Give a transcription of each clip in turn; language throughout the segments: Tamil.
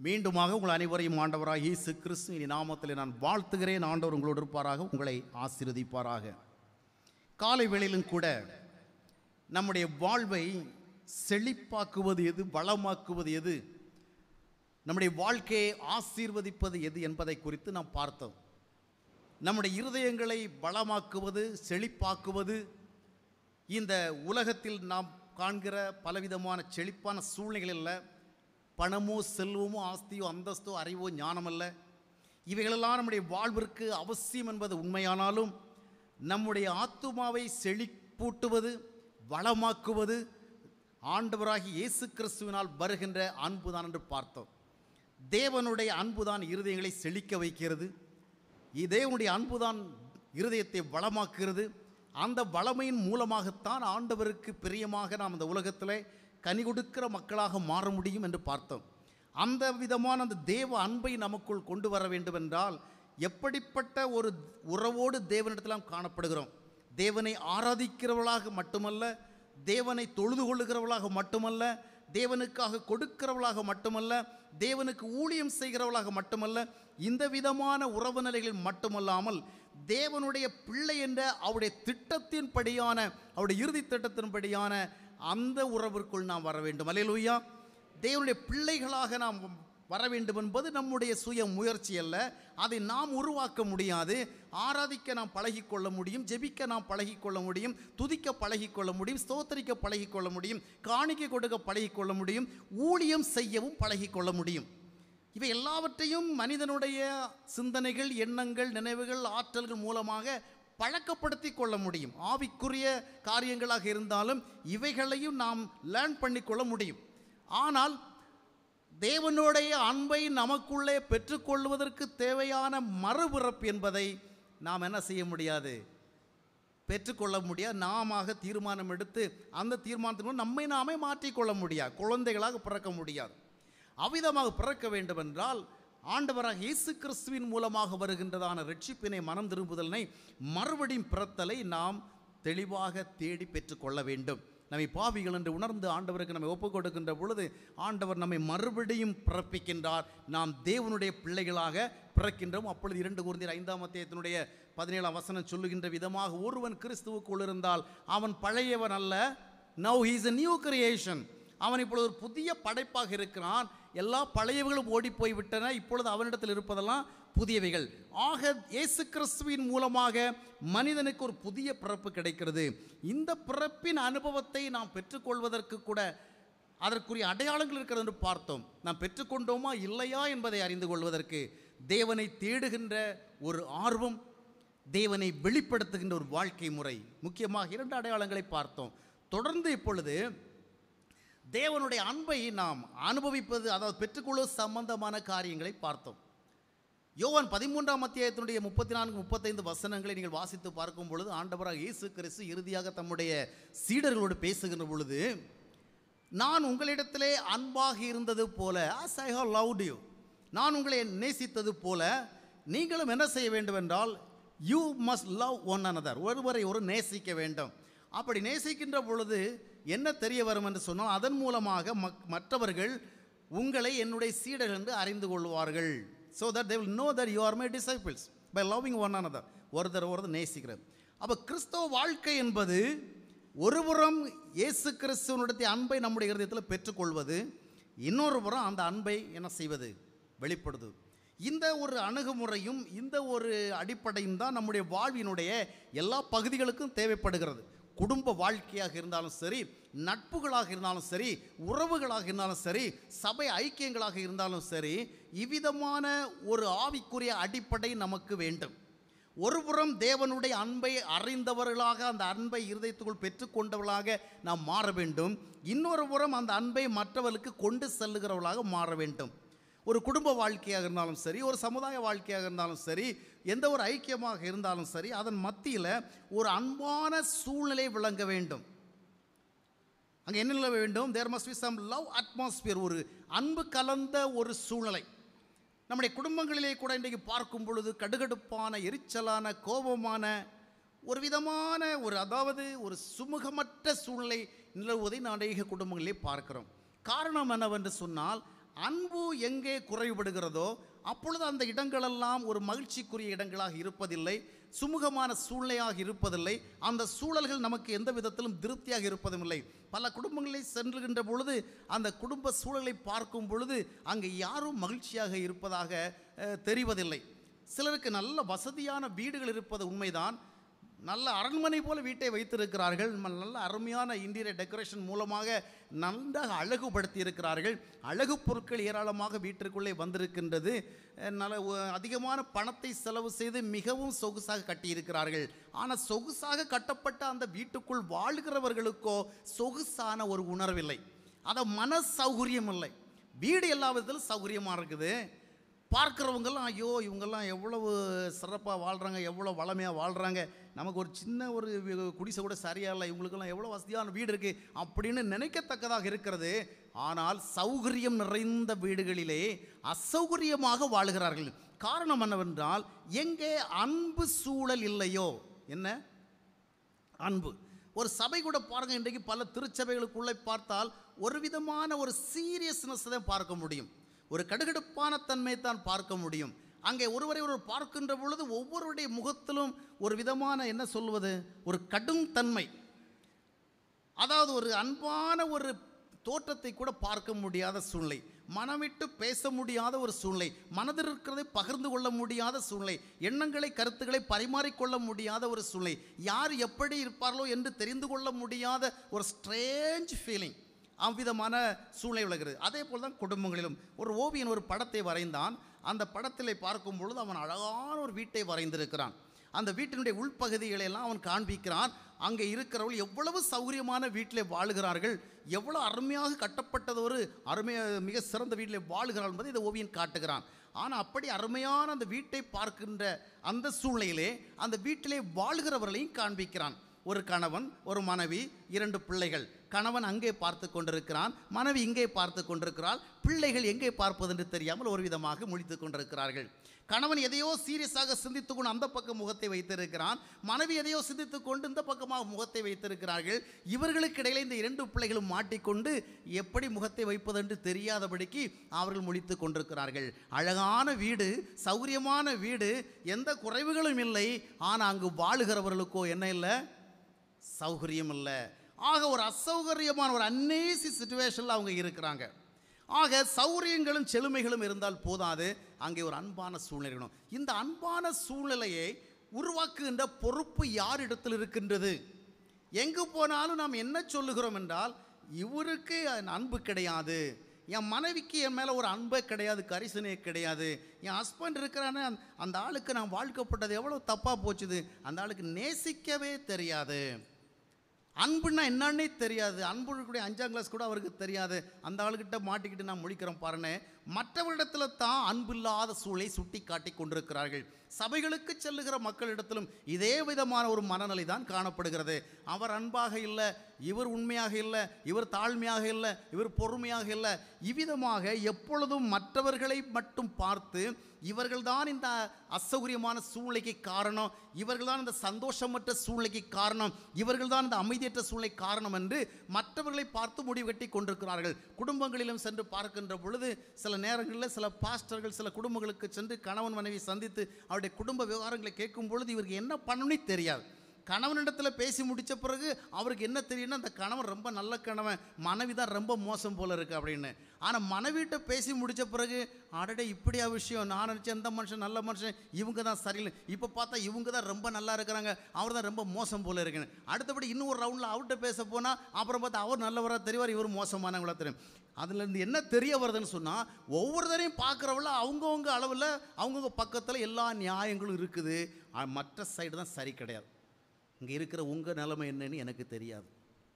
மீண்டுமாக உங்கள் அனைவரையும் ஆண்டவராக இயேசு கிறிஸ்து இனி நாமத்தில் நான் வாழ்த்துகிறேன் ஆண்டவர் உங்களோடு இருப்பாராக உங்களை ஆசீர்வதிப்பாராக காலை வேளையிலும் கூட நம்முடைய வாழ்வை செழிப்பாக்குவது எது வளமாக்குவது எது நம்முடைய வாழ்க்கையை ஆசீர்வதிப்பது எது என்பதை குறித்து நாம் பார்த்தோம் நம்முடைய இருதயங்களை வளமாக்குவது செழிப்பாக்குவது இந்த உலகத்தில் நாம் காண்கிற பலவிதமான செழிப்பான சூழ்நிலைகளில் பணமோ செல்வமோ ஆஸ்தியோ அந்தஸ்தோ அறிவோ ஞானமல்ல இவைகளெல்லாம் நம்முடைய வாழ்விற்கு அவசியம் என்பது உண்மையானாலும் நம்முடைய ஆத்துமாவை செழிப்பூட்டுவது வளமாக்குவது ஆண்டவராகி இயேசு கிறிஸ்துவினால் வருகின்ற அன்புதான் என்று பார்த்தோம் தேவனுடைய அன்புதான் இருதயங்களை செழிக்க வைக்கிறது தேவனுடைய அன்புதான் இருதயத்தை வளமாக்குகிறது அந்த வளமையின் மூலமாகத்தான் ஆண்டவருக்கு பிரியமாக நாம் இந்த உலகத்தில் கனி கொடுக்கிற மக்களாக மாற முடியும் என்று பார்த்தோம் அந்த விதமான அந்த தேவ அன்பை நமக்குள் கொண்டு வர வேண்டும் என்றால் எப்படிப்பட்ட ஒரு உறவோடு தேவனிடத்தில் நாம் காணப்படுகிறோம் தேவனை ஆராதிக்கிறவர்களாக மட்டுமல்ல தேவனை தொழுது கொள்ளுகிறவர்களாக மட்டுமல்ல தேவனுக்காக கொடுக்கிறவளாக மட்டுமல்ல தேவனுக்கு ஊழியம் செய்கிறவளாக மட்டுமல்ல இந்த விதமான உறவு நிலைகளில் மட்டுமல்லாமல் தேவனுடைய பிள்ளை என்ற அவருடைய திட்டத்தின்படியான அவருடைய இறுதி திட்டத்தின்படியான அந்த உறவிற்குள் நாம் வர வேண்டும் அலையலூயா தேவனுடைய பிள்ளைகளாக நாம் வர வேண்டும் என்பது நம்முடைய சுய முயற்சி அல்ல அதை நாம் உருவாக்க முடியாது ஆராதிக்க நாம் பழகிக்கொள்ள முடியும் ஜெபிக்க நாம் பழகிக்கொள்ள முடியும் துதிக்க பழகிக்கொள்ள முடியும் ஸ்தோத்தரிக்க பழகிக்கொள்ள முடியும் காணிக்கை கொடுக்க பழகிக்கொள்ள முடியும் ஊழியம் செய்யவும் பழகிக்கொள்ள முடியும் இவை எல்லாவற்றையும் மனிதனுடைய சிந்தனைகள் எண்ணங்கள் நினைவுகள் ஆற்றல்கள் மூலமாக பழக்கப்படுத்தி கொள்ள முடியும் ஆவிக்குரிய காரியங்களாக இருந்தாலும் இவைகளையும் நாம் லேர்ன் பண்ணிக்கொள்ள முடியும் ஆனால் தேவனுடைய அன்பை நமக்குள்ளே பெற்றுக்கொள்வதற்கு தேவையான மறுபிறப்பு என்பதை நாம் என்ன செய்ய முடியாது பெற்றுக்கொள்ள முடியாது நாம தீர்மானம் எடுத்து அந்த தீர்மானத்தின் நம்மை நாமே மாற்றிக்கொள்ள முடியாது குழந்தைகளாக பிறக்க முடியாது அவ்விதமாக பிறக்க வேண்டும் என்றால் ஆண்டவராக இயேசு கிறிஸ்துவின் மூலமாக வருகின்றதான ரட்சிப்பினை மனம் திரும்புதலினை மறுபடியும் பிறத்தலை நாம் தெளிவாக தேடி பெற்றுக்கொள்ள வேண்டும் நம்மை பாவிகள் என்று உணர்ந்து ஆண்டவருக்கு நம்மை ஒப்புக் கொடுக்கின்ற பொழுது ஆண்டவர் நம்மை மறுபடியும் பிறப்பிக்கின்றார் நாம் தேவனுடைய பிள்ளைகளாக பிறக்கின்றோம் அப்பொழுது இரண்டு குருந்தியர் ஐந்தாம் அத்தியத்தினுடைய பதினேழாம் வசனம் சொல்லுகின்ற விதமாக ஒருவன் கிறிஸ்துவுக்குள் இருந்தால் அவன் பழையவன் அல்ல now he's a new creation அவன் இப்பொழுது ஒரு புதிய படைப்பாக இருக்கிறான் எல்லா பழையவர்களும் ஓடி போய் விட்டன இப்பொழுது அவனிடத்தில் இருப்பதெல்லாம் புதியவைகள் ஆக இயேசு கிறிஸ்துவின் மூலமாக மனிதனுக்கு ஒரு புதிய பிறப்பு கிடைக்கிறது இந்த பிறப்பின் அனுபவத்தை நாம் பெற்றுக்கொள்வதற்கு கூட அதற்குரிய அடையாளங்கள் இருக்கிறது என்று பார்த்தோம் நாம் பெற்றுக்கொண்டோமா இல்லையா என்பதை அறிந்து கொள்வதற்கு தேவனை தேடுகின்ற ஒரு ஆர்வம் தேவனை வெளிப்படுத்துகின்ற ஒரு வாழ்க்கை முறை முக்கியமாக இரண்டு அடையாளங்களை பார்த்தோம் தொடர்ந்து இப்பொழுது தேவனுடைய அன்பை நாம் அனுபவிப்பது அதாவது பெற்றுக்கொள்வது சம்பந்தமான காரியங்களை பார்த்தோம் யோவான் பதிமூன்றாம் அத்தியாயத்தினுடைய முப்பத்தி நான்கு முப்பத்தைந்து வசனங்களை நீங்கள் வாசித்து பார்க்கும் பொழுது ஆண்டவராக இயேசு கிறிஸ்து இறுதியாக தம்முடைய சீடர்களோடு பேசுகின்ற பொழுது நான் உங்களிடத்திலே அன்பாக இருந்தது போல as I have loved you நான் உங்களை நேசித்தது போல நீங்களும் என்ன செய்ய வேண்டும் என்றால் you must love one another ஒருவரை ஒரு நேசிக்க வேண்டும் அப்படி நேசிக்கின்ற பொழுது என்ன தெரிய வரும் என்று சொன்னால் அதன் மூலமாக மக் மற்றவர்கள் உங்களை என்னுடைய சீடர்கள் என்று அறிந்து கொள்வார்கள் so that they will know that you are my disciples by loving one another ஒருத்தர் ஒருத்தர் நேசிக்கிறது அப்போ கிறிஸ்தவ வாழ்க்கை என்பது ஒருபுறம் இயேசு கிறிஸ்துவனுடைய அன்பை நம்முடைய இருதயத்தில் பெற்றுக்கொள்வது இன்னொரு புறம் அந்த அன்பை என்ன செய்வது வெளிப்படுது இந்த ஒரு அணுகுமுறையும் இந்த ஒரு அடிப்படையும் தான் நம்முடைய வாழ்வினுடைய எல்லா பகுதிகளுக்கும் தேவைப்படுகிறது குடும்ப வாழ்க்கையாக இருந்தாலும் சரி நட்புகளாக இருந்தாலும் சரி உறவுகளாக இருந்தாலும் சரி சபை ஐக்கியங்களாக இருந்தாலும் சரி இவ்விதமான ஒரு ஆவிக்குரிய அடிப்படை நமக்கு வேண்டும் ஒருபுறம் தேவனுடைய அன்பை அறிந்தவர்களாக அந்த அன்பை இருதயத்துக்குள் பெற்றுக்கொண்டவர்களாக நாம் மாற வேண்டும் இன்னொரு புறம் அந்த அன்பை மற்றவர்களுக்கு கொண்டு செல்லுகிறவர்களாக மாற வேண்டும் ஒரு குடும்ப வாழ்க்கையாக இருந்தாலும் சரி ஒரு சமுதாய வாழ்க்கையாக இருந்தாலும் சரி எந்த ஒரு ஐக்கியமாக இருந்தாலும் சரி அதன் மத்தியில் ஒரு அன்பான சூழ்நிலை விளங்க வேண்டும் அங்கே என்ன நிலவ வேண்டும் there must be some love atmosphere ஒரு அன்பு கலந்த ஒரு சூழ்நிலை நம்முடைய குடும்பங்களிலே கூட இன்றைக்கு பார்க்கும் பொழுது கடுகடுப்பான எரிச்சலான கோபமான ஒரு விதமான ஒரு அதாவது ஒரு சுமூகமற்ற சூழ்நிலை நிலவுவதை நான் அநேக குடும்பங்களிலே பார்க்கிறோம் காரணம் என்னவென்று சொன்னால் அன்பு எங்கே குறைபடுகிறதோ அப்பொழுது அந்த இடங்களெல்லாம் ஒரு மகிழ்ச்சிக்குரிய இடங்களாக இருப்பதில்லை சுமூகமான சூழ்நிலையாக இருப்பதில்லை அந்த சூழல்கள் நமக்கு எந்த விதத்திலும் திருப்தியாக இருப்பதும் இல்லை பல குடும்பங்களில் சென்றுகின்ற பொழுது அந்த குடும்ப சூழலை பார்க்கும் பொழுது அங்கே யாரும் மகிழ்ச்சியாக இருப்பதாக அஹ், தெரிவதில்லை சிலருக்கு நல்ல வசதியான வீடுகள் இருப்பது உண்மைதான் நல்ல அரண்மனை போல வீட்டை வைத்திருக்கிறார்கள் ம- நல்ல அருமையான இன்டீரியர் டெக்கரேஷன் மூலமாக நன்றாக அழகுபடுத்தி இருக்கிறார்கள் அழகு பொருட்கள் ஏராளமாக வீட்டிற்குள்ளே வந்திருக்கின்றது அஹ் நல்ல ஒ- அதிகமான பணத்தை செலவு செய்து மிகவும் சொகுசாக கட்டியிருக்கிறார்கள் ஆனால் சொகுசாக கட்டப்பட்ட அந்த வீட்டுக்குள் வாழ்கிறவர்களுக்கோ சொகுசான ஒரு உணர்வில்லை அதை மன சௌகரியம் இல்லை வீடு எல்லா விதத்திலும் சௌகரியமாக இருக்குது பார்க்குறவங்கெல்லாம் ஐயோ இவங்கெல்லாம் எவ்வளவு சிறப்பாக வாழ்கிறாங்க எவ்வளோ வளமையாக வாழ்கிறாங்க நமக்கு ஒரு சின்ன ஒரு வி- குடிசை கூட சரியா இல்லை இவங்களுக்கெல்லாம் எவ்வளோ வசதியான வீடு இருக்குது அப்படின்னு நினைக்கத்தக்கதாக இருக்கிறது ஆனால் சௌகரியம் நிறைந்த வீடுகளிலே அசௌகரியமாக வாழுகிறார்கள் காரணம் என்னவென்றால் எங்கே அன்பு சூழல் இல்லையோ என்ன அன்பு ஒரு சபை கூட பாருங்க இன்றைக்கு பல திருச்சபைகளுக்குள்ளே பார்த்தால் ஒரு விதமான ஒரு சீரியஸ்னஸ் தான் பார்க்க முடியும் ஒரு கடுகடுப்பான தன்மை தான் பார்க்க முடியும் அங்கே ஒருவரை ஒருவர் பார்க்கின்ற பொழுது ஒவ்வொருவருடைய முகத்திலும் ஒரு விதமான என்ன சொல்வது ஒரு கடும் தன்மை அதாவது ஒரு அன்பான ஒரு தோற்றத்தை கூட பார்க்க முடியாத சூழ்நிலை மனமிட்டு பேச முடியாத ஒரு சூழ்நிலை மனதில் இருக்கிறதை பகிர்ந்து கொள்ள முடியாத சூழ்நிலை எண்ணங்களை கருத்துக்களை பரிமாறிக்கொள்ள முடியாத ஒரு சூழ்நிலை யார் எப்படி இருப்பார்களோ என்று தெரிந்து கொள்ள முடியாத ஒரு ஸ்ட்ரேஞ்ச் ஃபீலிங் அவ்விதமான சூழ்நிலை விளங்குகிறது அதே போல் தான் குடும்பங்களிலும் ஒரு ஓவியன் ஒரு படத்தை வரைந்தான் அந்த படத்திலே பார்க்கும் பொழுது அவன் அழகான ஒரு வீட்டை வரைந்திருக்கிறான் அந்த வீட்டினுடைய உள்பகுதிகளை எல்லாம் அவன் காண்பிக்கிறான் அங்கே இருக்கிறவர்கள் எவ்வளவு சௌகரியமான வீட்டிலே வாழுகிறார்கள் எவ்வளவு அருமையாக கட்டப்பட்டது ஒரு அருமைய மிக சிறந்த வீட்டிலே வாழுகிறார்கள் என்பதை இந்த ஓவியன் காட்டுகிறான் ஆனால் அப்படி அருமையான அந்த வீட்டை பார்க்கின்ற அந்த சூழ்நிலையிலே அந்த வீட்டிலே வாழ்கிறவர்களையும் காண்பிக்கிறான் ஒரு கணவன் ஒரு மனைவி இரண்டு பிள்ளைகள் கணவன் அங்கே பார்த்து கொண்டிருக்கிறான் மனைவி இங்கே பார்த்து கொண்டிருக்கிறாள் பிள்ளைகள் எங்கே பார்ப்பது என்று தெரியாமல் ஒரு விதமாக முழித்து கொண்டிருக்கிறார்கள் கணவன் எதையோ சீரியஸாக சிந்தித்துக் கொண்டு அந்த பக்கம் முகத்தை வைத்திருக்கிறான் மனைவி எதையோ சிந்தித்துக் கொண்டு இந்த பக்கமாக முகத்தை வைத்திருக்கிறார்கள் இவர்களுக்கு இடையில இந்த இரண்டு பிள்ளைகளும் மாட்டிக்கொண்டு எப்படி முகத்தை வைப்பது என்று தெரியாதபடிக்கு அவர்கள் முழித்து கொண்டிருக்கிறார்கள் அழகான வீடு சௌகரியமான வீடு எந்த குறைவுகளும் இல்லை ஆனால் அங்கு வாழுகிறவர்களுக்கோ என்ன இல்லை சௌகரியம் இல்லை ஆக ஒரு அசௌகரியமான ஒரு அன்னேசி சுச்சுவேஷனில் அவங்க இருக்கிறாங்க ஆக சௌகரியங்களும் செழுமைகளும் இருந்தால் போதாது அங்கே ஒரு அன்பான சூழ்நிலை இருக்கணும் இந்த அன்பான சூழ்நிலையை உருவாக்குகின்ற பொறுப்பு யாரிடத்தில் இருக்கின்றது எங்கு போனாலும் நாம் என்ன சொல்லுகிறோம் என்றால் இவருக்கு அன்பு கிடையாது என் மனைவிக்கு என் மேலே ஒரு அன்பே கிடையாது கரிசனையே கிடையாது என் ஹஸ்பண்ட் இருக்கிறானே அந்த- அந்த ஆளுக்கு நான் வாழ்க்கப்பட்டது எவ்வளோ தப்பாக போச்சுது அந்த ஆளுக்கு நேசிக்கவே தெரியாது அன்புன்னா என்னன்னே தெரியாது அன்பு கூட அஞ்சாம் கிளாஸ் கூட அவருக்கு தெரியாது அந்த ஆளுகிட்ட மாட்டிக்கிட்டு நான் முழிக்கிறோம் பாருன்னு மற்றவரிடத்தில் தான் அன்பில்லாத சூழலை சுட்டி காட்டி கொண்டிருக்கிறார்கள் சபைகளுக்கு செல்லுகிற மக்களிடத்திலும் இதே விதமான ஒரு மனநிலை தான் காணப்படுகிறது அவர் அன்பாக இல்லை இவர் உண்மையாக இல்லை இவர் தாழ்மையாக இல்லை இவர் பொறுமையாக இல்லை இவ்விதமாக எப்பொழுதும் மற்றவர்களை மட்டும் பார்த்து இவர்கள்தான் இந்த அசௌகரியமான சூழ்நிலைக்கு காரணம் இவர்கள்தான் இந்த சந்தோஷமற்ற சூழ்நிலைக்கு காரணம் இவர்கள்தான் இந்த அமைதியற்ற சூழ்நிலை காரணம் என்று மற்றவர்களை பார்த்து முடிவு கட்டி கொண்டிருக்கிறார்கள் குடும்பங்களிலும் சென்று பார்க்கின்ற பொழுது சில நேரங்களில் சில பாஸ்டர்கள் சில குடும்பங்களுக்கு சென்று கணவன் மனைவி சந்தித்து அவருடைய குடும்ப விவகாரங்களை கேட்கும் பொழுது இவருக்கு என்ன பண்ணணும்னே தெரியாது கணவனிடத்தில் பேசி முடித்த பிறகு அவருக்கு என்ன தெரியும்னா அந்த கணவன் ரொம்ப நல்ல கணவன் மனைவி தான் ரொம்ப மோசம் போல இருக்கு அப்படின்னு ஆனால் மனைவிட்ட பேசி முடித்த பிறகு அடடே இப்படியா விஷயம் நான் நினச்சேன் இந்த மனுஷன் நல்ல மனுஷன் இவங்க தான் சரியில்லை இப்போ பார்த்தா இவங்க தான் ரொம்ப நல்லா இருக்கிறாங்க அவர் தான் ரொம்ப மோசம் போல இருக்குன்னு அடுத்தபடி இன்னும் ஒரு ரவுண்டில் அவர்கிட்ட பேச போனால் அப்புறம் பார்த்தா அவர் நல்லவராக தெரிவார் இவர் மோசமானவங்களா தெரியும் அதுலேருந்து என்ன தெரிய வருதுன்னு சொன்னால் ஒவ்வொருத்தரையும் பார்க்குறவள அவங்கவுங்க அளவில் அவங்கவுங்க பக்கத்தில் எல்லா நியாயங்களும் இருக்குது ஆ, மற்ற சைடு தான் சரி கிடையாது இங்கே இருக்கிற உங்கள் நிலைமை என்னன்னு எனக்கு தெரியாது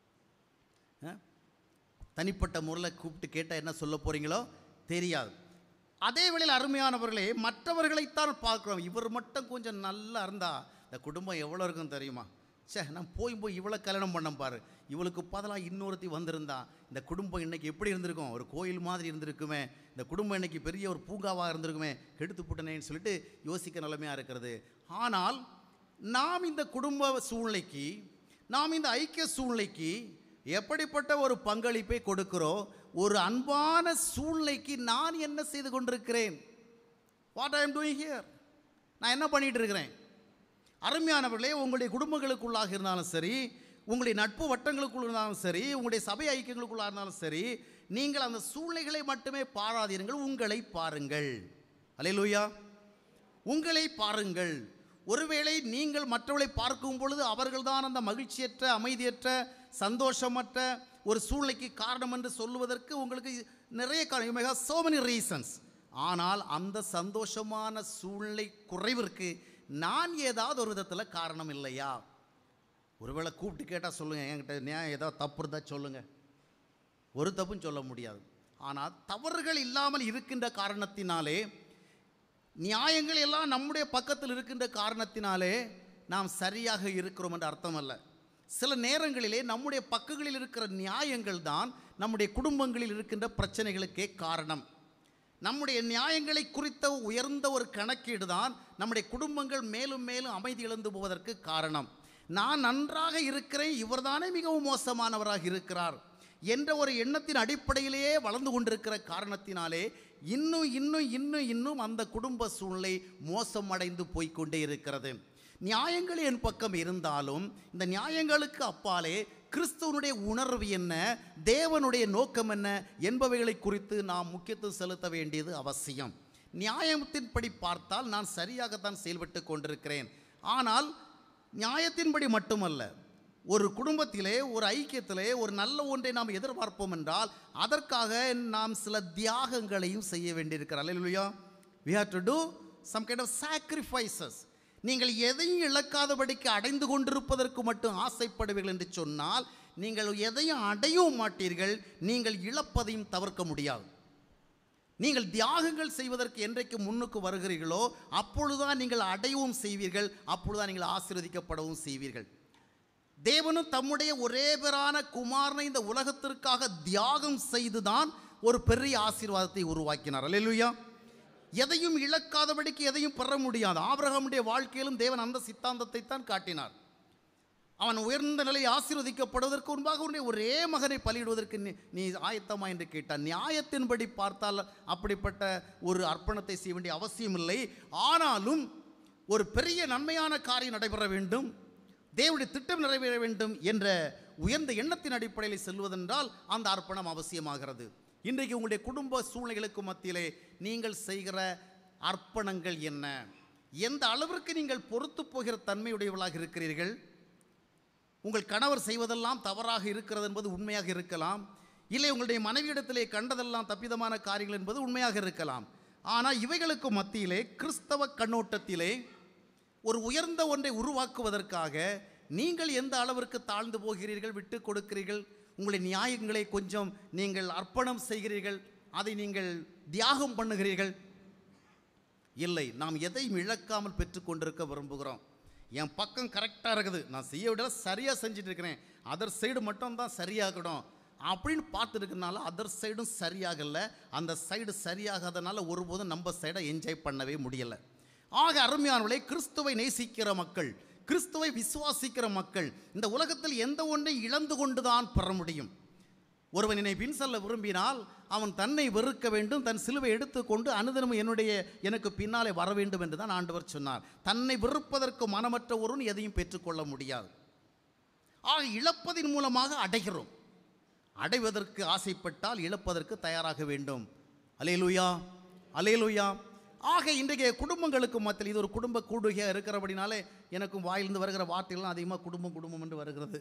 ஆ? தனிப்பட்ட முறையில் கூப்பிட்டு கேட்டால் என்ன சொல்ல போகிறீங்களோ தெரியாது அதே வேளையில் அருமையானவர்களே மற்றவர்களைத்தான் பார்க்குறோம் இவர் மட்டும் கொஞ்சம் நல்லா இருந்தா இந்த குடும்பம் எவ்வளோ இருக்கும் தெரியுமா ச்சே நான் போய் போய் இவ்வளோ கல்யாணம் பண்ண பாரு இவளுக்கு பதிலாக இன்னொருத்தி வந்திருந்தா இந்த குடும்பம் இன்னைக்கு எப்படி இருந்திருக்கும் ஒரு கோயில் மாதிரி இருந்திருக்குமே இந்த குடும்பம் இன்னைக்கு பெரிய ஒரு பூங்காவாக இருந்திருக்குமே கெடுத்து போட்டனேன்னு சொல்லிட்டு யோசிக்க நிலைமையாக இருக்கிறது ஆனால் நாம் இந்த குடும்ப சூழ்நிலைக்கு நாம் இந்த ஐக்கிய சூழ்நிலைக்கு எப்படிப்பட்ட ஒரு பங்களிப்பை கொடுக்கிறோம் ஒரு அன்பான சூழ்நிலைக்கு நான் என்ன செய்து கொண்டிருக்கிறேன் what I am doing here நான் என்ன பண்ணிட்டு இருக்கிறேன் அருமையானவர்களே உங்களுடைய குடும்பங்களுக்குள்ளாக இருந்தாலும் சரி உங்களுடைய நட்பு வட்டங்களுக்குள் இருந்தாலும் சரி உங்களுடைய சபை ஐக்கியங்களுக்குள்ளாக இருந்தாலும் சரி நீங்கள் அந்த சூழ்நிலைகளை மட்டுமே பாராதீர்கள் உங்களை பாருங்கள் அல்லேலூயா உங்களை பாருங்கள் ஒருவேளை நீங்கள் மற்றவர்களை பார்க்கும் பொழுது அவர்கள்தான் அந்த மகிழ்ச்சியற்ற அமைதியற்ற சந்தோஷமற்ற ஒரு சூழ்நிலைக்கு காரணம் என்று சொல்லுவதற்கு உங்களுக்கு நிறைய காரணம் சோ மெனி ரீசன்ஸ் ஆனால் அந்த சந்தோஷமான சூழ்நிலை குறைவிற்கு நான் ஏதாவது ஒரு விதத்தில் காரணம் இல்லையா ஒருவேளை கூப்பிட்டு கேட்டால் சொல்லுங்கள் என்கிட்ட நியாயம் ஏதாவது தப்பு இருந்தால் சொல்லுங்கள் ஒரு தப்பும் சொல்ல முடியாது ஆனால் தவறுகள் இல்லாமல் இருக்கின்ற காரணத்தினாலே நியாயங்கள் எல்லாம் நம்முடைய பக்கத்தில் இருக்கின்ற காரணத்தினாலே நாம் சரியாக இருக்கிறோம் என்ற அர்த்தம் அல்ல சில நேரங்களிலே நம்முடைய பக்கங்களில் இருக்கிற நியாயங்கள் தான் நம்முடைய குடும்பங்களில் இருக்கின்ற பிரச்சனைகளுக்கே காரணம் நம்முடைய நியாயங்களை குறித்த உயர்ந்த ஒரு கணக்கீடு தான் நம்முடைய குடும்பங்கள் மேலும் மேலும் அமைதி இழந்து போவதற்கு காரணம் நான் நன்றாக இருக்கிறேன் இவர்தானே மிகவும் மோசமானவராக இருக்கிறார் என்ற ஒரு எண்ணத்தின் அடிப்படையிலேயே வளர்ந்து கொண்டிருக்கிற காரணத்தினாலே இன்னும் இன்னும் இன்னும் இன்னும் அந்த குடும்ப சூழ்நிலை மோசமடைந்து போய்க்கொண்டே இருக்கிறது நியாயங்கள் என் பக்கம் இருந்தாலும் இந்த நியாயங்களுக்கு அப்பாலே கிறிஸ்துவனுடைய உணர்வு என்ன தேவனுடைய நோக்கம் என்ன என்பவைகளை குறித்து நாம் முக்கியத்துவம் செலுத்த வேண்டியது அவசியம் நியாயத்தின்படி பார்த்தால் நான் சரியாகத்தான் செயல்பட்டு கொண்டிருக்கிறேன் ஆனால் நியாயத்தின்படி மட்டுமல்ல ஒரு குடும்பத்திலே ஒரு ஐக்கியத்திலே ஒரு நல்ல ஒன்றை நாம் எதிர்பார்ப்போம் என்றால் அதற்காக நாம் சில தியாகங்களையும் செய்ய வேண்டியிருக்கிறார் இல்லையா we have to do some kind of sacrifices நீங்கள் எதையும் இழக்காதபடிக்கு அடைந்து கொண்டிருப்பதற்கு மட்டும் ஆசைப்படுவீர்கள் என்று சொன்னால் நீங்கள் எதையும் அடையவும் மாட்டீர்கள் நீங்கள் இழப்பதையும் தவிர்க்க முடியாது நீங்கள் தியாகங்கள் செய்வதற்கு என்றைக்கு முன்னுக்கு வருகிறீர்களோ அப்பொழுதுதான் நீங்கள் அடையவும் செய்வீர்கள் அப்பொழுதுதான் நீங்கள் ஆசீர்வதிக்கப்படவும் செய்வீர்கள் தேவனும் தம்முடைய ஒரே பேரான குமாரனை இந்த உலகத்திற்காக தியாகம் செய்துதான் ஒரு பெரிய ஆசீர்வாதத்தை உருவாக்கினார் அல்லேலூயா எதையும் இழக்காதபடிக்கு எதையும் பெற முடியாது ஆபிரகாமுடைய வாழ்க்கையிலும் தேவன் அந்த சித்தாந்தத்தை தான் காட்டினார் அவன் உயர்ந்த நிலை ஆசீர்வதிக்கப்படுவதற்கு முன்பாக உன்னுடைய ஒரே மகனை பலியிடுவதற்கு நீ நீ ஆயத்தமா என்று கேட்டான் நியாயத்தின்படி பார்த்தால் அப்படிப்பட்ட ஒரு அர்ப்பணத்தை செய்ய வேண்டிய அவசியம் இல்லை ஆனாலும் ஒரு பெரிய நன்மையான காரியம் நடைபெற வேண்டும் தேவனுடைய திட்டம் நிறைவேற வேண்டும் என்ற உயர்ந்த எண்ணத்தின் அடிப்படையில் செல்வதென்றால் அந்த அர்ப்பணம் அவசியமாகிறது இன்றைக்கு உங்களுடைய குடும்ப சூழ்நிலைகளுக்கு மத்தியிலே நீங்கள் செய்கிற அர்ப்பணங்கள் என்ன எந்த அளவிற்கு நீங்கள் பொறுத்து போகிற தன்மையுடையவர்களாக இருக்கிறீர்கள் உங்கள் கணவர் செய்வதெல்லாம் தவறாக இருக்கிறது என்பது உண்மையாக இருக்கலாம் இல்லை உங்களுடைய மனைவியிடத்திலே கண்டதெல்லாம் தப்பிதமான காரியங்கள் என்பது உண்மையாக இருக்கலாம் ஆனால் இவைகளுக்கு மத்தியிலே கிறிஸ்தவ கண்ணோட்டத்திலே ஒரு உயர்ந்த ஒன்றை உருவாக்குவதற்காக நீங்கள் எந்த அளவிற்கு தாழ்ந்து போகிறீர்கள் விட்டு கொடுக்கிறீர்கள் உங்களுடைய நியாயங்களை கொஞ்சம் நீங்கள் அர்ப்பணம் செய்கிறீர்கள் அதை நீங்கள் தியாகம் பண்ணுகிறீர்கள் இல்லை நாம் எதையும் இழக்காமல் பெற்றுக்கொண்டிருக்க விரும்புகிறோம் என் பக்கம் கரெக்டாக இருக்குது நான் செய்ய விட சரியாக செஞ்சுட்டு இருக்கிறேன் அதர் சைடு மட்டும் தான் சரியாகணும் அப்படின்னு பார்த்துருக்கனால அதர் சைடும் சரியாகல அந்த சைடு சரியாகாதனால ஒருபோதும் நம்ம சைடை என்ஜாய் பண்ணவே முடியலை ஆக அருமையானவர்களே கிறிஸ்துவை நேசிக்கிற மக்கள் கிறிஸ்துவை விசுவாசிக்கிற மக்கள் இந்த உலகத்தில் எந்த ஒன்றை இழந்து கொண்டுதான் பெற முடியும் ஒருவன் என்னை பின் செல்ல விரும்பினால் அவன் தன்னை வெறுக்க வேண்டும் தன் சிலுவை எடுத்துக்கொண்டு அனுதினமும் என்னுடைய எனக்கு பின்னாலே வர வேண்டும் என்று தான் ஆண்டவர் சொன்னார் தன்னை வெறுப்பதற்கு மனமற்ற ஒருவன் எதையும் பெற்றுக்கொள்ள முடியாது ஆக இழப்பதின் மூலமாக அடைகிறோம் அடைவதற்கு ஆசைப்பட்டால் இழப்பதற்கு தயாராக வேண்டும் அலேலுயா அலேலுயா ஆக இன்றைய குடும்பங்களுக்கு மத்தியில் இது ஒரு குடும்ப கூடுகையாக இருக்கிறபடினாலே எனக்கும் வாயிலிருந்து வருகிற வார்த்தைகள்லாம் அதிகமாக குடும்பம் குடும்பம் என்று வருகிறது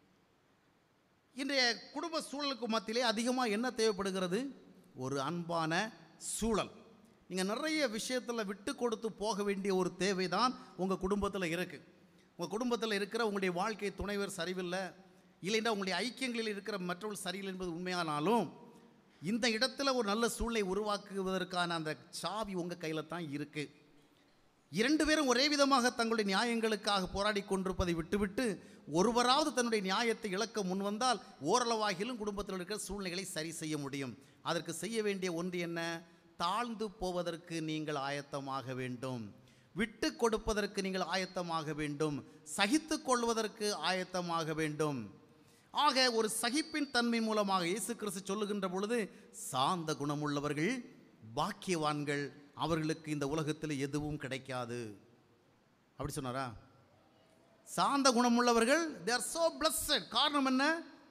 இன்றைய குடும்ப சூழலுக்கு மத்தியிலே அதிகமாக என்ன தேவைப்படுகிறது ஒரு அன்பான சூழல் நீங்கள் நிறைய விஷயத்தில் விட்டு கொடுத்து போக வேண்டிய ஒரு தேவை தான் உங்கள் குடும்பத்தில் இருக்குது உங்கள் குடும்பத்தில் இருக்கிற உங்களுடைய வாழ்க்கை துணைவர் சரிவில்லை இல்லைன்னா உங்களுடைய ஐக்கியங்களில் இருக்கிற மற்றவர்கள் சரியில்லை என்பது உண்மையானாலும் இந்த இடத்துல ஒரு நல்ல சூழ்நிலை உருவாக்குவதற்கான அந்த சாவி உங்கள் கையில் தான் இருக்குது இரண்டு பேரும் ஒரே விதமாக தங்களுடைய நியாயங்களுக்காக போராடி கொண்டிருப்பதை விட்டுவிட்டு ஒருவராவது தன்னுடைய நியாயத்தை இழக்க முன்வந்தால் ஓரளவாகிலும் குடும்பத்தில் இருக்கிற சூழ்நிலைகளை சரி செய்ய முடியும் அதற்கு செய்ய வேண்டிய ஒன்று என்ன தாழ்ந்து போவதற்கு நீங்கள் ஆயத்தமாக வேண்டும் விட்டு கொடுப்பதற்கு நீங்கள் ஆயத்தமாக வேண்டும் சகித்து கொள்வதற்கு ஆயத்தமாக வேண்டும் ஆக ஒரு சகிப்பின் தன்மை மூலமாக இயேசு கிறிஸ்து சொல்லுகின்ற பொழுது சாந்த குணமுள்ளவர்கள் பாக்கியவான்கள் அவர்களுக்கு இந்த உலகத்தில் எதுவும் கிடைக்காது அப்படி சொன்னாரா சாந்த குணமுள்ளவர்கள் தே ஆர் சோ பிளஸ்ட் காரணம் என்ன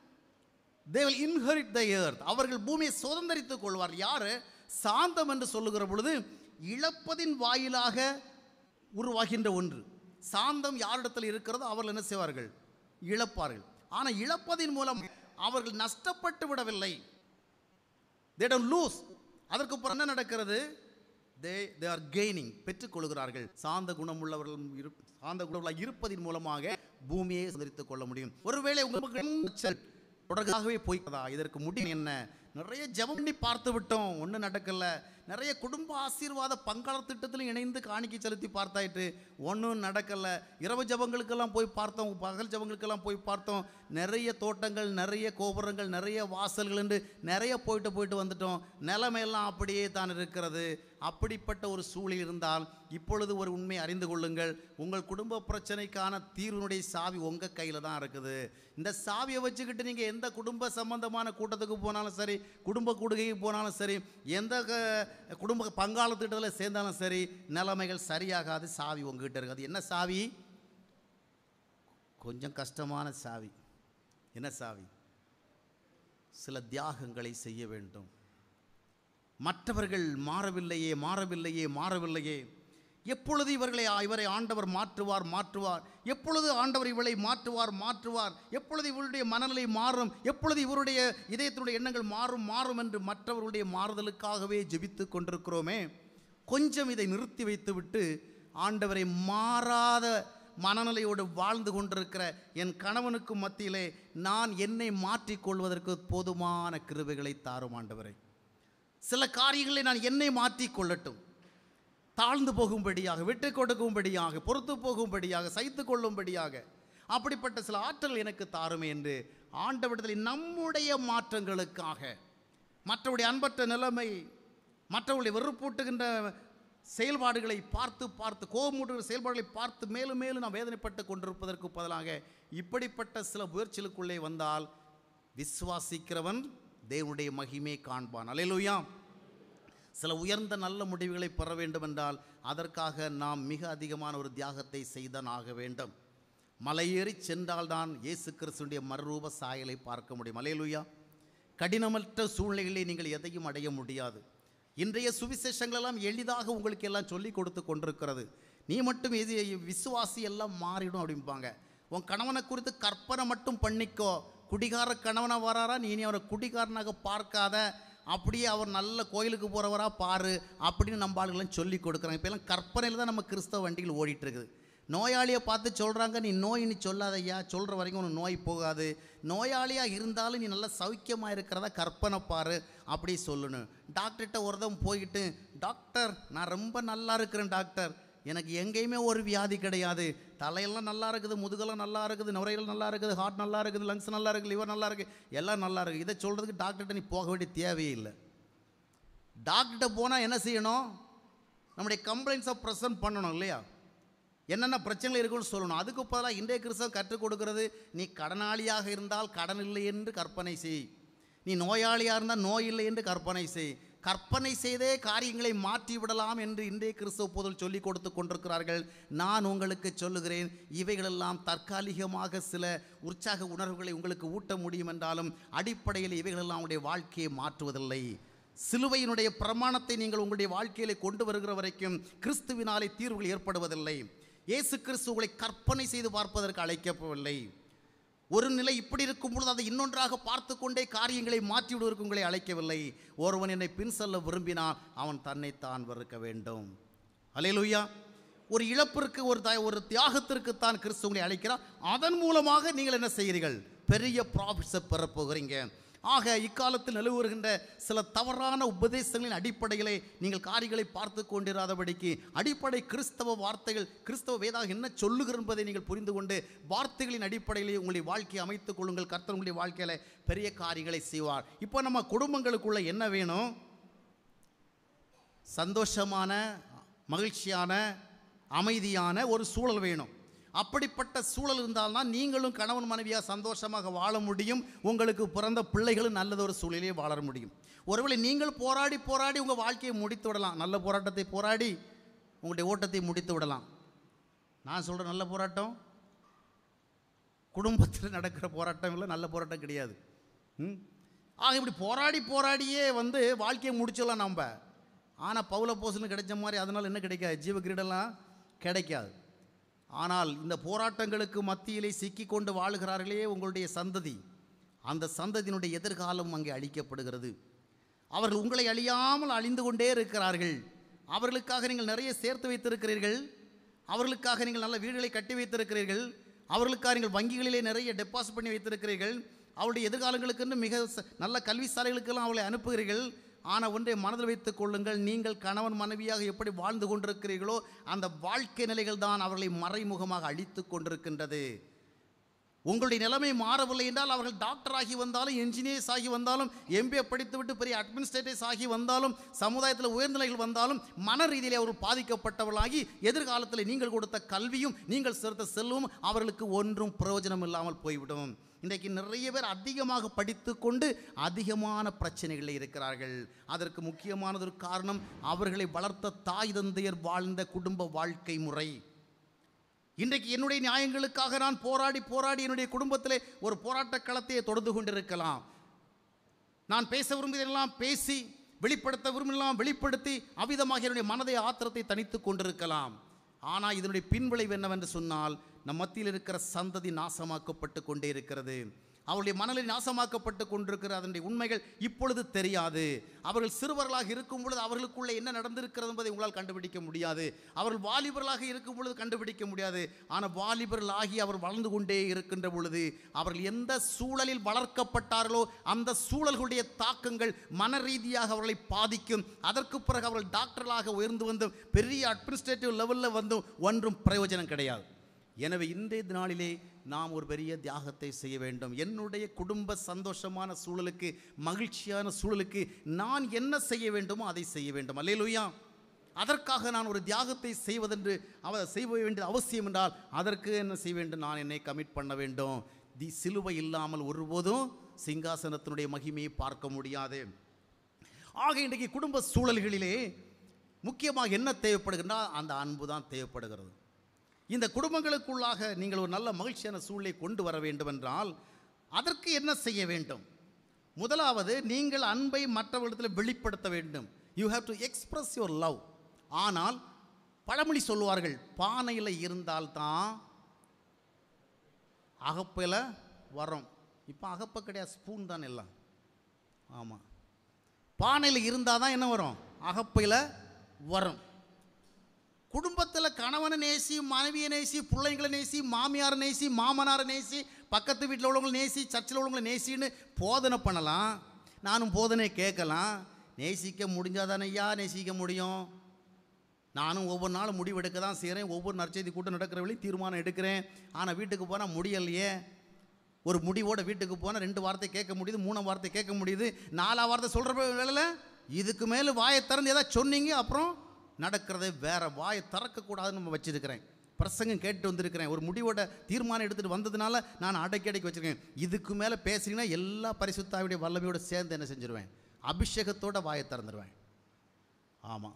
they will inherit the earth அவர்கள் பூமியை சுதந்திரித்துக் கொள்வார் யாரு சாந்தம் என்று சொல்லுகிற பொழுது இழப்பதின் வாயிலாக உருவாகின்ற ஒன்று சாந்தம் யாரிடத்தில் இருக்கிறதோ அவர்கள் என்ன செய்வார்கள் இழப்பார்கள் ஆனால் இழப்பதின் மூலம் அவர்கள் நஷ்டப்பட்டு விடவில்லை தே டோன்ட் லூஸ் அதற்கு அப்புறம் என்ன நடக்கிறது தே தே ஆர் கெய்னிங் பெற்றுக்கொள்கிறார்கள் சாந்த குணமுள்ளவர்கள் இரு சாந்த குணமுள்ள இருப்பதின் மூலமாக பூமியை சுதரித்துக் கொள்ள முடியும் ஒருவேளை உங்களுக்கு தொடர்காகவே போய்க்கதா இதற்கு முடிவு என்ன நிறைய ஜெபம் பண்ணி பார்த்து விட்டோம் ஒன்றும் நடக்கல நிறைய குடும்ப ஆசீர்வாத பங்காளர் திட்டத்திலும் இணைந்து காணிக்கை செலுத்தி பார்த்தாயிட்டு ஒன்றும் நடக்கல இரவு ஜபங்களுக்கெல்லாம் போய் பார்த்தோம் பகல் ஜபங்களுக்கெல்லாம் போய் பார்த்தோம் நிறைய தோட்டங்கள் நிறைய கோபுரங்கள் நிறைய வாசல்கள் என்று நிறைய போயிட்டு போயிட்டு வந்துட்டோம் நிலைமையெல்லாம் அப்படியே தான் இருக்கிறது அப்படிப்பட்ட ஒரு சூழல் இருந்தால் இப்பொழுது ஒரு உண்மை அறிந்து கொள்ளுங்கள் உங்கள் குடும்ப பிரச்சனைக்கான தீர்வினுடைய சாவி உங்கள் கையில் தான் இருக்குது இந்த சாவியை வச்சுக்கிட்டு நீங்கள் எந்த குடும்ப சம்பந்தமான கூட்டத்துக்கு போனாலும் சரி குடும்ப கூடுகைக்கு போனாலும் சரி எந்த க- குடும்ப பங்காள திட்டத்தில் சேர்ந்தாலும் சரி நிலைமைகள் சரியாகாது சாவி உங்ககிட்ட இருக்காது என்ன சாவி கொஞ்சம் கஷ்டமான சாவி என்ன சாவி சில தியாகங்களை செய்ய வேண்டும் மற்றவர்கள் மாறவில்லையே மாறவில்லையே மாறவில்லையே எப்பொழுது இவர்களை இவரை ஆண்டவர் மாற்றுவார் மாற்றுவார் எப்பொழுது ஆண்டவர் இவளை மாற்றுவார் மாற்றுவார் எப்பொழுது இவருடைய மனநிலை மாறும் எப்பொழுது இவருடைய இதயத்தினுடைய எண்ணங்கள் மாறும் மாறும் என்று மற்றவர்களுடைய மாறுதலுக்காகவே ஜெபித்து கொண்டிருக்கிறோமே கொஞ்சம் இதை நிறுத்தி வைத்துவிட்டு ஆண்டவரை மாறாத மனநிலையோடு வாழ்ந்து கொண்டிருக்கிற என் கணவனுக்கு மத்தியிலே நான் என்னை மாற்றிக்கொள்வதற்கு போதுமான கிருபைகளை தாரும் ஆண்டவரை சில காரியங்களை நான் என்னை மாற்றிக் கொள்ளட்டும் தாழ்ந்து போகும்படியாக விட்டு கொடுக்கும்படியாக பொறுத்து போகும்படியாக சைத்து கொள்ளும்படியாக அப்படிப்பட்ட சில ஆற்றல் எனக்கு தாருமே என்று ஆண்டவிடத்தில் நம்முடைய மாற்றங்களுக்காக மற்றவருடைய அன்பற்ற நிலைமை மற்றவருடைய வெறுப்பூட்டுகின்ற செயல்பாடுகளை பார்த்து பார்த்து கோபமூட்டுகிற செயல்பாடுகளை பார்த்து மேலும் மேலும் நாம் வேதனைப்பட்டு கொண்டிருப்பதற்கு பதிலாக இப்படிப்பட்ட சில முயற்சிகளுக்குள்ளே வந்தால் விசுவாசிக்கிறவன் தேவனுடைய மகிமை காண்பான் அல்லேலூயா சில உயர்ந்த நல்ல முடிவுகளை பெற வேண்டும் என்றால் அதற்காக நாம் மிக அதிகமான ஒரு தியாகத்தை செய்தான் ஆக வேண்டும் மலையேறி சென்றால்தான் இயேசு கிறிஸ்துடைய மறுரூப சாயலை பார்க்க முடியும் அலையலுயா கடினமற்ற சூழ்நிலைகளை நீங்கள் எதையும் அடைய முடியாது இன்றைய சுவிசேஷங்கள் எல்லாம் எளிதாக உங்களுக்கு எல்லாம் சொல்லி கொடுத்து கொண்டிருக்கிறது நீ மட்டும் எது விசுவாசி எல்லாம் மாறிடும் அப்படிம்பாங்க உன் கணவனை குறித்து கற்பனை மட்டும் பண்ணிக்கோ குடிகார கணவனா வராரா நீ இனி அவரை குடிகாரனாக பார்க்காத அப்படியே அவர் நல்ல கோயிலுக்கு போகிறவரா பாரு அப்படின்னு நம்ம ஆளுங்களாம் சொல்லி கொடுக்குறாங்க இப்போ எல்லாம் கற்பனையில் தான் நம்ம கிறிஸ்தவ வண்டிகள் ஓடிட்டு இருக்குது நோயாளியை பார்த்து சொல்கிறாங்க நீ நோய் நீ சொல்லாதய்யா சொல்கிற வரைக்கும் உனக்கு நோய் போகாது நோயாளியாக இருந்தாலும் நீ நல்லா சௌக்கியமாக இருக்கிறதா கற்பனை பாரு அப்படி சொல்லணும் டாக்டர்கிட்ட ஒருத்தன் போயிட்டு டாக்டர் நான் ரொம்ப நல்லா இருக்கிறேன் டாக்டர் எனக்கு எங்கேயுமே ஒரு வியாதி கிடையாது தலையெல்லாம் நல்லா இருக்குது முதுகெல்லாம் நல்லா இருக்குது நுரையீரல் நல்லா இருக்குது ஹார்ட் நல்லா இருக்குது லங்ஸ் நல்லா இருக்குது லிவர் நல்லா இருக்குது எல்லாம் நல்லா இருக்குது இதை சொல்கிறதுக்கு டாக்டர்கிட்ட நீ போக வேண்டிய தேவையே இல்லை டாக்டர்கிட்ட போனால் என்ன செய்யணும் நம்முடைய கம்ப்ளைண்ட்ஸை ப்ரெசன்ட் பண்ணணும் இல்லையா என்னென்ன பிரச்சனைகள் இருக்குன்னு சொல்லணும் அதுக்கு பதிலாக இன்றைய கிறிஸ்தவம் கற்றுக் கொடுக்கிறது நீ கடனாளியாக இருந்தால் கடன் இல்லை என்று கற்பனை செய் நீ நோயாளியாக இருந்தால் நோய் இல்லை என்று கற்பனை செய் கற்பனை செய்தே காரியங்களை மாற்றி விடலாம் என்று இன்றைய கிறிஸ்தவ பொதுள் சொல்லிக் கொடுத்து கொண்டிருக்கிறார்கள் நான் உங்களுக்கு சொல்லுகிறேன் இவைகளெல்லாம் தற்காலிகமாக சில உற்சாக உணர்வுகளை உங்களுக்கு ஊட்ட முடியும் என்றாலும் அடிப்படையில் இவைகளெல்லாம் உங்களுடைய வாழ்க்கையை மாற்றுவதில்லை சிலுவையினுடைய பிரமாணத்தை நீங்கள் உங்களுடைய வாழ்க்கையிலே கொண்டு வருகிற வரைக்கும் கிறிஸ்துவினாலே தீர்வுகள் ஏற்படுவதில்லை இயேசு கிறிஸ்து உங்களை கற்பனை செய்து பார்ப்பதற்கு அழைக்கப்படவில்லை ஒரு நிலை இப்படி இருக்கும் பொழுது அதை இன்னொன்றாக பார்த்து கொண்டே காரியங்களை மாற்றி விடுவதற்கு உங்களை அழைக்கவில்லை ஒருவன் என்னை பின் செல்ல விரும்பினால் அவன் தன்னைத்தான் வெறுக்க வேண்டும் அலையலுயா ஒரு இழப்பிற்கு ஒரு த ஒரு தியாகத்திற்கு தான் கிறிஸ்து உங்களை அழைக்கிறார் அதன் மூலமாக நீங்கள் என்ன செய்கிறீர்கள் பெரிய ப்ராஃபிட்ஸை பெறப் போகிறீங்க ஆக இக்காலத்தில் நிலவுகின்ற சில தவறான உபதேசங்களின் அடிப்படையிலே நீங்கள் காரியங்களை பார்த்து கொண்டிராதபடிக்கு அடிப்படை கிறிஸ்தவ வார்த்தைகள் கிறிஸ்தவ வேதாக என்ன சொல்லுகிறது என்பதை நீங்கள் புரிந்து கொண்டு வார்த்தைகளின் அடிப்படையிலே உங்களுடைய வாழ்க்கையை அமைத்துக் கொள்ளுங்கள் கர்த்தர் உங்களுடைய வாழ்க்கையில் பெரிய காரியங்களை செய்வார் இப்போ நம்ம குடும்பங்களுக்குள்ள என்ன வேணும் சந்தோஷமான மகிழ்ச்சியான அமைதியான ஒரு சூழல் வேணும் அப்படிப்பட்ட சூழல் இருந்தால்தான் நீங்களும் கணவன் மனைவியாக சந்தோஷமாக வாழ முடியும் உங்களுக்கு பிறந்த பிள்ளைகளும் நல்லதொரு சூழலிலே வாழ முடியும் ஒருவேளை நீங்கள் போராடி போராடி உங்கள் வாழ்க்கையை முடித்து விடலாம் நல்ல போராட்டத்தை போராடி உங்களுடைய ஓட்டத்தை முடித்து விடலாம் நான் சொல்கிற நல்ல போராட்டம் குடும்பத்தில் நடக்கிற போராட்டம் இல்லை நல்ல போராட்டம் கிடையாது ம் ஆக இப்படி போராடி போராடியே வந்து வாழ்க்கையை முடிச்சிடலாம் நம்ம ஆனால் பவுல போசன்னு கிடைச்ச மாதிரி அதனால் என்ன கிடைக்காது ஜீவ கிரீடெல்லாம் கிடைக்காது ஆனால் இந்த போராட்டங்களுக்கு மத்தியிலே சிக்கிக்கொண்டு வாழுகிறார்களே உங்களுடைய சந்ததி அந்த சந்ததியினுடைய எதிர்காலம் அங்கே அழிக்கப்படுகிறது அவர்கள் உங்களை அழியாமல் அழிந்து கொண்டே இருக்கிறார்கள் அவர்களுக்காக நீங்கள் நிறைய சேர்த்து வைத்திருக்கிறீர்கள் அவர்களுக்காக நீங்கள் நல்ல வீடுகளை கட்டி வைத்திருக்கிறீர்கள் அவர்களுக்காக நீங்கள் வங்கிகளிலே நிறைய டெபாசிட் பண்ணி வைத்திருக்கிறீர்கள் அவருடைய எதிர்காலங்களுக்குன்னு மிக ச- நல்ல கல்வி சாலைகளுக்கெல்லாம் அவளை அனுப்புகிறீர்கள் ஆனால் ஒன்றை மனதில் வைத்துக் கொள்ளுங்கள் நீங்கள் கணவன் மனைவியாக எப்படி வாழ்ந்து கொண்டிருக்கிறீர்களோ அந்த வாழ்க்கை நிலைகள் தான் அவர்களை மறைமுகமாக அழித்து கொண்டிருக்கின்றது உங்களுடைய நிலைமை மாறவில்லை என்றால் அவர்கள் டாக்டர் ஆகி வந்தாலும் என்ஜினியர்ஸ் ஆகி வந்தாலும் எம்பிஏ படித்துவிட்டு பெரிய அட்மினிஸ்ட்ரேட்டர்ஸ் ஆகி வந்தாலும் சமுதாயத்தில் உயர்நிலைகள் வந்தாலும் மன ரீதியிலே அவர்கள் பாதிக்கப்பட்டவர்களாகி எதிர்காலத்தில் நீங்கள் கொடுத்த கல்வியும் நீங்கள் சேர்த்த செல்வம் அவர்களுக்கு ஒன்றும் பிரயோஜனம் இல்லாமல் போய்விடும் இன்றைக்கு நிறைய பேர் அதிகமாக படித்து கொண்டு அதிகமான பிரச்சனைகளில் இருக்கிறார்கள் அதற்கு முக்கியமானது ஒரு காரணம் அவர்களை வளர்த்த தாய் தந்தையர் வாழ்ந்த குடும்ப வாழ்க்கை முறை இன்றைக்கு என்னுடைய நியாயங்களுக்காக நான் போராடி போராடி என்னுடைய குடும்பத்திலே ஒரு போராட்டக் களத்தை தொடர்ந்து கொண்டிருக்கலாம் நான் பேச விரும்பியதெல்லாம் பேசி வெளிப்படுத்த விரும்பினெல்லாம் வெளிப்படுத்தி அவ்விதமாக என்னுடைய மனதை ஆத்திரத்தை தணித்து கொண்டிருக்கலாம் ஆனால் இதனுடைய பின்விளைவு என்னவென்று சொன்னால் நம் மத்தியில் இருக்கிற சந்ததி நாசமாக்கப்பட்டு கொண்டே இருக்கிறது அவருடைய மனநிலை நாசமாக்கப்பட்டு கொண்டிருக்கிற அதனுடைய உண்மைகள் இப்பொழுது தெரியாது அவர்கள் சிறுவர்களாக இருக்கும் பொழுது அவர்களுக்குள்ளே என்ன நடந்திருக்கிறது என்பதை உங்களால் கண்டுபிடிக்க முடியாது அவர்கள் வாலிபர்களாக இருக்கும் பொழுது கண்டுபிடிக்க முடியாது ஆனால் வாலிபர்களாகி அவர் வளர்ந்து கொண்டே இருக்கின்ற பொழுது அவர்கள் எந்த சூழலில் வளர்க்கப்பட்டார்களோ அந்த சூழல்களுடைய தாக்கங்கள் மன ரீதியாக அவர்களை பாதிக்கும் அதற்கு பிறகு அவர்கள் டாக்டர்களாக உயர்ந்து வந்து பெரிய அட்மினிஸ்ட்ரேட்டிவ் லெவலில் வந்து ஒன்றும் பிரயோஜனம் கிடையாது எனவே இன்றைய நாளிலே நாம் ஒரு பெரிய தியாகத்தை செய்ய வேண்டும் என்னுடைய குடும்ப சந்தோஷமான சூழலுக்கு மகிழ்ச்சியான சூழலுக்கு நான் என்ன செய்ய வேண்டுமோ அதை செய்ய வேண்டும் அல்லேலூயா அதற்காக நான் ஒரு தியாகத்தை செய்வதென்று அவ செய்ய வேண்டிய அவசியம் என்றால் அதற்கு என்ன செய்ய வேண்டும் நான் என்னை கமிட் பண்ண வேண்டும் தி சிலுவை இல்லாமல் ஒருபோதும் சிங்காசனத்தினுடைய மகிமையை பார்க்க முடியாது ஆக இன்றைக்கு குடும்ப சூழல்களிலே முக்கியமாக என்ன தேவைப்படுகின்றா அந்த அன்பு தான் தேவைப்படுகிறது இந்த குடும்பங்களுக்குள்ளாக நீங்கள் ஒரு நல்ல மகிழ்ச்சியான சூழலை கொண்டு வர வேண்டும் என்றால் அதற்கு என்ன செய்ய வேண்டும் முதலாவது நீங்கள் அன்பை மற்றவர்களிடத்தில் வெளிப்படுத்த வேண்டும் you have to express your love ஆனால் பழமொழி சொல்லுவார்கள் பானையில் இருந்தால்தான் அகப்பையில் வரும் இப்போ அகப்பை கிடையாது ஸ்பூன் தான் எல்லாம் ஆமாம் பானையில் இருந்தால் தான் என்ன வரும் அகப்பையில் வரும் குடும்பத்தில் கணவனை நேசி மனைவியை நேசி பிள்ளைங்களை நேசி மாமியாரை நேசி மாமனாரை நேசி பக்கத்து வீட்டில் உள்ளவங்களை நேசி சர்ச்சில் உள்ளவங்களை நேசின்னு போதனை பண்ணலாம் நானும் போதனை கேட்கலாம் நேசிக்க முடிஞ்சாதானே ஐயா நேசிக்க முடியும் நானும் ஒவ்வொரு நாளும் முடிவு எடுக்க தான் செய்கிறேன் ஒவ்வொரு நற்செய்தி கூட்டம் நடக்கிற வழி தீர்மானம் எடுக்கிறேன் ஆனால் வீட்டுக்கு போனால் முடியலையே ஒரு முடிவோட வீட்டுக்கு போனால் ரெண்டு வார்த்தை கேட்க முடியுது மூணாம் வார்த்தை கேட்க முடியுது நாலாம் வார்த்தை சொல்கிற வேலையில் இதுக்கு மேலே வாயை திறந்து ஏதாவது சொன்னீங்க அப்புறம் நடக்கிறதே வேற வாயை திறக்கக்கூடாதுன்னு நம்ம வச்சிருக்கிறேன் பிரசங்கம் கேட்டு வந்திருக்கிறேன் ஒரு முடிவோட தீர்மானம் எடுத்துகிட்டு வந்ததுனால நான் அடக்கி அடக்கி வச்சிருக்கேன் இதுக்கு மேலே பேசினீங்கன்னா எல்லா பரிசுத்தாவுடைய வல்லமையோட சேர்ந்து என்ன செஞ்சிருவேன் அபிஷேகத்தோட வாயை திறந்துடுவேன் ஆமாம்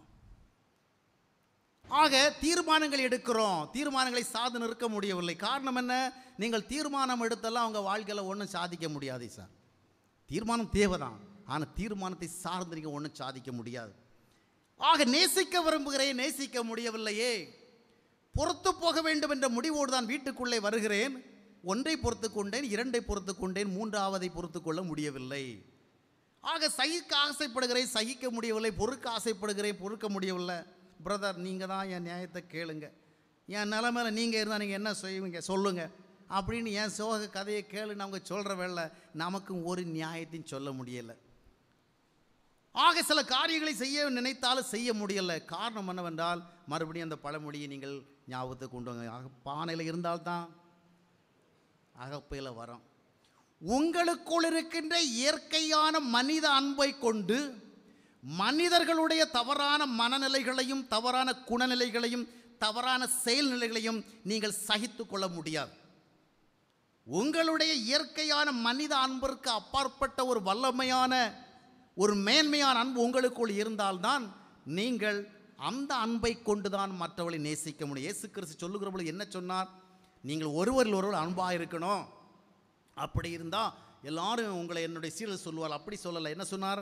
ஆக தீர்மானங்கள் எடுக்கிறோம் தீர்மானங்களை சாது நிற்க முடியவில்லை காரணம் என்ன நீங்கள் தீர்மானம் எடுத்தெல்லாம் அவங்க வாழ்க்கையில் ஒன்றும் சாதிக்க முடியாது சார் தீர்மானம் தேவைதான் ஆனால் தீர்மானத்தை சார்ந்து நீங்கள் ஒன்றும் சாதிக்க முடியாது ஆக நேசிக்க விரும்புகிறேன் நேசிக்க முடியவில்லையே பொறுத்து போக வேண்டும் என்ற முடிவோடு தான் வீட்டுக்குள்ளே வருகிறேன் ஒன்றை பொறுத்து கொண்டேன் இரண்டை பொறுத்து கொண்டேன் மூன்றாவதை பொறுத்து கொள்ள முடியவில்லை ஆக சகிக்க ஆசைப்படுகிறேன் சகிக்க முடியவில்லை பொறுக்க ஆசைப்படுகிறேன் பொறுக்க முடியவில்லை பிரதர் நீங்கள் தான் என் நியாயத்தை கேளுங்க என் நிலமையில நீங்கள் இருந்தால் நீங்கள் என்ன செய்வீங்க சொல்லுங்கள் அப்படின்னு என் சோக கதையை கேளுன்னு அவங்க சொல்கிற வேலை நமக்கும் ஒரு நியாயத்தையும் சொல்ல முடியலை ஆக சில காரியங்களை செய்ய நினைத்தாலும் செய்ய முடியல காரணம் என்னவென்றால் மறுபடியும் அந்த பழமொழியை நீங்கள் ஞாபகத்துக்கு கொண்டு வாங்க ஆக பானையில் இருந்தால்தான் அகப்பையில் வரோம் உங்களுக்குள் இருக்கின்ற இயற்கையான மனித அன்பை கொண்டு மனிதர்களுடைய தவறான மனநிலைகளையும் தவறான குணநிலைகளையும் தவறான செயல்நிலைகளையும் நீங்கள் சகித்து கொள்ள முடியாது உங்களுடைய இயற்கையான மனித அன்பிற்கு அப்பாற்பட்ட ஒரு வல்லமையான ஒரு மேன்மையான அன்பு உங்களுக்குள் இருந்தால்தான் நீங்கள் அந்த அன்பை கொண்டுதான் மற்றவர்களை நேசிக்க முடியும் இயேசு கிறிஸ்து சொல்லுகிற பொழுது என்ன சொன்னார் நீங்கள் ஒருவரில் ஒருவர் அன்பாக இருக்கணும் அப்படி இருந்தால் எல்லாரும் உங்களை என்னுடைய சீரல் சொல்லுவார் அப்படி சொல்லலை என்ன சொன்னார்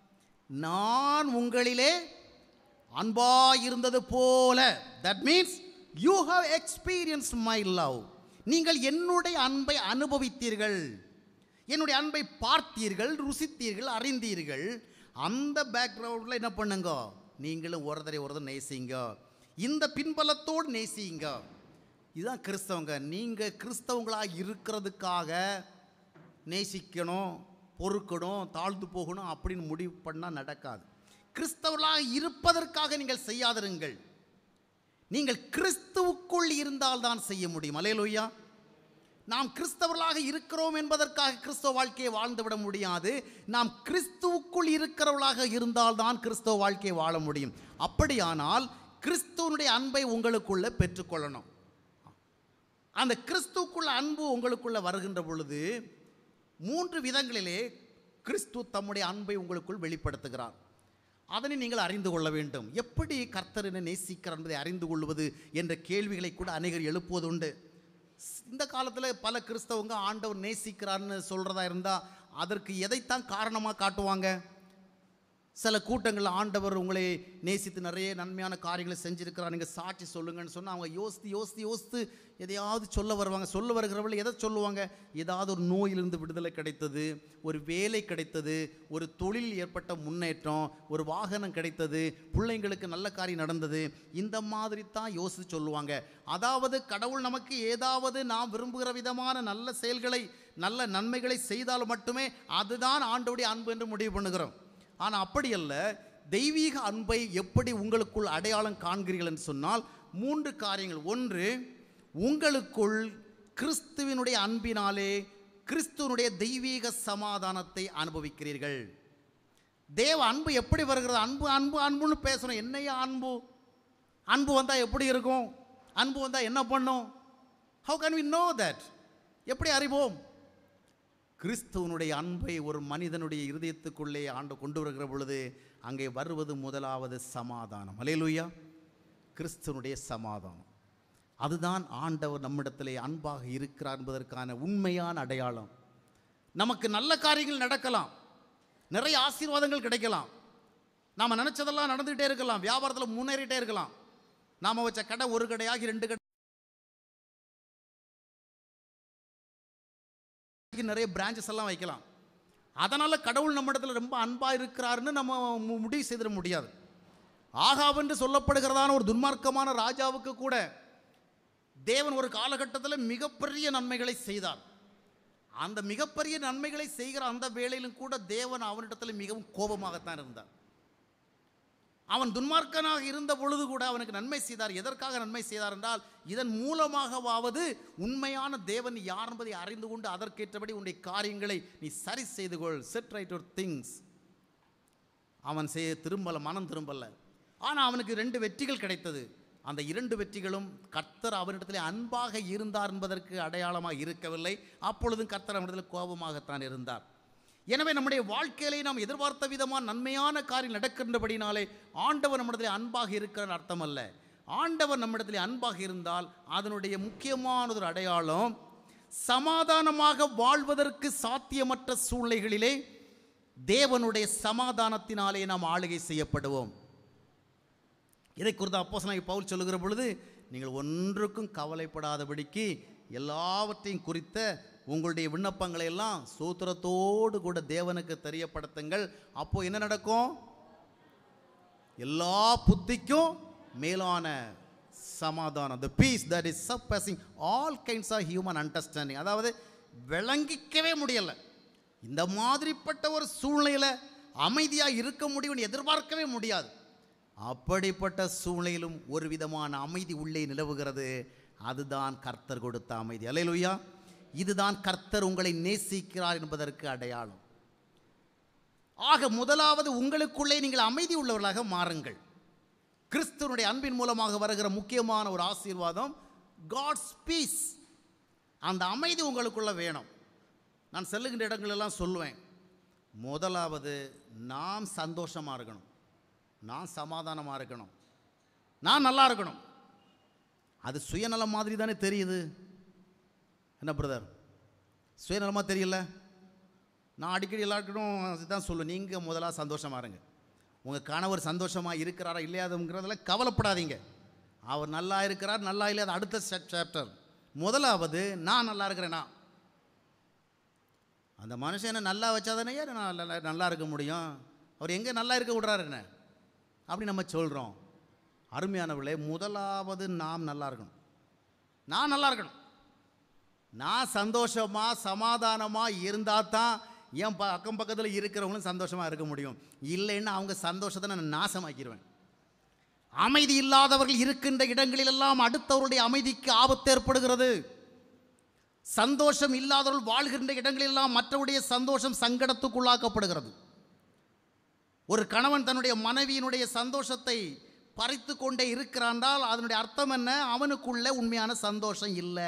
நான் உங்களிலே அன்பாய் இருந்தது போல that means you have experience my love நீங்கள் என்னுடைய அன்பை அனுபவித்தீர்கள் என்னுடைய அன்பை பார்த்தீர்கள் ருசித்தீர்கள் அறிந்தீர்கள் அந்த பேக்ரவுண்டில் என்ன பண்ணுங்க நீங்களும் ஒருத்தரை ஒருத்தர் நேசிங்க இந்த பின்பலத்தோடு நேசிங்க இதுதான் கிறிஸ்தவங்க நீங்கள் கிறிஸ்தவங்களாக இருக்கிறதுக்காக நேசிக்கணும் பொறுக்கணும் தாழ்ந்து போகணும் அப்படின்னு முடிவு பண்ணால் நடக்காது கிறிஸ்தவர்களாக இருப்பதற்காக நீங்கள் செய்யாதிருங்கள் நீங்கள் கிறிஸ்துவுக்குள் இருந்தால் தான் செய்ய முடியும் அலையலுயா நாம் கிறிஸ்தவர்களாக இருக்கிறோம் என்பதற்காக கிறிஸ்தவ வாழ்க்கையை வாழ்ந்துவிட முடியாது நாம் கிறிஸ்துவுக்குள் இருக்கிறவர்களாக இருந்தால்தான் கிறிஸ்தவ வாழ்க்கையை வாழ முடியும் அப்படியானால் கிறிஸ்துவனுடைய அன்பை உங்களுக்குள்ள பெற்றுக்கொள்ளணும் அந்த கிறிஸ்துவுக்குள்ள அன்பு உங்களுக்குள்ள வருகின்ற பொழுது மூன்று விதங்களிலே கிறிஸ்து தம்முடைய அன்பை உங்களுக்குள் வெளிப்படுத்துகிறார் அதனை நீங்கள் அறிந்து கொள்ள வேண்டும் எப்படி கர்த்தர் என்னை நேசிக்கிறார் என்பதை அறிந்து கொள்வது என்ற கேள்விகளை கூட அநேகர் எழுப்புவது உண்டு இந்த காலத்தில் பல கிறிஸ்தவங்க ஆண்டவர் நேசிக்கிறார்னு சொல்கிறதா இருந்தால் அதற்கு எதைத்தான் காரணமாக காட்டுவாங்க சில கூட்டங்களில் ஆண்டவர் உங்களை நேசித்து நிறைய நன்மையான காரியங்களை செஞ்சிருக்கிறார் நீங்கள் சாட்சி சொல்லுங்கன்னு சொன்னால் அவங்க யோசித்து யோசித்து யோசித்து எதையாவது சொல்ல வருவாங்க சொல்ல வருகிறவர்கள் எதை சொல்லுவாங்க ஏதாவது ஒரு நோயிலிருந்து விடுதலை கிடைத்தது ஒரு வேலை கிடைத்தது ஒரு தொழில் ஏற்பட்ட முன்னேற்றம் ஒரு வாகனம் கிடைத்தது பிள்ளைங்களுக்கு நல்ல காரியம் நடந்தது இந்த மாதிரி தான் யோசித்து சொல்லுவாங்க அதாவது கடவுள் நமக்கு ஏதாவது நாம் விரும்புகிற விதமான நல்ல செயல்களை நல்ல நன்மைகளை செய்தால் மட்டுமே அதுதான் ஆண்டோடைய அன்பு என்று முடிவு பண்ணுகிறோம் ஆனால் அப்படி அல்ல தெய்வீக அன்பை எப்படி உங்களுக்குள் அடையாளம் காண்கிறீர்கள் என்று சொன்னால் மூன்று காரியங்கள் ஒன்று உங்களுக்குள் கிறிஸ்துவினுடைய அன்பினாலே கிறிஸ்துவனுடைய தெய்வீக சமாதானத்தை அனுபவிக்கிறீர்கள் தேவ அன்பு எப்படி வருகிறது அன்பு அன்பு அன்புன்னு பேசுகிறோம் என்னையா அன்பு அன்பு வந்தால் எப்படி இருக்கும் அன்பு வந்தால் என்ன பண்ணும் how can we know that எப்படி அறிவோம் கிறிஸ்துவனுடைய அன்பை ஒரு மனிதனுடைய இருதயத்துக்குள்ளே ஆண்டு கொண்டு வருகிற பொழுது அங்கே வருவது முதலாவது சமாதானம் அலையலுயா கிறிஸ்துவனுடைய சமாதானம் அதுதான் ஆண்டவர் நம்மிடத்திலே அன்பாக இருக்கிறார் என்பதற்கான உண்மையான அடையாளம் நமக்கு நல்ல காரியங்கள் நடக்கலாம் நிறைய ஆசீர்வாதங்கள் கிடைக்கலாம் நாம் நினச்சதெல்லாம் நடந்துகிட்டே இருக்கலாம் வியாபாரத்தில் முன்னேறிட்டே இருக்கலாம் நாம் வச்ச கடை ஒரு கடையாகி ரெண்டு கடை நிறைய பிரான்ச்சஸ் எல்லாம் வைக்கலாம் அதனால் கடவுள் நம்ம இடத்துல ரொம்ப அன்பாக இருக்கிறாருன்னு நம்ம மு- முடிவு செய்திட முடியாது ஆகாவென்று சொல்லப்படுகிறதான ஒரு துன்மார்க்கமான ராஜாவுக்கு கூட தேவன் ஒரு காலகட்டத்தில் மிகப்பெரிய நன்மைகளை செய்தார் அந்த மிகப்பெரிய நன்மைகளை செய்கிற அந்த வேளையிலும் கூட தேவன் அவனிடத்தில் மிகவும் கோபமாகத்தான் இருந்தார் அவன் துன்மார்க்கனாக இருந்த பொழுது கூட அவனுக்கு நன்மை செய்தார் எதற்காக நன்மை செய்தார் என்றால் இதன் மூலமாகவாவது உண்மையான தேவன் யார் என்பதை அறிந்து கொண்டு அதற்கேற்றபடி உன்னுடைய காரியங்களை நீ சரி செய்து கொள் செட் ரைட் ஒரு திங்ஸ் அவன் செய்ய திரும்பல மனம் திரும்பல ஆனால் அவனுக்கு ரெண்டு வெற்றிகள் கிடைத்தது அந்த இரண்டு வெற்றிகளும் கர்த்தர் அவனிடத்திலே அன்பாக இருந்தார் என்பதற்கு அடையாளமாக இருக்கவில்லை அப்பொழுதும் கர்த்தர் அவனிடத்தில் கோபமாகத்தான் இருந்தார் எனவே நம்முடைய வாழ்க்கையிலே நாம் எதிர்பார்த்த விதமான நன்மையான காரியம் நடக்கின்றபடினாலே ஆண்டவர் நம்மிடத்தில் அன்பாக இருக்கிற அர்த்தம் அல்ல ஆண்டவர் நம்மிடத்தில் அன்பாக இருந்தால் அதனுடைய முக்கியமான ஒரு அடையாளம் சமாதானமாக வாழ்வதற்கு சாத்தியமற்ற சூழ்நிலைகளிலே தேவனுடைய சமாதானத்தினாலே நாம் ஆளுகை செய்யப்படுவோம் இதை குறித்து அப்போஸ்தலனாகிய பவுல் சொல்லுகிற பொழுது நீங்கள் ஒன்றுக்கும் கவலைப்படாதபடிக்கு எல்லாவற்றையும் குறித்த உங்களுடைய விண்ணப்பங்களை எல்லாம் சூத்திரத்தோடு கூட தேவனுக்கு தெரியப்படுத்துங்கள் அப்போ என்ன நடக்கும் எல்லா புத்திக்கும் மேலான சமாதானம் the peace that is surpassing all kinds of human understanding அதாவது விளங்கிக்கவே முடியல இந்த மாதிரிப்பட்ட ஒரு சூழ்நிலையில் அமைதியாக இருக்க முடியும்னு எதிர்பார்க்கவே முடியாது அப்படிப்பட்ட சூழ்நிலையிலும் ஒரு விதமான அமைதி உள்ளே நிலவுகிறது அதுதான் கர்த்தர் கொடுத்த அமைதி அலையலுயா இதுதான் கர்த்தர் உங்களை நேசிக்கிறார் என்பதற்கு அடையாளம் ஆக முதலாவது உங்களுக்குள்ளே நீங்கள் அமைதி உள்ளவர்களாக மாறுங்கள் கிறிஸ்துவனுடைய அன்பின் மூலமாக வருகிற முக்கியமான ஒரு ஆசீர்வாதம் காட்ஸ் பீஸ் அந்த அமைதி உங்களுக்குள்ள வேணும் நான் செல்லுகின்ற இடங்களெல்லாம் சொல்லுவேன் முதலாவது நாம் சந்தோஷமாக இருக்கணும் நான் சமாதானமாக இருக்கணும் நான் நல்லா இருக்கணும் அது சுயநலம் மாதிரி தானே தெரியுது என்ன பிரதர் சுயநலமாக தெரியல நான் அடிக்கடி எல்லாருக்கிட்டும் இதுதான் சொல்லுவேன் நீங்கள் முதலாக சந்தோஷமாக இருங்க உங்கள் கணவர் சந்தோஷமாக இருக்கிறாரா இல்லையாதுங்கிறதுல கவலைப்படாதீங்க அவர் நல்லா இருக்கிறார் நல்லா இல்லையா அது அடுத்த சாப்டர் முதலாவது நான் நல்லா இருக்கிறேனா அந்த மனுஷன் என்ன நல்லா வச்சாதானே நான் நல்லா நல்லா இருக்க முடியும் அவர் எங்கே நல்லா இருக்க விடுறாரு என்ன அப்படி நம்ம சொல்கிறோம் அருமையானவர்களே முதலாவது நாம் நல்லா இருக்கணும் நான் நல்லா இருக்கணும் நான் சந்தோஷமாக சமாதானமாக இருந்தால் தான் என் ப அக்கம் பக்கத்தில் இருக்கிறவங்களும் சந்தோஷமாக இருக்க முடியும் இல்லைன்னா அவங்க சந்தோஷத்தை நான் நாசமாக்கிடுவேன் அமைதி இல்லாதவர்கள் இருக்கின்ற இடங்களிலெல்லாம் அடுத்தவருடைய அமைதிக்கு ஆபத்து ஏற்படுகிறது சந்தோஷம் இல்லாதவர்கள் வாழ்கின்ற இடங்களிலெல்லாம் மற்றவருடைய சந்தோஷம் சங்கடத்துக்குள்ளாக்கப்படுகிறது ஒரு கணவன் தன்னுடைய மனைவியினுடைய சந்தோஷத்தை பறித்து கொண்டே இருக்கிறான்றால் அதனுடைய அர்த்தம் என்ன அவனுக்குள்ள உண்மையான சந்தோஷம் இல்லை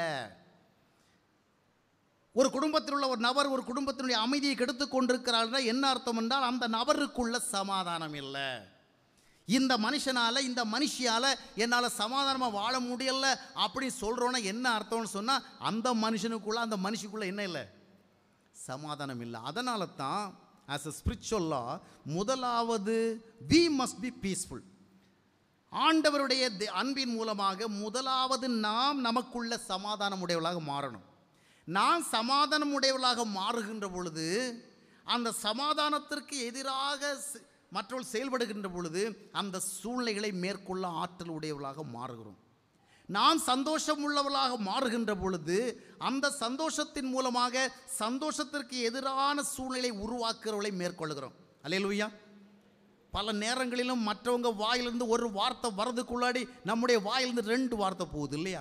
ஒரு குடும்பத்தில் உள்ள ஒரு நபர் ஒரு குடும்பத்தினுடைய அமைதியை கெடுத்து கொண்டிருக்கிறார்கள் என்ன அர்த்தம் என்றால் அந்த நபருக்குள்ள சமாதானம் இல்லை இந்த மனுஷனால் இந்த மனுஷியால் என்னால் சமாதானமாக வாழ முடியல அப்படின்னு சொல்கிறோன்னா என்ன அர்த்தம்னு சொன்னால் அந்த மனுஷனுக்குள்ள அந்த மனுஷிக்குள்ளே என்ன இல்லை சமாதானம் இல்லை அதனால தான் ஆஸ் அ ஸ்பிரிச்சுவலாக முதலாவது வி மஸ்ட் பி பீஸ்ஃபுல் ஆண்டவருடைய தி- அன்பின் மூலமாக முதலாவது நாம் நமக்குள்ள சமாதானம் உடையவளாக மாறணும் நான் சமாதானம் உடையவளாக மாறுகின்ற பொழுது அந்த சமாதானத்திற்கு எதிராக செ- மற்றவர்கள் செயல்படுகின்ற பொழுது அந்த சூழ்நிலைகளை மேற்கொள்ள ஆற்றல் உடையவளாக மாறுகிறோம் நான் சந்தோஷம் உள்ளவளாக மாறுகின்ற பொழுது அந்த சந்தோஷத்தின் மூலமாக சந்தோஷத்திற்கு எதிரான சூழ்நிலை உருவாக்குறவளை மேற்கொள்கிறோம் அல்லேலூயா பல நேரங்களிலும் மற்றவங்க வாயிலிருந்து ஒரு வார்த்தை வரதுக்குள்ளாடி நம்முடைய வாயிலிருந்து ரெண்டு வார்த்தை போகுது இல்லையா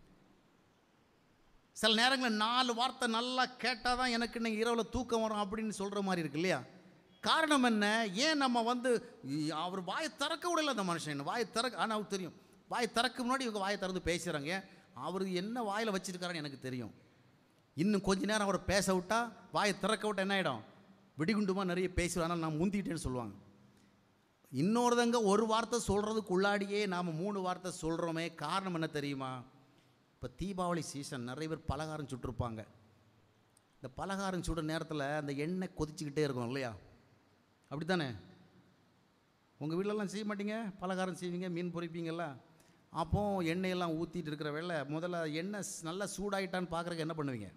சில நேரங்களில் நாலு வார்த்தை நல்லா கேட்டால் தான் எனக்கு இன்னைக்கு இரவில் தூக்கம் வரும் அப்படின்னு சொல்கிற மாதிரி இருக்கு இல்லையா காரணம் என்ன ஏன் நம்ம வந்து இ- அவர் வாயை திறக்க விடல அந்த மனுஷன் வாயை திறக்க ஆனால் அவருக்கு தெரியும் வாயை திறக்க முன்னாடி இவங்க வாயை திறந்து பேசுகிறாங்க அவர் என்ன வாயில் வச்சிருக்காருன்னு எனக்கு தெரியும் இன்னும் கொஞ்ச நேரம் அவரை பேச விட்டா வாயை திறக்க விட்டா என்ன ஆகிடும் வெடிகுண்டுமா நிறைய பேசுவார் ஆனால் நான் முந்திட்டேன்னு சொல்லுவாங்க இன்னொருதங்க ஒரு வார்த்தை சொல்கிறதுக்குள்ளாடியே நாம் மூணு வார்த்தை சொல்கிறோமே காரணம் என்ன தெரியுமா இப்போ தீபாவளி சீசன் நிறைய பேர் பலகாரம் சுட்டிருப்பாங்க இந்த பலகாரம் சுடுற நேரத்தில் அந்த எண்ணெய் கொதிச்சுக்கிட்டே இருக்கும் இல்லையா அப்படி தானே உங்கள் வீட்டிலலாம் செய்ய மாட்டீங்க பலகாரம் செய்வீங்க மீன் பொரிப்பீங்கல்ல அப்போ எண்ணெயெல்லாம் ஊற்றிட்டு இருக்கிற வேளை முதல்ல எண்ணெய் ஸ்- நல்லா சூடாயிட்டான்னு பார்க்குறக்கு என்ன பண்ணுவீங்க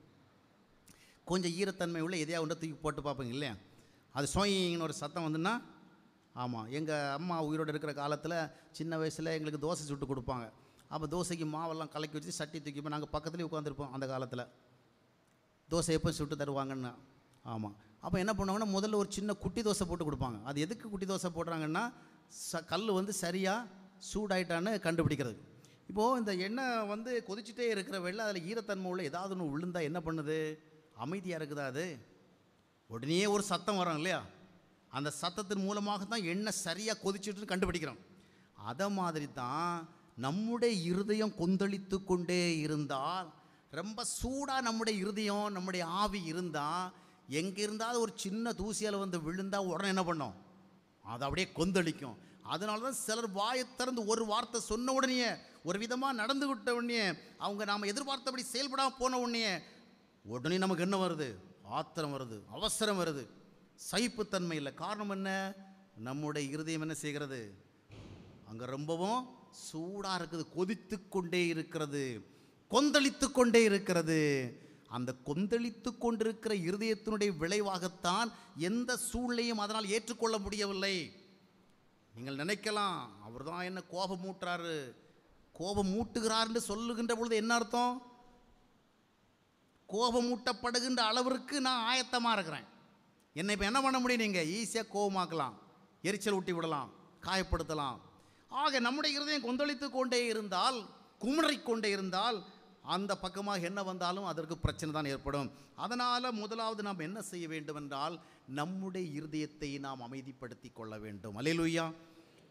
கொஞ்சம் ஈரத்தன்மை உள்ள எதையா ஒன்று தூக்கி போட்டு பார்ப்பீங்க இல்லையா அது சோயின்னு ஒரு சத்தம் வந்துன்னா ஆமாம் எங்கள் அம்மா உயிரோடு இருக்கிற காலத்தில் சின்ன வயசில் எங்களுக்கு தோசை சுட்டு கொடுப்பாங்க அப்போ தோசைக்கு மாவெல்லாம் கலக்கி வச்சு சட்டி தூக்கி போய் நாங்கள் பக்கத்துலேயே உட்காந்துருப்போம் அந்த காலத்தில் தோசை எப்போ சுட்டு தருவாங்கன்னு ஆமாம் அப்போ என்ன பண்ணுவாங்கன்னா முதல்ல ஒரு சின்ன குட்டி தோசை போட்டு கொடுப்பாங்க அது எதுக்கு குட்டி தோசை போடுறாங்கன்னா ச கல் வந்து சரியாக சூடாயிட்டான்னு கண்டுபிடிக்கிறது இப்போது இந்த எண்ணெய் வந்து கொதிச்சுட்டே இருக்கிற வெள்ளை அதில் ஈரத்தன்மை உள்ள ஏதாவது ஒன்று விழுந்தா என்ன பண்ணுது அமைதியாக இருக்குதா அது உடனே ஒரு சத்தம் வரும் இல்லையா அந்த சத்தத்தின் மூலமாக தான் எண்ணெய் சரியாக கொதிச்சுட்டு கண்டுபிடிக்கிறோம் அதை மாதிரி தான் நம்முடைய இருதயம் கொந்தளித்து கொண்டே இருந்தால் ரொம்ப சூடாக நம்முடைய இருதயம் நம்முடைய ஆவி இருந்தால் எங்கே இருந்தாலும் ஒரு சின்ன தூசியால் வந்து விழுந்தா உடனே என்ன பண்ணோம் அது அப்படியே கொந்தளிக்கும் அதனால தான் சிலர் வாயை திறந்து ஒரு வார்த்தை சொன்ன உடனே ஒரு விதமாக நடந்து விட்ட உடனே அவங்க நாம் எதிர்பார்த்தபடி செயல்படாமல் போன உடனே உடனே நமக்கு என்ன வருது ஆத்திரம் வருது அவசரம் வருது சகிப்புத்தன்மை இல்லை காரணம் என்ன நம்முடைய இருதயம் என்ன செய்கிறது அங்கே ரொம்பவும் சூடாக இருக்குது கொதித்து கொண்டே இருக்கிறது கொந்தளித்து கொண்டே இருக்கிறது அந்த கொந்தளித்து கொண்டிருக்கிற இருதயத்தினுடைய விளைவாகத்தான் எந்த சூழ்நிலையும் அதனால் ஏற்றுக்கொள்ள முடியவில்லை நீங்கள் நினைக்கலாம் அவர் தான் என்ன கோபம் மூட்டுறாரு கோபம் மூட்டுகிறார்னு சொல்லுகின்ற பொழுது என்ன அர்த்தம் கோபமூட்டப்படுகின்ற அளவிற்கு நான் ஆயத்தமாக இருக்கிறேன் என்னை இப்போ என்ன பண்ண முடியும் நீங்கள் ஈஸியாக கோபமாக்கலாம் எரிச்சல் ஊட்டி விடலாம் காயப்படுத்தலாம் ஆக நம்முடைய இருதயம் கொந்தளித்து கொண்டே இருந்தால் குமுறிக் கொண்டே இருந்தால் அந்த பக்கமாக என்ன வந்தாலும் அதற்கு பிரச்சனை தான் ஏற்படும் அதனால் முதலாவது நாம் என்ன செய்ய வேண்டும் என்றால் நம்முடைய இருதயத்தை நாம் அமைதிப்படுத்தி கொள்ள வேண்டும் அலையிலுயா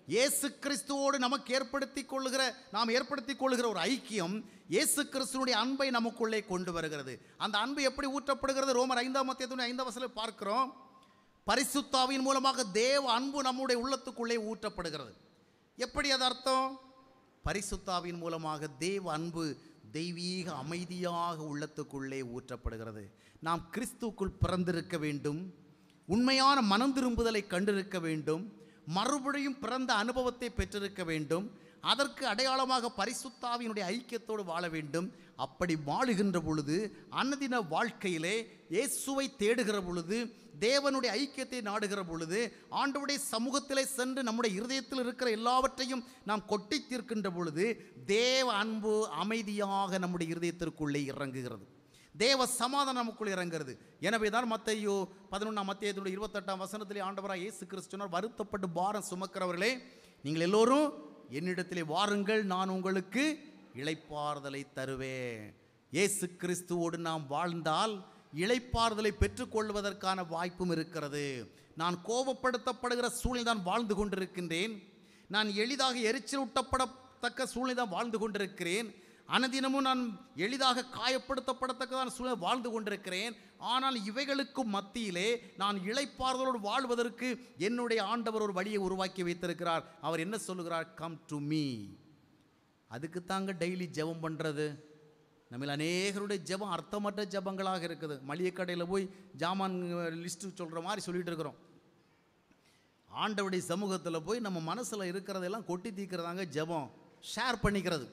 இயேசு கிறிஸ்துவோடு நமக்கு ஏற்படுத்தி கொள்ளுகிற நாம் ஏற்படுத்தி கொள்ளுகிற ஒரு ஐக்கியம் இயேசு கிறிஸ்துவனுடைய அன்பை நமக்குள்ளே கொண்டு வருகிறது அந்த அன்பு எப்படி ஊற்றப்படுகிறது ரோமர் ஐந்தாம் மத்தியத்துடைய ஐந்தாம் வசதியில் பார்க்கிறோம் பரிசுத்தாவின் மூலமாக தேவ அன்பு நம்முடைய உள்ளத்துக்குள்ளே ஊற்றப்படுகிறது எப்படி அது அர்த்தம் பரிசுத்தாவின் மூலமாக தேவ அன்பு தெய்வீக அமைதியாக உள்ளத்துக்குள்ளே ஊற்றப்படுகிறது நாம் கிறிஸ்துக்குள் பிறந்திருக்க வேண்டும் உண்மையான மனம் திரும்புதலை கண்டிருக்க வேண்டும் மறுபடியும் பிறந்த அனுபவத்தை பெற்றிருக்க வேண்டும் அதற்கு அடையாளமாக பரிசுத்தாவினுடைய ஐக்கியத்தோடு வாழ வேண்டும் அப்படி வாழுகின்ற பொழுது அன்னதின வாழ்க்கையிலே இயேசுவை தேடுகிற பொழுது தேவனுடைய ஐக்கியத்தை நாடுகிற பொழுது ஆண்டவருடைய சமூகத்திலே சென்று நம்முடைய இருதயத்தில் இருக்கிற எல்லாவற்றையும் நாம் கொட்டி தீர்க்கின்ற பொழுது தேவ அன்பு அமைதியாக நம்முடைய இருதயத்திற்குள்ளே இறங்குகிறது தேவ சமாதானம் நமக்குள் இறங்குறது எனவே தான் மத்தையோ பதினொன்றாம் மத்தியத்தினுடைய இருபத்தெட்டாம் வசனத்திலே ஆண்டவராக இயேசு கிறிஸ்துனர் வருத்தப்பட்டு பாரம் சுமக்கிறவர்களே நீங்கள் எல்லோரும் என்னிடத்திலே வாருங்கள் நான் உங்களுக்கு இளைப்பாறுதலை தருவேன் இயேசு கிறிஸ்துவோடு நாம் வாழ்ந்தால் இளைப்பாறுதலை பெற்றுக்கொள்வதற்கான வாய்ப்பும் இருக்கிறது நான் கோபப்படுத்தப்படுகிற சூழ்நிலை தான் வாழ்ந்து கொண்டிருக்கின்றேன் நான் எளிதாக எரிச்சல் ஊட்டப்படத்தக்க சூழ்நிலை தான் வாழ்ந்து கொண்டிருக்கிறேன் அனுதினமும் நான் எளிதாக காயப்படுத்தப்படத்தக்கதான சூழ்நிலை வாழ்ந்து கொண்டிருக்கிறேன் ஆனால் இவைகளுக்கும் மத்தியிலே நான் இளைப்பாறுதலோடு வாழ்வதற்கு என்னுடைய ஆண்டவர் ஒரு வழியை உருவாக்கி வைத்திருக்கிறார் அவர் என்ன சொல்லுகிறார் கம் டு மீ அதுக்கு தாங்க டெய்லி ஜெபம் பண்ணுறது நம்ம அநேகருடைய ஜெபம் அர்த்தமற்ற ஜெபங்களாக இருக்குது மளிகை கடையில் போய் ஜாமான் லிஸ்ட்டு சொல்கிற மாதிரி சொல்லிட்டு இருக்கிறோம் ஆண்டவருடைய சமூகத்தில் போய் நம்ம மனசில் இருக்கிறதெல்லாம் கொட்டி தீக்கிறதாங்க ஜெபம் ஷேர் பண்ணிக்கிறது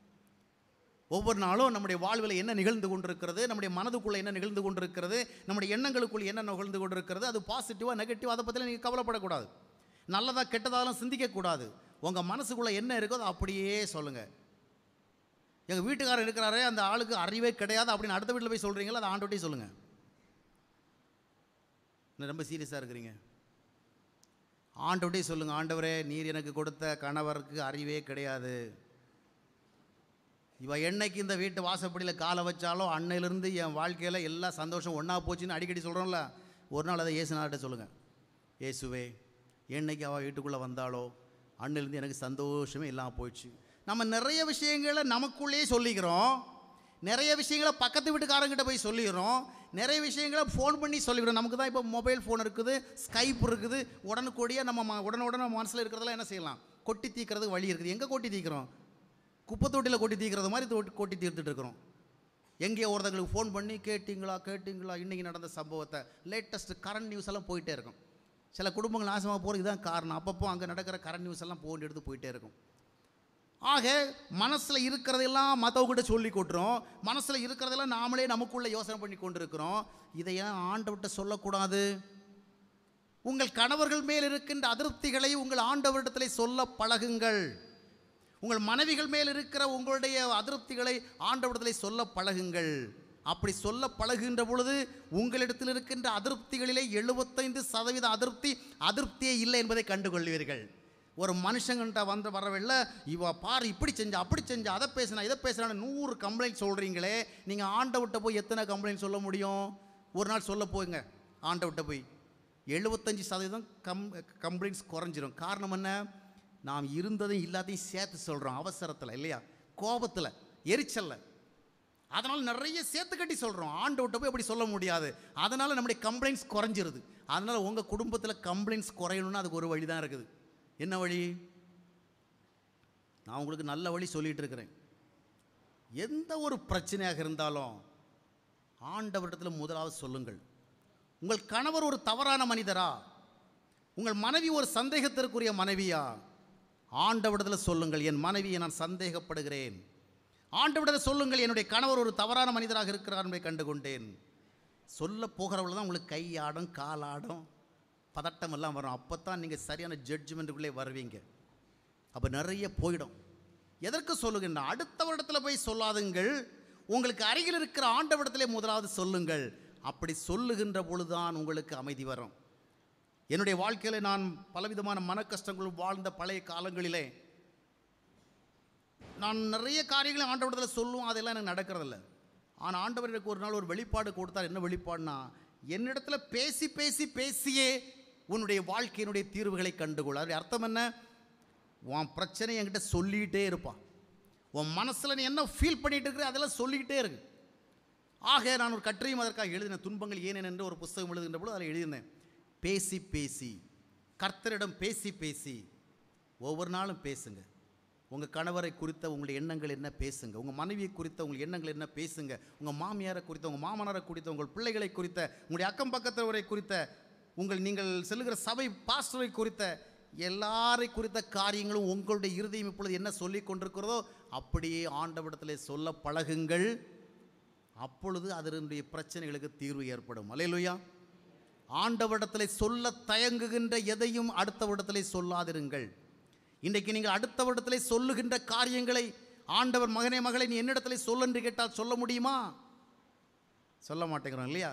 ஒவ்வொரு நாளும் நம்முடைய வாழ்வில் என்ன நிகழ்ந்து கொண்டிருக்கிறது நம்முடைய மனதுக்குள்ளே என்ன நிகழ்ந்து கொண்டிருக்கிறது நம்முடைய எண்ணங்களுக்குள் என்ன நிகழ்ந்து கொண்டிருக்கிறது அது பாசிட்டிவாக நெகட்டிவ் அதை பற்றிலாம் நீங்கள் கவலைப்படக்கூடாது நல்லதா கெட்டதாலும் சிந்திக்கக்கூடாது உங்கள் மனசுக்குள்ளே என்ன இருக்கோ அதை அப்படியே சொல்லுங்கள் எங்கள் வீட்டுக்காரர் இருக்கிறாரே அந்த ஆளுக்கு அறிவே கிடையாது அப்படின்னு அடுத்த வீட்டில் போய் சொல்கிறீங்களா அதை ஆண்டோட்டையும் சொல்லுங்கள் இன்னும் ரொம்ப சீரியஸாக இருக்கிறீங்க ஆண்டோட்டையும் சொல்லுங்கள் ஆண்டவரே நீர் எனக்கு கொடுத்த கணவருக்கு அறிவே கிடையாது இவ என்னைக்கு இந்த வீட்டு வாசப்படியில் காலை வச்சாலும் அன்னையிலிருந்து என் வாழ்க்கையில் எல்லா சந்தோஷம் ஒன்றா போச்சுன்னு அடிக்கடி சொல்கிறோம்ல ஒரு நாள் அதை இயேசுநாட்ட சொல்லுங்கள் இயேசுவே என்னைக்கு அவள் வீட்டுக்குள்ளே வந்தாலோ அன்னிலேருந்து எனக்கு சந்தோஷமே இல்லாமல் போயிடுச்சு நம்ம நிறைய விஷயங்களை நமக்குள்ளேயே சொல்லிக்கிறோம் நிறைய விஷயங்களை பக்கத்து வீட்டுக்காரங்கிட்ட போய் சொல்லிடுறோம் நிறைய விஷயங்களை ஃபோன் பண்ணி சொல்லிக்கிறோம் நமக்கு தான் இப்போ மொபைல் ஃபோன் இருக்குது ஸ்கைப் இருக்குது உடனுக்குடியே நம்ம ம- உடனுக்குடன் நம்ம மனசில் இருக்கிறதெல்லாம் என்ன செய்யலாம் கொட்டி தீக்கிறதுக்கு வழி இருக்குது எங்கே கொட்டி தீக்கிறோம் குப்பை தொட்டியில் கொட்டி தீக்கிறது மாதிரி தொட்டி கொட்டி தீர்த்துட்டு இருக்கிறோம் எங்கேயோ ஒருத்தங்களுக்கு ஃபோன் பண்ணி கேட்டிங்களா கேட்டிங்களா இன்றைக்கி நடந்த சம்பவத்தை லேட்டஸ்ட் கரண்ட் நியூஸ் எல்லாம் போயிட்டே இருக்கும் சில குடும்பங்கள் நாசமாக போகிறதுக்கு தான் காரணம் அப்பப்போ அங்கே நடக்கிற கரண்ட் நியூஸ் எல்லாம் போன் எடுத்து போயிட்டே இருக்கும் ஆக மனசில் இருக்கிறதெல்லாம் மற்றவங்கிட்ட சொல்லி கொட்டுறோம் மனசில் இருக்கிறதெல்லாம் நாமளே நமக்குள்ளே யோசனை பண்ணி கொண்டிருக்கிறோம் இதை ஏன் ஆண்டவர்கிட்ட சொல்லக்கூடாது உங்கள் கணவர்கள் மேல் இருக்கின்ற அதிருப்திகளை உங்கள் ஆண்டவரிடத்திலே சொல்ல பழகுங்கள் உங்கள் மனைவிகள் மேல் இருக்கிற உங்களுடைய அதிருப்திகளை ஆண்டவரிடத்திலே சொல்ல பழகுங்கள் அப்படி சொல்ல பழகுகின்ற பொழுது உங்களிடத்தில் இருக்கின்ற அதிருப்திகளிலே எழுபத்தைந்து சதவீத அதிருப்தி அதிருப்தியே இல்லை என்பதை கண்டுகொள்வீர்கள் ஒரு மனுஷங்கிட்ட வந்து வரவில்லை இவ பாரு இப்படி செஞ்சா அப்படி செஞ்சா அதை பேசினா இதை பேசினான்னு நூறு கம்ப்ளைண்ட் சொல்கிறீங்களே நீங்கள் ஆண்டவர்கிட்ட போய் எத்தனை கம்ப்ளைண்ட் சொல்ல முடியும் ஒரு நாள் சொல்ல போங்க ஆண்டவர்கிட்ட போய் எழுபத்தஞ்சு சதவீதம் கம் கம்ப்ளைண்ட்ஸ் குறைஞ்சிரும் காரணம் என்ன நாம் இருந்ததையும் இல்லாதையும் சேர்த்து சொல்கிறோம் அவசரத்தில் இல்லையா கோபத்தில் எரிச்சலில் அதனால் நிறைய சேர்த்து கட்டி சொல்கிறோம் ஆண்டவர்கிட்ட போய் அப்படி சொல்ல முடியாது அதனால் நம்முடைய கம்ப்ளைண்ட்ஸ் குறைஞ்சிருது அதனால் உங்கள் குடும்பத்தில் கம்ப்ளைண்ட்ஸ் குறையணும்னா அதுக்கு ஒரு வழி தான் இருக்குது என்ன வழி நான் உங்களுக்கு நல்ல வழி சொல்லிட்டு இருக்கிறேன் எந்த ஒரு பிரச்சனையாக இருந்தாலும் ஆண்டவரிடத்தில் முதலாவது சொல்லுங்கள் உங்கள் கணவர் ஒரு தவறான மனிதரா உங்கள் மனைவி ஒரு சந்தேகத்திற்குரிய மனைவியா ஆண்டவரிடத்தில் சொல்லுங்கள் என் மனைவியை நான் சந்தேகப்படுகிறேன் ஆண்டவரிடத்தில் சொல்லுங்கள் என்னுடைய கணவர் ஒரு தவறான மனிதராக இருக்கிறார் என்பதை கண்டுகொண்டேன் சொல்ல போகிறவள் தான் உங்களுக்கு கை ஆடும் கால் ஆடும் பதட்டம் எல்லாம் வரும் அப்போ தான் நீங்கள் சரியான ஜட்ஜ்மெண்ட்டுக்குள்ளே வருவீங்க அப்போ நிறைய போயிடும் எதற்கு சொல்லுகின்ற அடுத்த வருடத்தில் போய் சொல்லாதுங்கள் உங்களுக்கு அருகில் இருக்கிற ஆண்டவரிடத்திலே முதலாவது சொல்லுங்கள் அப்படி சொல்லுகின்ற பொழுதுதான் உங்களுக்கு அமைதி வரும் என்னுடைய வாழ்க்கையில் நான் பலவிதமான மன கஷ்டங்கள் வாழ்ந்த பழைய காலங்களிலே நான் நிறைய காரியங்களை ஆண்டவரிடத்தில் சொல்லுவோம் அதெல்லாம் எனக்கு நடக்கிறதில்ல ஆனால் ஆண்டவர் எனக்கு ஒரு நாள் ஒரு வெளிப்பாடு கொடுத்தார் என்ன வெளிப்பாடுனா என்னிடத்துல பேசி பேசி பேசியே உன்னுடைய வாழ்க்கையினுடைய தீர்வுகளை கண்டுகொள் அதனுடைய அர்த்தம் என்ன உன் பிரச்சனை என்கிட்ட சொல்லிக்கிட்டே இருப்பான் உன் மனசில் நீ என்ன ஃபீல் பண்ணிட்டு இருக்கிற அதெல்லாம் சொல்லிக்கிட்டே இருக்கு ஆக நான் ஒரு கட்டுரையும் அதற்காக எழுதின துன்பங்கள் ஏனென் என்று ஒரு புஸ்தகம் எழுதுகின்ற பொழுது அதில் எழுதினேன் பேசி பேசி கர்த்தரிடம் பேசி பேசி ஒவ்வொரு நாளும் பேசுங்க உங்கள் கணவரை குறித்த உங்களுடைய எண்ணங்கள் என்ன பேசுங்க உங்கள் மனைவியை குறித்த உங்கள் எண்ணங்கள் என்ன பேசுங்க உங்கள் மாமியாரை குறித்த உங்கள் மாமனாரை குறித்த உங்கள் பிள்ளைகளை குறித்த உங்களுடைய அக்கம் பக்கத்தவரை குறித்த உங்கள் நீங்கள் செல்லுகிற சபை பாஸ்டரை குறித்த எல்லாரை குறித்த காரியங்களும் உங்களுடைய இருதயம் இப்பொழுது என்ன சொல்லி கொண்டிருக்கிறதோ அப்படியே ஆண்டவிடத்திலே சொல்ல பழகுங்கள் அப்பொழுது அதனுடைய பிரச்சனைகளுக்கு தீர்வு ஏற்படும் அலையலுயா ஆண்டவரிடத்திலே சொல்ல தயங்குகின்ற எதையும் அடுத்தவரிடத்திலே சொல்லாதிருங்கள் இன்றைக்கு நீங்கள் அடுத்தவரிடத்திலே சொல்லுகின்ற காரியங்களை ஆண்டவர் மகனே மகளை நீ என்னிடத்திலே சொல் என்று கேட்டால் சொல்ல முடியுமா சொல்ல மாட்டேங்கிறோம் இல்லையா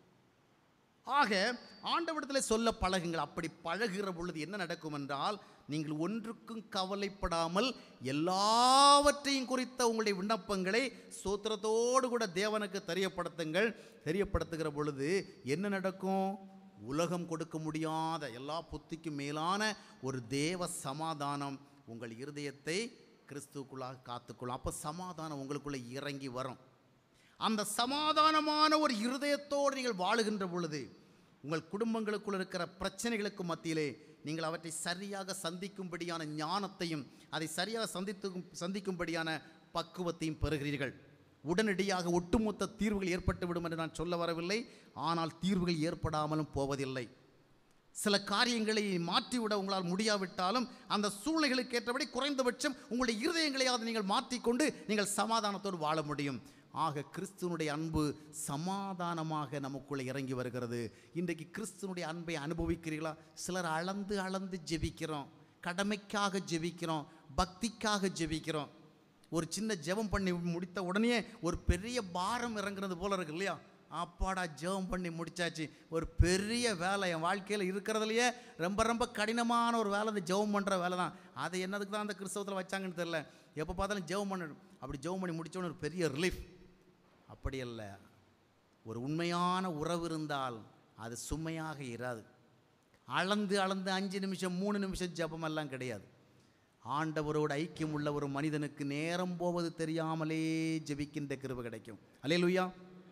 ஆக ஆண்டவரிடத்தில் சொல்ல பழகுங்கள் அப்படி பழகுகிற பொழுது என்ன நடக்கும் என்றால் நீங்கள் ஒன்றுக்கும் கவலைப்படாமல் எல்லாவற்றையும் குறித்த உங்களுடைய விண்ணப்பங்களை சூத்திரத்தோடு கூட தேவனுக்கு தெரியப்படுத்துங்கள் தெரியப்படுத்துகிற பொழுது என்ன நடக்கும் உலகம் கொடுக்க முடியாத எல்லா புத்திக்கும் மேலான ஒரு தேவ சமாதானம் உங்கள் இருதயத்தை கிறிஸ்துவுக்குள்ளாக காத்துக்கொள்ளும் அப்போ சமாதானம் உங்களுக்குள்ளே இறங்கி வரும் அந்த சமாதானமான ஒரு இருதயத்தோடு நீங்கள் வாழுகின்ற பொழுது உங்கள் குடும்பங்களுக்குள் இருக்கிற பிரச்சனைகளுக்கு மத்தியிலே நீங்கள் அவற்றை சரியாக சந்திக்கும்படியான ஞானத்தையும் அதை சரியாக சந்தித்து சந்திக்கும்படியான பக்குவத்தையும் பெறுகிறீர்கள் உடனடியாக ஒட்டுமொத்த தீர்வுகள் ஏற்பட்டு விடும் என்று நான் சொல்ல வரவில்லை ஆனால் தீர்வுகள் ஏற்படாமலும் போவதில்லை சில காரியங்களை மாற்றிவிட உங்களால் முடியாவிட்டாலும் அந்த சூழ்நிலைகளுக்கு ஏற்றபடி குறைந்தபட்சம் உங்களுடைய இருதயங்களையாவது நீங்கள் மாற்றிக்கொண்டு நீங்கள் சமாதானத்தோடு வாழ முடியும் ஆக கிறிஸ்துவனுடைய அன்பு சமாதானமாக நமக்குள்ளே இறங்கி வருகிறது இன்றைக்கு கிறிஸ்துவனுடைய அன்பை அனுபவிக்கிறீர்களா சிலர் அளந்து அளந்து ஜெபிக்கிறோம் கடமைக்காக ஜெபிக்கிறோம் பக்திக்காக ஜெபிக்கிறோம் ஒரு சின்ன ஜெபம் பண்ணி முடித்த உடனே ஒரு பெரிய பாரம் இறங்குறது போல இருக்கு இல்லையா அப்பாடா ஜெபம் பண்ணி முடிச்சாச்சு ஒரு பெரிய வேலை என் வாழ்க்கையில் இருக்கிறதுலையே ரொம்ப ரொம்ப கடினமான ஒரு வேலை இந்த ஜெபம் பண்ணுற வேலை தான் அதை என்னதுக்கு தான் அந்த கிறிஸ்தவத்தில் வச்சாங்கன்னு தெரில எப்போ பார்த்தாலும் ஜெபம் பண்ணணும் அப்படி ஜெபம் பண்ணி முடிச்சோன்னு ஒரு பெரிய ரிலீஃப் அப்படி அல்ல ஒரு உண்மையான உறவு இருந்தால் அது சுமையாக இராது அளந்து அளந்து அஞ்சு நிமிஷம் மூணு நிமிஷம் ஜெபமெல்லாம் கிடையாது ஆண்டவரோடு ஐக்கியம் உள்ள ஒரு மனிதனுக்கு நேரம் போவது தெரியாமலே ஜெபிக்கின்ற கிருபை கிடைக்கும் அல்லேலூயா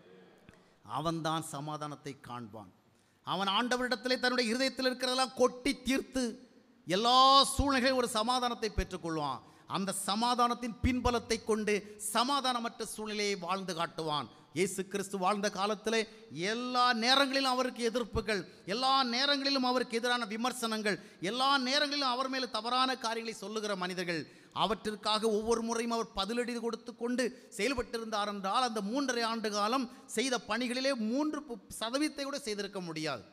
அவன்தான் சமாதானத்தை காண்பான் அவன் ஆண்டவரிடத்திலே தன்னுடைய இருதயத்தில் இருக்கிறதெல்லாம் கொட்டி தீர்த்து எல்லா சூழ்நிலையும் ஒரு சமாதானத்தை பெற்றுக்கொள்வான் அந்த சமாதானத்தின் பின்பலத்தை கொண்டு சமாதானமற்ற சூழ்நிலையை வாழ்ந்து காட்டுவான் இயேசு கிறிஸ்து வாழ்ந்த காலத்திலே எல்லா நேரங்களிலும் அவருக்கு எதிர்ப்புகள் எல்லா நேரங்களிலும் அவருக்கு எதிரான விமர்சனங்கள் எல்லா நேரங்களிலும் அவர் மேலே தவறான காரியங்களை சொல்லுகிற மனிதர்கள் அவற்றிற்காக ஒவ்வொரு முறையும் அவர் பதிலடி கொடுத்து கொண்டு செயல்பட்டிருந்தார் என்றால் அந்த மூன்றரை ஆண்டு காலம் செய்த பணிகளிலே மூன்று பு- சதவீதத்தை கூட செய்திருக்க முடியாது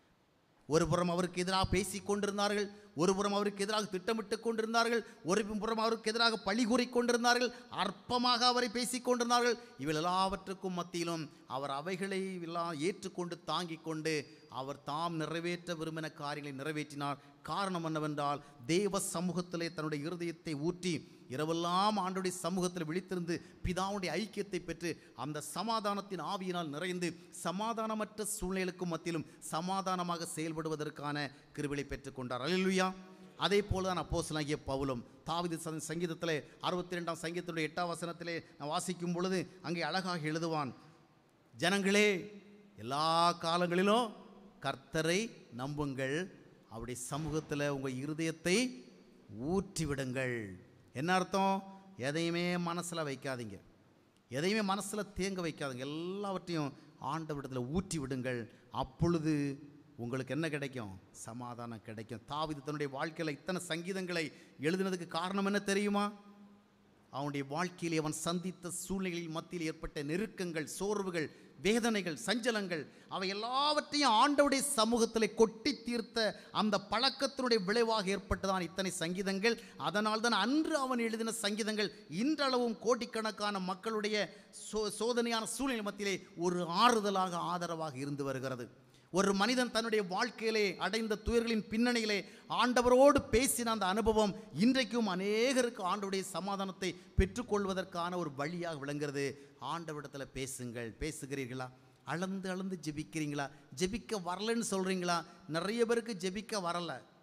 ஒரு புறம் அவருக்கு எதிராக பேசிக் கொண்டிருந்தார்கள் ஒரு புறம் அவருக்கு எதிராக திட்டமிட்டு கொண்டிருந்தார்கள் ஒரு புறம் அவருக்கு எதிராக பழி கூறிக் கொண்டிருந்தார்கள் அற்பமாக அவரை பேசிக் கொண்டிருந்தார்கள் இவள் எல்லாவற்றுக்கும் மத்தியிலும் அவர் அவைகளை எல்லாம் ஏற்றுக்கொண்டு தாங்கிக் கொண்டு அவர் தாம் நிறைவேற்ற விரும்பின காரியங்களை நிறைவேற்றினார் காரணம் என்னவென்றால் தேவ சமூகத்திலே தன்னுடைய இருதயத்தை ஊற்றி இரவெல்லாம் ஆண்டுடைய சமூகத்தில் விழித்திருந்து பிதாவுடைய ஐக்கியத்தை பெற்று அந்த சமாதானத்தின் ஆவியினால் நிறைந்து சமாதானமற்ற சூழ்நிலைகளுக்கும் மத்தியிலும் சமாதானமாக செயல்படுவதற்கான கிருவிலை பெற்றுக்கொண்டார் அல்லேலூயா அதே போல தான் அப்போஸ்தலனாகிய பவுலும் தாவிது ச- சங்கீதத்திலே அறுபத்தி ரெண்டாம் சங்கீதத்துடைய எட்டாம் வசனத்திலே நான் வாசிக்கும் பொழுது அங்கே அழகாக எழுதுவான் ஜனங்களே எல்லா காலங்களிலும் கர்த்தரை நம்புங்கள் அவருடைய சமூகத்தில் உங்கள் இருதயத்தை ஊற்றி விடுங்கள் என்ன அர்த்தம் எதையுமே மனசில் வைக்காதீங்க எதையுமே மனசில் தேங்க வைக்காதீங்க எல்லாவற்றையும் ஆண்டவரிடத்தில் ஊற்றி விடுங்கள் அப்பொழுது உங்களுக்கு என்ன கிடைக்கும் சமாதானம் கிடைக்கும் தாவிது தன்னுடைய வாழ்க்கையில் இத்தனை சங்கீதங்களை எழுதினதுக்கு காரணம் என்ன தெரியுமா அவனுடைய வாழ்க்கையில் அவன் சந்தித்த சூழ்நிலைகளில் மத்தியில் ஏற்பட்ட நெருக்கங்கள் சோர்வுகள் வேதனைகள் சஞ்சலங்கள் அவை எல்லாவற்றையும் ஆண்டவருடைய சமூகத்தில் கொட்டி தீர்த்த அந்த பழக்கத்தினுடைய விளைவாக ஏற்பட்டதான் இத்தனை சங்கீதங்கள் அதனால் தான் அன்று அவன் எழுதின சங்கீதங்கள் இன்றளவும் கோடிக்கணக்கான மக்களுடைய சோ சோதனையான சூழ்நிலை மத்தியிலே ஒரு ஆறுதலாக ஆதரவாக இருந்து வருகிறது ஒரு மனிதன் தன்னுடைய வாழ்க்கையிலே அடைந்த துயர்களின் பின்னணியிலே ஆண்டவரோடு பேசின அந்த அனுபவம் இன்றைக்கும் அநேகருக்கு ஆண்டவருடைய சமாதானத்தை பெற்றுக்கொள்வதற்கான ஒரு வழியாக விளங்குகிறது ஆண்டவரிடத்தில் பேசுங்கள் பேசுகிறீர்களா அளந்து அளந்து ஜெபிக்கிறீங்களா ஜெபிக்க வரலன்னு சொல்கிறீங்களா நிறைய பேருக்கு ஜெபிக்க வரல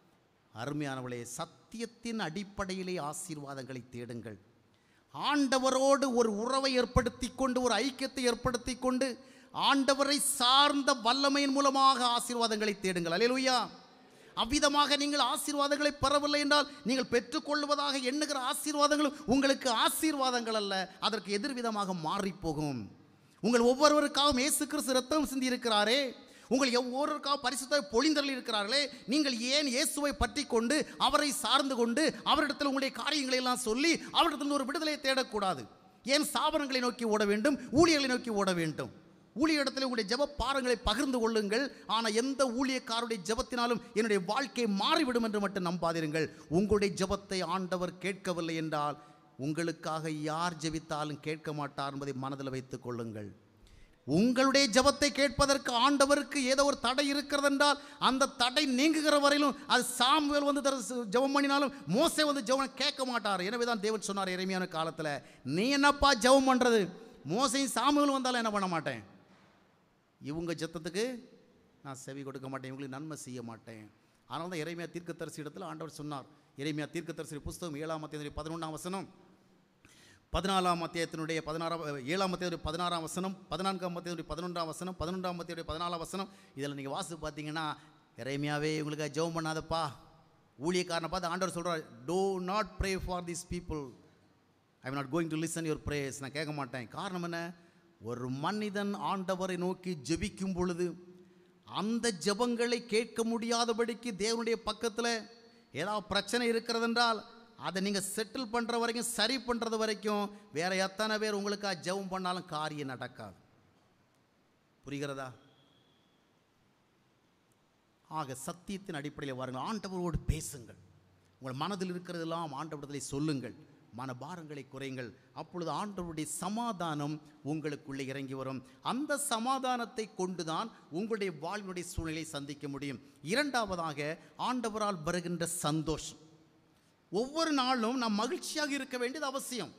அருமையானவளே சத்தியத்தின் அடிப்படையிலே ஆசீர்வாதங்களை தேடுங்கள் ஆண்டவரோடு ஒரு உறவை ஏற்படுத்தி கொண்டு ஒரு ஐக்கியத்தை ஏற்படுத்தி கொண்டு ஆண்டவரை சார்ந்த வல்லமையின் மூலமாக ஆசீர்வாதங்களை தேடுங்கள் அல்லேலூயா அவ்விதமாக நீங்கள் ஆசீர்வாதங்களை பெறவில்லை என்றால் நீங்கள் பெற்றுக்கொள்வதாக எண்ணுகிற ஆசீர்வாதங்களும் உங்களுக்கு ஆசீர்வாதங்கள் அல்ல அதற்கு எதிர்விதமாக மாறிப் போகும் உங்கள் ஒவ்வொருவருக்காகவும் இயேசு கிறிஸ்து ரத்தம் சிந்தி இருக்கிறாரே உங்கள் ஒவ்வொருவருக்காக பரிசுத்த பொழிந்தரில் இருக்கிறார்களே நீங்கள் ஏன் இயேசுவை பற்றி கொண்டு அவரை சார்ந்து கொண்டு அவரிடத்தில் உங்களுடைய காரியங்களை எல்லாம் சொல்லி அவரிடத்தில் ஒரு விடுதலையை தேடக்கூடாது ஏன் சாபனங்களை நோக்கி ஓட வேண்டும் ஊழியர்களை நோக்கி ஓட வேண்டும் ஊழியரிடத்தில் உங்களுடைய ஜெப பாரங்களை பகிர்ந்து கொள்ளுங்கள் ஆனால் எந்த ஊழியக்காருடைய ஜெபத்தினாலும் என்னுடைய வாழ்க்கை மாறிவிடும் என்று மட்டும் நம்பாதிருங்கள் உங்களுடைய ஜெபத்தை ஆண்டவர் கேட்கவில்லை என்றால் உங்களுக்காக யார் ஜெபித்தாலும் கேட்க மாட்டார் என்பதை மனதில் வைத்துக் கொள்ளுங்கள் உங்களுடைய ஜெபத்தை கேட்பதற்கு ஆண்டவருக்கு ஏதோ ஒரு தடை இருக்கிறது என்றால் அந்த தடை நீங்குகிற வரையிலும் அது சாமுவேல் வந்து தர ஜெபம் பண்ணினாலும் மோசே வந்து ஜெபம் கேட்க மாட்டார் எனவே தான் தேவன் சொன்னார் இறைமையான காலத்தில் நீ என்னப்பா ஜெபம் பண்ணுறது மோசையும் சாமுவேலும் வந்தாலும் என்ன பண்ண மாட்டேன் இவங்க ஜெத்தத்துக்கு நான் செவி கொடுக்க மாட்டேன் இவங்களுக்கு நன்மை செய்ய மாட்டேன் அதனால தான் இறைமையா தீர்க்கதரிசி இடத்துல ஆண்டவர் சொன்னார் இறைமையா தீர்க்கதரிசி புஸ்தகம் ஏழாம் அத்தியாயம் பதினொன்றாம் வசனம் பதினாலாம் அத்தியாயத்தினுடைய பதினாறாம் ஏழாம் அத்தியாயுடைய பதினாறாம் வசனம் பதினான்காம் அத்தியாயுடைய பதினொன்றாம் வசனம் பதினொன்றாம் அத்தியாயுடைய பதினாலாம் வசனம் இதில் நீங்கள் வாசி பார்த்தீங்கன்னா இறைமையாவே இவங்களுக்கு ஜெபம் பண்ணாதப்பா ஊழியக்காரனை பார்த்து ஆண்டவர் சொல்கிறார் do not pray for this people I not going to listen your prayers நான் கேட்க மாட்டேன் காரணம் என்ன ஒரு மனிதன் ஆண்டவரை நோக்கி ஜெபிக்கும் பொழுது அந்த ஜெபங்களை கேட்க முடியாதபடிக்கு தேவனுடைய பக்கத்தில் ஏதாவது பிரச்சனை இருக்கிறதென்றால் அதை நீங்கள் செட்டில் பண்ணுற வரைக்கும் சரி பண்ணுறது வரைக்கும் வேற எத்தனை பேர் உங்களுக்காக ஜெபம் பண்ணாலும் காரியம் நடக்காது புரிகிறதா ஆக சத்தியத்தின் அடிப்படையில் வாருங்கள் ஆண்டவரோடு பேசுங்கள் உங்கள் மனதில் இருக்கிறதெல்லாம் ஆண்டவரத்திலே சொல்லுங்கள் மனபாரங்களை குறையுங்கள் அப்பொழுது ஆண்டவருடைய சமாதானம் உங்களுக்குள்ளே இறங்கி வரும் அந்த சமாதானத்தை கொண்டுதான் உங்களுடைய வாழ்வினுடைய சூழ்நிலையை சந்திக்க முடியும் இரண்டாவதாக ஆண்டவரால் வருகின்ற சந்தோஷம் ஒவ்வொரு நாளும் நாம் மகிழ்ச்சியாக இருக்க வேண்டியது அவசியம்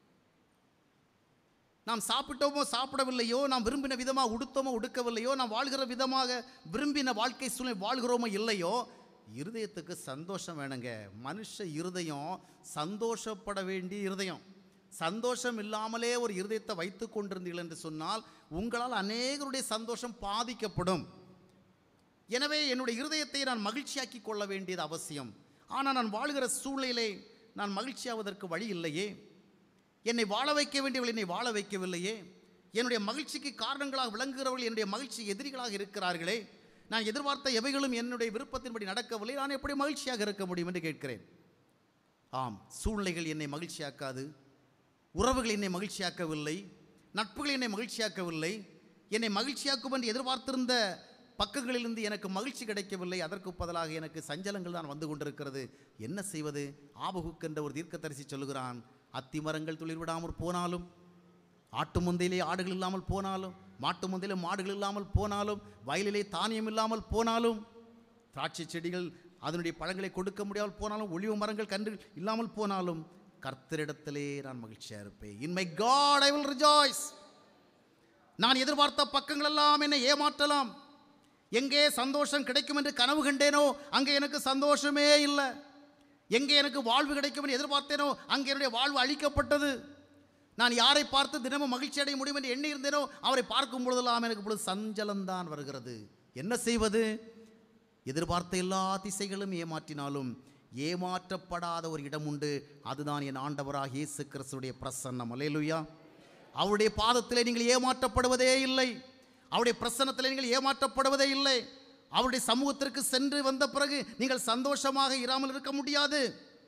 நாம் சாப்பிட்டோமோ சாப்பிடவில்லையோ நாம் விரும்பின விதமாக உடுத்தோமோ உடுக்கவில்லையோ நாம் வாழ்கிற விதமாக விரும்பின வாழ்க்கை சூழ்நிலை வாழ்கிறோமோ இல்லையோ இருதயத்துக்கு சந்தோஷம் வேணுங்க மனுஷ இருதயம் சந்தோஷப்பட வேண்டிய இருதயம் சந்தோஷம் இல்லாமலே ஒரு இருதயத்தை வைத்து கொண்டிருந்தீர்கள் என்று சொன்னால் உங்களால் அநேகருடைய சந்தோஷம் பாதிக்கப்படும் எனவே என்னுடைய இருதயத்தை நான் மகிழ்ச்சியாக்கி கொள்ள வேண்டியது அவசியம் ஆனால் நான் வாழ்கிற சூழ்நிலையிலே நான் மகிழ்ச்சியாவதற்கு வழி இல்லையே என்னை வாழ வைக்க வேண்டியவர்கள் என்னை வாழ வைக்கவில்லையே என்னுடைய மகிழ்ச்சிக்கு காரணங்களாக விளங்குகிறவர்கள் என்னுடைய மகிழ்ச்சி எதிரிகளாக இருக்கிறார்களே நான் எதிர்பார்த்த எவைகளும் என்னுடைய விருப்பத்தின்படி நடக்கவில்லை நான் எப்படி மகிழ்ச்சியாக இருக்க முடியும் என்று கேட்கிறேன் ஆம் சூழ்நிலைகள் என்னை மகிழ்ச்சியாக்காது உறவுகள் என்னை மகிழ்ச்சியாக்கவில்லை நட்புகள் என்னை மகிழ்ச்சியாக்கவில்லை என்னை மகிழ்ச்சியாக்கும் என்று எதிர்பார்த்திருந்த பக்கங்களிலிருந்து எனக்கு மகிழ்ச்சி கிடைக்கவில்லை அதற்கு பதிலாக எனக்கு சஞ்சலங்கள் தான் வந்து கொண்டிருக்கிறது என்ன செய்வது ஆபகுக் என்ற ஒரு தீர்க்கதரிசி சொல்லுகிறான் அத்தி மரங்கள் துளிர் விடாமற் போனாலும் ஆட்டு முந்தையிலே ஆடுகள் இல்லாமல் போனாலும் மாட்டு முந்தையிலே மாடுகள் இல்லாமல் போனாலும் வயலிலே தானியம் இல்லாமல் போனாலும் திராட்சை செடிகள் அதனுடைய பழங்களை கொடுக்க முடியாமல் போனாலும் ஒளிவு மரங்கள் கன்று இல்லாமல் போனாலும் கர்த்தரிடத்திலே நான் மகிழ்ச்சியாக இருப்பேன் in my God I will rejoice நான் எதிர்பார்த்த பக்கங்கள் எல்லாம் என்னை ஏமாற்றலாம் எங்கே சந்தோஷம் கிடைக்கும் என்று கனவு கண்டேனோ அங்கே எனக்கு சந்தோஷமே இல்லை எங்கே எனக்கு வாழ்வு கிடைக்கும் என்று எதிர்பார்த்தேனோ அங்கே என்னுடைய வாழ்வு அழிக்கப்பட்டது நான் யாரை பார்த்து தினமும் மகிழ்ச்சி அடைய முடியும் என்று எண்ணி இருந்தேனோ அவரை பார்க்கும் பொழுதெல்லாம் எனக்கு இப்பொழுது சஞ்சலம்தான் வருகிறது என்ன செய்வது எதிர்பார்த்த எல்லா திசைகளும் ஏமாற்றினாலும் ஏமாற்றப்படாத ஒரு இடம் உண்டு அதுதான் என் ஆண்டவராக இயேசு கிறிஸ்துடைய பிரசன்னம் அலேலுயா அவருடைய பாதத்திலே நீங்கள் ஏமாற்றப்படுவதே இல்லை அவருடைய பிரசன்னத்திலே நீங்கள் ஏமாற்றப்படுவதே இல்லை அவருடைய சமூகத்திற்கு சென்று வந்த பிறகு நீங்கள் சந்தோஷமாக இராமல் இருக்க முடியாது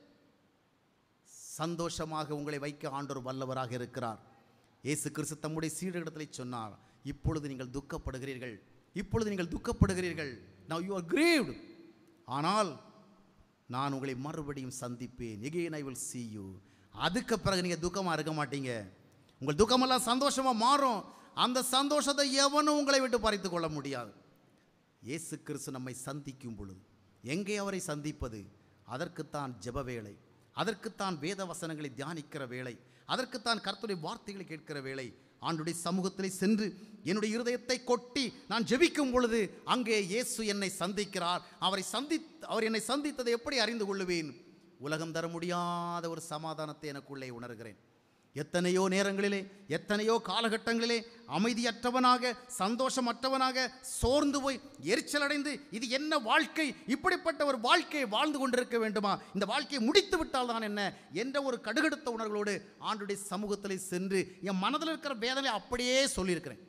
சந்தோஷமாக உங்களை வைக்க ஆண்டவர் வல்லவராக இருக்கிறார் இயேசு கிறிஸ்து தம்முடைய சீடரிடத்தில் சொன்னார் இப்பொழுது நீங்கள் துக்கப்படுகிறீர்கள் இப்பொழுது நீங்கள் துக்கப்படுகிறீர்கள் now you are grieved ஆனால் நான் உங்களை மறுபடியும் சந்திப்பேன் again I will see you அதுக்கு பிறகு நீங்கள் துக்கமாக இருக்க மாட்டீங்க உங்கள் துக்கமெல்லாம் சந்தோஷமாக மாறும் அந்த சந்தோஷத்தை எவனும் உங்களை விட்டு பறித்து கொள்ள முடியாது இயேசு கிறிஸ்து நம்மை சந்திக்கும் பொழுது எங்கே அவரை சந்திப்பது அதற்குத்தான் ஜெப வேளை அதற்குத்தான் வேத வசனங்களை தியானிக்கிற வேளை அதற்குத்தான் கர்த்தருடைய வார்த்தைகளை கேட்கிற வேளை ஆண்டுடைய சமூகத்திலே சென்று என்னுடைய இருதயத்தை கொட்டி நான் ஜெபிக்கும் பொழுது அங்கே இயேசு என்னை சந்திக்கிறார் அவரை சந்தி அவர் என்னை சந்தித்ததை எப்படி அறிந்து கொள்ளுவேன் உலகம் தர முடியாத ஒரு சமாதானத்தை எனக்குள்ளே உணர்கிறேன் எத்தனையோ நேரங்களிலே எத்தனையோ காலகட்டங்களிலே அமைதியற்றவனாக சந்தோஷமற்றவனாக சோர்ந்து போய் எரிச்சல் அடைந்து இது என்ன வாழ்க்கை இப்படிப்பட்ட ஒரு வாழ்க்கையை வாழ்ந்து கொண்டிருக்க வேண்டுமா இந்த வாழ்க்கையை முடித்து விட்டால் தான் என்ன என்ற ஒரு கடுகடுத்த உணர்வுகளோடு ஆண்டுடைய சமூகத்தில் சென்று என் மனதில் இருக்கிற வேதனை அப்படியே சொல்லியிருக்கிறேன்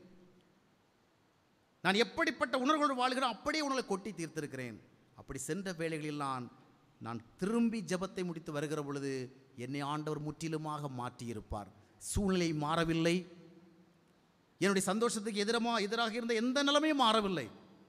நான் எப்படிப்பட்ட உணர்வுகளோடு வாழ்கிறேன் அப்படியே உணர்வை கொட்டி தீர்த்திருக்கிறேன் அப்படி சென்ற வேளைகளில் நான் நான் திரும்பி ஜெபத்தை முடித்து வருகிற பொழுது என்னை ஆண்டவர் முற்றிலுமாக மாற்றியிருப்பார் சூழ்நிலை மாறவில்லை என்னுடைய சந்தோஷத்துக்கு எதிரமா எதிராக இருந்த எந்த நிலைமையும் மாறவில்லை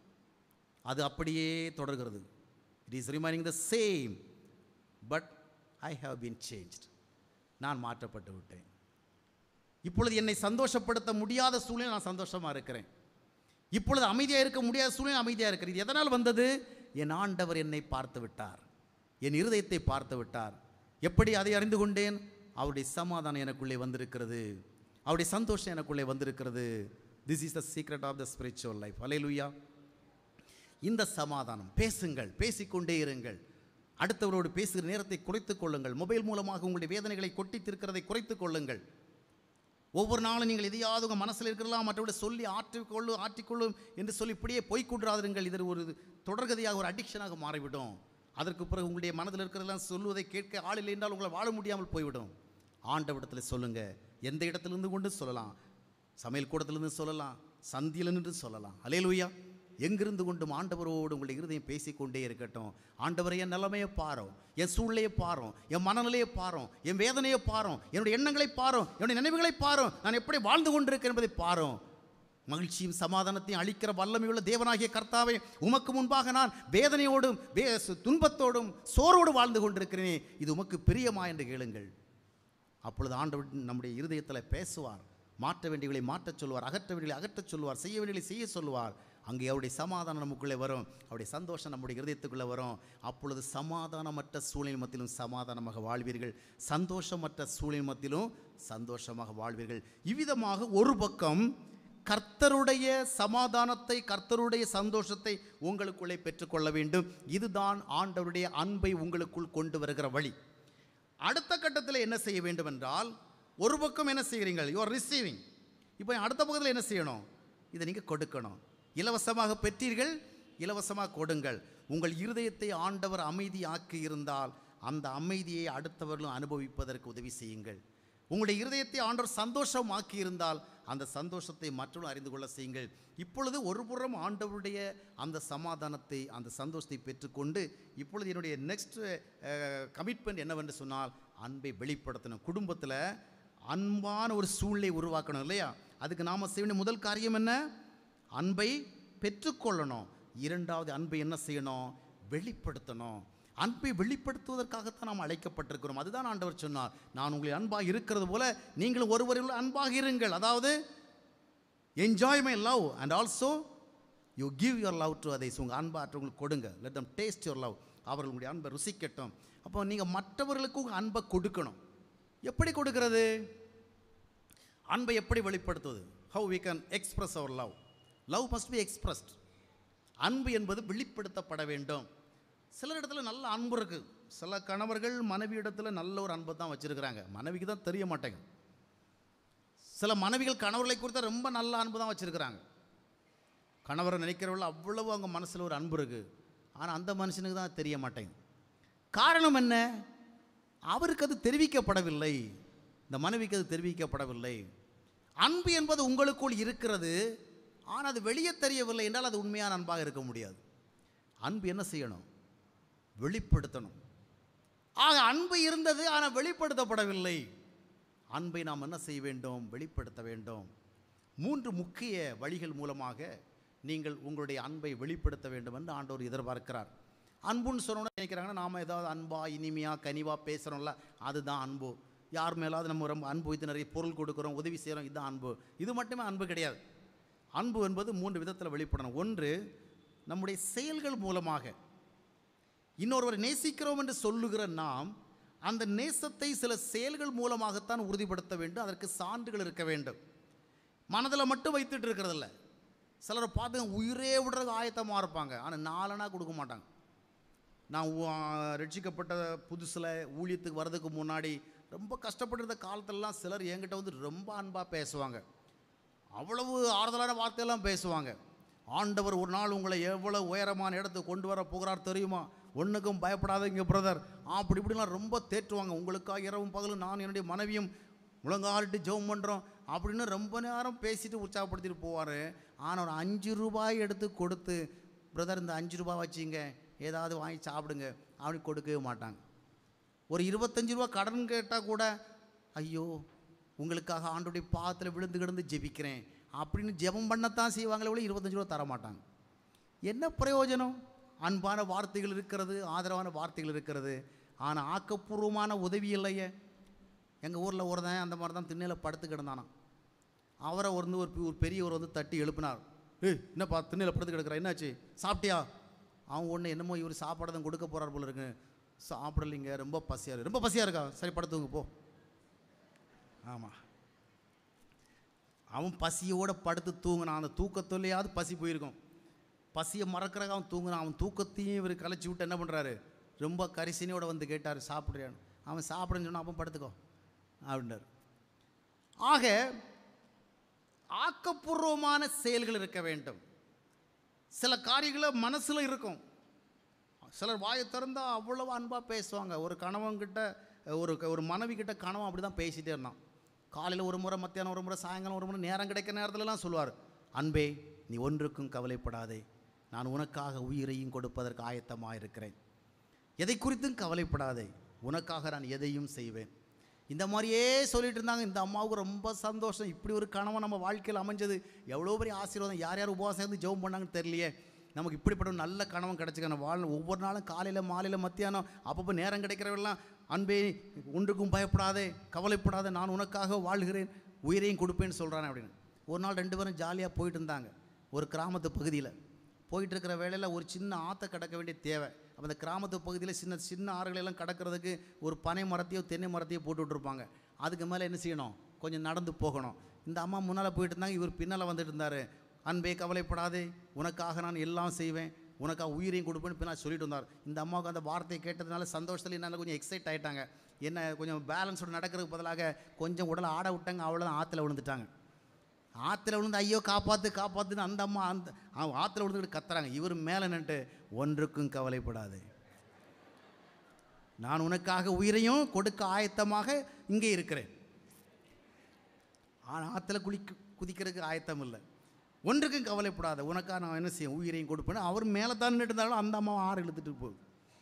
அது அப்படியே தொடர்கிறது it is remaining the same but I have been changed நான் மாற்றப்பட்டு விட்டேன் இப்பொழுது என்னை சந்தோஷப்படுத்த முடியாத சூழ்நிலை நான் சந்தோஷமாக இருக்கிறேன் இப்பொழுது அமைதியாக இருக்க முடியாத சூழ்நிலை அமைதியாக இருக்கிறது இது எதனால் வந்தது என் ஆண்டவர் என்னை பார்த்து விட்டார் என் இருதயத்தை பார்த்து விட்டார் எப்படி அதை அறிந்து கொண்டேன் அவருடைய சமாதானம் எனக்குள்ளே வந்திருக்கிறது அவருடைய சந்தோஷம் எனக்குள்ளே வந்திருக்கிறது this is the secret of the spiritual life அலையலுயா இந்த சமாதானம் பேசுங்கள் பேசிக்கொண்டே இருங்கள் அடுத்தவரோடு பேசுகிற நேரத்தை குறைத்துக் கொள்ளுங்கள் மொபைல் மூலமாக உங்களுடைய வேதனைகளை கொட்டி தீர்க்கிறதை குறைத்துக் கொள்ளுங்கள் ஒவ்வொரு நாளும் நீங்கள் எதையாவது உங்கள் மனசில் இருக்கிறலாம் மற்றவர்களை சொல்லி ஆற்றிக்கொள்ளும் ஆற்றிக்கொள்ளும் என்று சொல்லி இப்படியே போய்கொண்டிராதிருங்கள் இது ஒரு தொடர்கதையாக ஒரு அடிக்ஷனாக மாறிவிடும் அதற்கு பிறகு உங்களுடைய மனதில் இருக்கிறதெல்லாம் சொல்லுவதை கேட்க ஆள் இல்லை என்றால் உங்களை வாழ முடியாமல் போய்விடும் ஆண்டவிடத்தில் சொல்லுங்க எந்த இடத்திலிருந்து கொண்டு சொல்லலாம் சமையல் கூடத்திலிருந்து சொல்லலாம் சந்தியில் நின்று சொல்லலாம் அலேலுயா எங்கிருந்து கொண்டும் ஆண்டவரோடு உங்களுடைய இருதயம் பேசிக்கொண்டே இருக்கட்டும் ஆண்டவரை என் நிலைமையை பாரும் என் சூழ்நிலையை பாரும் என் மனநிலையை பாரும் என் வேதனையை பாரும் என்னுடைய எண்ணங்களை பாரும் என்னுடைய நினைவுகளை பாரும் நான் எப்படி வாழ்ந்து கொண்டிருக்கேன் என்பதை பாரும் மகிழ்ச்சியும் சமாதானத்தையும் அளிக்கிற வல்லமையுள்ள தேவனாகிய கர்த்தாவே உமக்கு முன்பாக நான் வேதனையோடும் வே துன்பத்தோடும் சோரோடு வாழ்ந்து கொண்டிருக்கிறேனே இது உமக்கு பிரியமா என்று கேளுங்கள் அப்பொழுது ஆண்டவர் நம்முடைய இருதயத்தில் பேசுவார் மாற்ற வேண்டியவர்களை மாற்றச் சொல்வார் அகற்ற வேண்டியவர்களை அகற்றச் சொல்வார் செய்ய வேண்டியவர்களை செய்ய சொல்வார் அங்கே அவருடைய சமாதானம் நமக்குள்ளே வரும் அவருடைய சந்தோஷம் நம்முடைய இருதயத்துக்குள்ளே வரும் அப்பொழுது சமாதானமற்ற சூழ்நிலை மத்தியிலும் சமாதானமாக வாழ்வீர்கள் சந்தோஷமற்ற சூழ்நிலை மத்தியிலும் சந்தோஷமாக வாழ்வீர்கள் இவ்விதமாக ஒரு பக்கம் கர்த்தருடைய சமாதானத்தை கர்த்தருடைய சந்தோஷத்தை உங்களுக்குள்ளே பெற்றுக்கொள்ள வேண்டும் இதுதான் ஆண்டவருடைய அன்பை உங்களுக்குள் கொண்டு வருகிற வழி அடுத்த கட்டத்தில் என்ன செய்ய வேண்டும் என்றால் ஒரு பக்கம் என்ன செய்கிறீர்கள் யூ ஆர் ரிசீவிங் இப்போ அடுத்த பக்கத்தில் என்ன செய்யணும் இதை நீங்கள் கொடுக்கணும் இலவசமாக பெற்றீர்கள் இலவசமாக கொடுங்கள் உங்கள் இருதயத்தை ஆண்டவர் அமைதியாக்கி இருந்தால் அந்த அமைதியை அடுத்தவர்களும் அனுபவிப்பதற்கு உதவி செய்யுங்கள் உங்களுடைய இருதயத்தை ஆண்டவர் சந்தோஷமாக்கி இருந்தால் அந்த சந்தோஷத்தை மற்றவர்கள் அறிந்து கொள்ள செய்யுங்கள் இப்பொழுது ஒரு புறம் ஆண்டவருடைய அந்த சமாதானத்தை அந்த சந்தோஷத்தை பெற்றுக்கொண்டு இப்பொழுது என்னுடைய நெக்ஸ்ட் கமிட்மெண்ட் என்னவென்று சொன்னால் அன்பை வெளிப்படுத்தணும் குடும்பத்தில் அன்பான ஒரு சூழ்நிலை உருவாக்கணும் இல்லையா அதுக்கு நாம் செய்ய வேண்டிய முதல் காரியம் என்ன அன்பை பெற்றுக்கொள்ளணும் இரண்டாவது அன்பை என்ன செய்யணும் வெளிப்படுத்தணும் அன்பை வெளிப்படுத்துவதற்காகத்தான் நாம் அழைக்கப்பட்டிருக்கிறோம் அதுதான் ஆண்டவர் சொன்னார் நான் உங்களை அன்பாக இருக்கிறது போல நீங்களும் ஒருவரில் அன்பாக இருங்கள் அதாவது enjoy my love and also you give your love to others உங்கள் அன்பை மற்றவங்களுக்கு கொடுங்க let them taste your love அவர்கள் உங்களுடைய அன்பை ருசிக்கட்டும் அப்போ நீங்கள் மற்றவர்களுக்கு உங்கள் அன்பை கொடுக்கணும் எப்படி கொடுக்கிறது அன்பை எப்படி வெளிப்படுத்துவது how we can express our love love must be expressed அன்பு என்பது வெளிப்படுத்தப்பட வேண்டும் சிலர் இடத்துல நல்ல அன்பு இருக்குது சில கணவர்கள் மனைவி இடத்துல நல்ல ஒரு அன்பை தான் வச்சுருக்கிறாங்க மனைவிக்கு தான் தெரிய மாட்டேங்குது சில மனைவிகள் கணவர்களை குறித்த ரொம்ப நல்ல அன்பு தான் வச்சுருக்கிறாங்க கணவரை நினைக்கிறவங்கள அவ்வளவு அவங்க மனசில் ஒரு அன்பு இருக்குது ஆனால் அந்த மனுஷனுக்கு தான் தெரிய மாட்டேங்குது காரணம் என்ன அவருக்கு அது தெரிவிக்கப்படவில்லை இந்த மனைவிக்கு அது தெரிவிக்கப்படவில்லை அன்பு என்பது உங்களுக்குள் இருக்கிறது ஆனால் அது வெளியே தெரியவில்லை என்றால் அது உண்மையான அன்பாக இருக்க முடியாது அன்பு என்ன செய்யணும் வெளிப்படுத்தணும் ஆக அன்பு இருந்தது ஆனால் வெளிப்படுத்தப்படவில்லை அன்பை நாம் என்ன செய்ய வேண்டும் வெளிப்படுத்த வேண்டும் மூன்று முக்கிய வழிகள் மூலமாக நீங்கள் உங்களுடைய அன்பை வெளிப்படுத்த வேண்டும் என்று ஆண்டவர் எதிர்பார்க்கிறார் அன்புன்னு சொன்னோன்னு நினைக்கிறாங்கன்னா நாம் ஏதாவது அன்பா இனிமையா கனிவா பேசுகிறோம்ல அதுதான் அன்பு யார் மேலாவது நம்ம ரொம்ப அன்பு வைத்து நிறைய பொருள் கொடுக்குறோம் உதவி செய்கிறோம் இதுதான் அன்பு இது மட்டுமே அன்பு கிடையாது அன்பு என்பது மூன்று விதத்தில் வெளிப்படணும் ஒன்று நம்முடைய செயல்கள் மூலமாக இன்னொருவரை நேசிக்கிறோம் என்று சொல்லுகிற நாம் அந்த நேசத்தை சில செயல்கள் மூலமாகத்தான் உறுதிப்படுத்த வேண்டும் அதற்கு சான்றுகள் இருக்க வேண்டும் மனதில் மட்டும் வைத்துட்டு இருக்கிறதில்ல சிலரை பார்த்து உயிரே விடுறதுக்கு ஆயத்தமாக இருப்பாங்க ஆனால் நாலனா கொடுக்க மாட்டாங்க நான் ஊ- ரட்சிக்கப்பட்ட புதுசில் ஊழியத்துக்கு வர்றதுக்கு முன்னாடி ரொம்ப கஷ்டப்பட்டிருந்த காலத்திலலாம் சிலர் என்கிட்ட வந்து ரொம்ப அன்பாக பேசுவாங்க அவ்வளவு ஆறுதலான வார்த்தையெல்லாம் பேசுவாங்க ஆண்டவர் ஒரு நாள் உங்களை எவ்வளோ உயரமான இடத்துக்கு கொண்டு வர போகிறார் தெரியுமா ஒன்றுக்கும் பயப்படாதீங்க பிரதர் அப்படி இப்படிலாம் ரொம்ப தேற்றுவாங்க உங்களுக்காக இரவும் பகலும் நான் என்னுடைய மனைவியும் முழங்காலிட்டு ஜெபம் பண்ணுறோம் அப்படின்னு ரொம்ப நேரம் பேசிட்டு உற்சாகப்படுத்திட்டு போவார் ஆனால் ஒரு அஞ்சு ரூபாய் எடுத்து கொடுத்து பிரதர் இந்த அஞ்சு ரூபாய் வச்சிங்க ஏதாவது வாங்கி சாப்பிடுங்க அப்படி கொடுக்கவே மாட்டாங்க ஒரு இருபத்தஞ்சு ரூபா கடன் கேட்டால் கூட ஐயோ உங்களுக்காக ஆண்டுடைய பாதத்தில் விழுந்து கிடந்து ஜெபிக்கிறேன் அப்படின்னு ஜெபம் பண்ணத்தான் செய்வாங்களே ஒழிய இருபத்தஞ்சு ரூபா தர மாட்டாங்க என்ன பிரயோஜனம் அன்பான வார்த்தைகள் இருக்கிறது ஆதரவான வார்த்தைகள் இருக்கிறது ஆனால் ஆக்கப்பூர்வமான உதவி இல்லையே எங்கள் ஊரில் ஒருத்தன் அந்த மாதிரி தான் திண்ணையில் படுத்து கிடந்தானாம் அவரை வந்து ஒரு ஒரு பெரியவர் வந்து தட்டி எழுப்பினார் ஏய் என்னப்பா திண்ணையில் படுத்து கிடக்குற என்னாச்சு சாப்பிட்டியா அவன் ஒன்று என்னமோ இவர் சாப்பாடு தான் கொடுக்க போகிறார் போல இருக்கு சாப்பிடலைங்க ரொம்ப பசியாக இருக்கு ரொம்ப பசியாக இருக்கா சரி படுத்துங்க போ ஆமாம் அவன் பசியோட படுத்து தூங்கினான் அந்த தூக்கத்தொல்லையாவது பசி போயிருக்கும் பசியை மறக்கிறக்க அவன் தூங்குனான் அவன் தூக்கத்தையும் இவர் கலைச்சி விட்டு என்ன பண்ணுறாரு ரொம்ப கரிசனையோட வந்து கேட்டார் சாப்பிட்றியான்னு அவன் சாப்பிடுன்னு சொன்னா அப்போ படுத்துக்கோ அப்படின்னாரு ஆக ஆக்கப்பூர்வமான செயல்கள் இருக்க வேண்டும் சில காரியங்களை மனசில் இருக்கும் சிலர் வாயை திறந்தா அவ்வளவு அன்பாக பேசுவாங்க ஒரு கணவன்கிட்ட ஒரு ஒரு மனைவி கிட்ட கணவன் அப்படி தான் பேசிகிட்டே இருந்தான் காலையில் ஒரு முறை மத்தியானம் ஒரு முறை சாயங்காலம் ஒரு முறை நேரம் கிடைக்கிற நேரத்துலலாம் சொல்லுவார் அன்பே நீ ஒன்றுக்கும் கவலைப்படாதே நான் உனக்காக உயிரையும் கொடுப்பதற்கு ஆயத்தமாக இருக்கிறேன் எதை குறித்தும் கவலைப்படாதே உனக்காக நான் எதையும் செய்வேன் இந்த மாதிரியே சொல்லிட்டு இருந்தாங்க இந்த அம்மாவுக்கு ரொம்ப சந்தோஷம் இப்படி ஒரு கணவன் நம்ம வாழ்க்கையில் அமைஞ்சது எவ்வளோ பெரிய ஆசீர்வாதம் யார் யார் உபவாசம் இருந்து ஜெபம் பண்ணாங்கன்னு தெரியலையே நமக்கு இப்படிப்பட்ட ஒரு நல்ல கணவன் கிடச்சிக்கணும் வாழ் ஒவ்வொரு நாளும் காலையில் மாலையில் மத்தியானம் அப்பப்போ நேரம் கிடைக்கிறவெல்லாம் அன்பே ஒன்றுக்கும் பயப்படாதே கவலைப்படாதே நான் உனக்காக வாழ்கிறேன் உயிரையும் கொடுப்பேன்னு சொல்கிறானே அப்படின்னு ஒரு நாள் ரெண்டு பேரும் ஜாலியாக போயிட்டு இருந்தாங்க ஒரு கிராமத்து பகுதியில் போயிட்டு இருக்கிற வேளையில் ஒரு சின்ன ஆற்றை கடக்க வேண்டிய தேவை அப்போ அந்த கிராமத்து பகுதியில் சின்ன சின்ன ஆறுகளெல்லாம் கடக்கிறதுக்கு ஒரு பனை மரத்தையோ தென்னை மரத்தையோ போட்டு விட்ருப்பாங்க அதுக்கு மேலே என்ன செய்யணும் கொஞ்சம் நடந்து போகணும் இந்த அம்மா முன்னால் போயிட்டு இருந்தாங்க இவர் பின்னால் வந்துட்டு இருந்தார் அன்பே கவலைப்படாதே உனக்காக நான் எல்லாம் செய்வேன் உனக்காக உயிரையும் கொடுப்பேன்னு பின்னால் சொல்லிட்டு வந்தார் இந்த அம்மாவுக்கு அந்த வார்த்தையை கேட்டதுனால சந்தோஷத்தில் என்னால் கொஞ்சம் எக்ஸைட் ஆகிட்டாங்க என்ன கொஞ்சம் பேலன்ஸோட நடக்கிறதுக்கு பதிலாக கொஞ்சம் உடலை ஆட விட்டாங்க அவ்வளோதான் ஆற்றுல விழுந்துட்டாங்க ஆற்றுல விழுந்து ஐயோ காப்பாற்று காப்பாற்றுன்னு அந்த அம்மா அந்த அவன் ஆற்றுல விழுந்துக்கிட்டு கத்துறாங்க இவர் மேலே நின்றுட்டு ஒன்றுக்கும் கவலைப்படாது நான் உனக்காக உயிரையும் கொடுக்க ஆயத்தமாக இங்கே இருக்கிறேன் ஆனால் ஆற்றுல குளிக்க குதிக்கிறதுக்கு ஆயத்தம் இல்லை ஒன்றுக்கும் கவலைப்படாத உனக்காக நான் என்ன செய்ய உயிரையும் கொடுப்பேன்னு அவர் மேலே தான் நின்றுட்டு இருந்தாலும் அந்த அம்மாவை ஆறு இழுத்துட்டு போகுது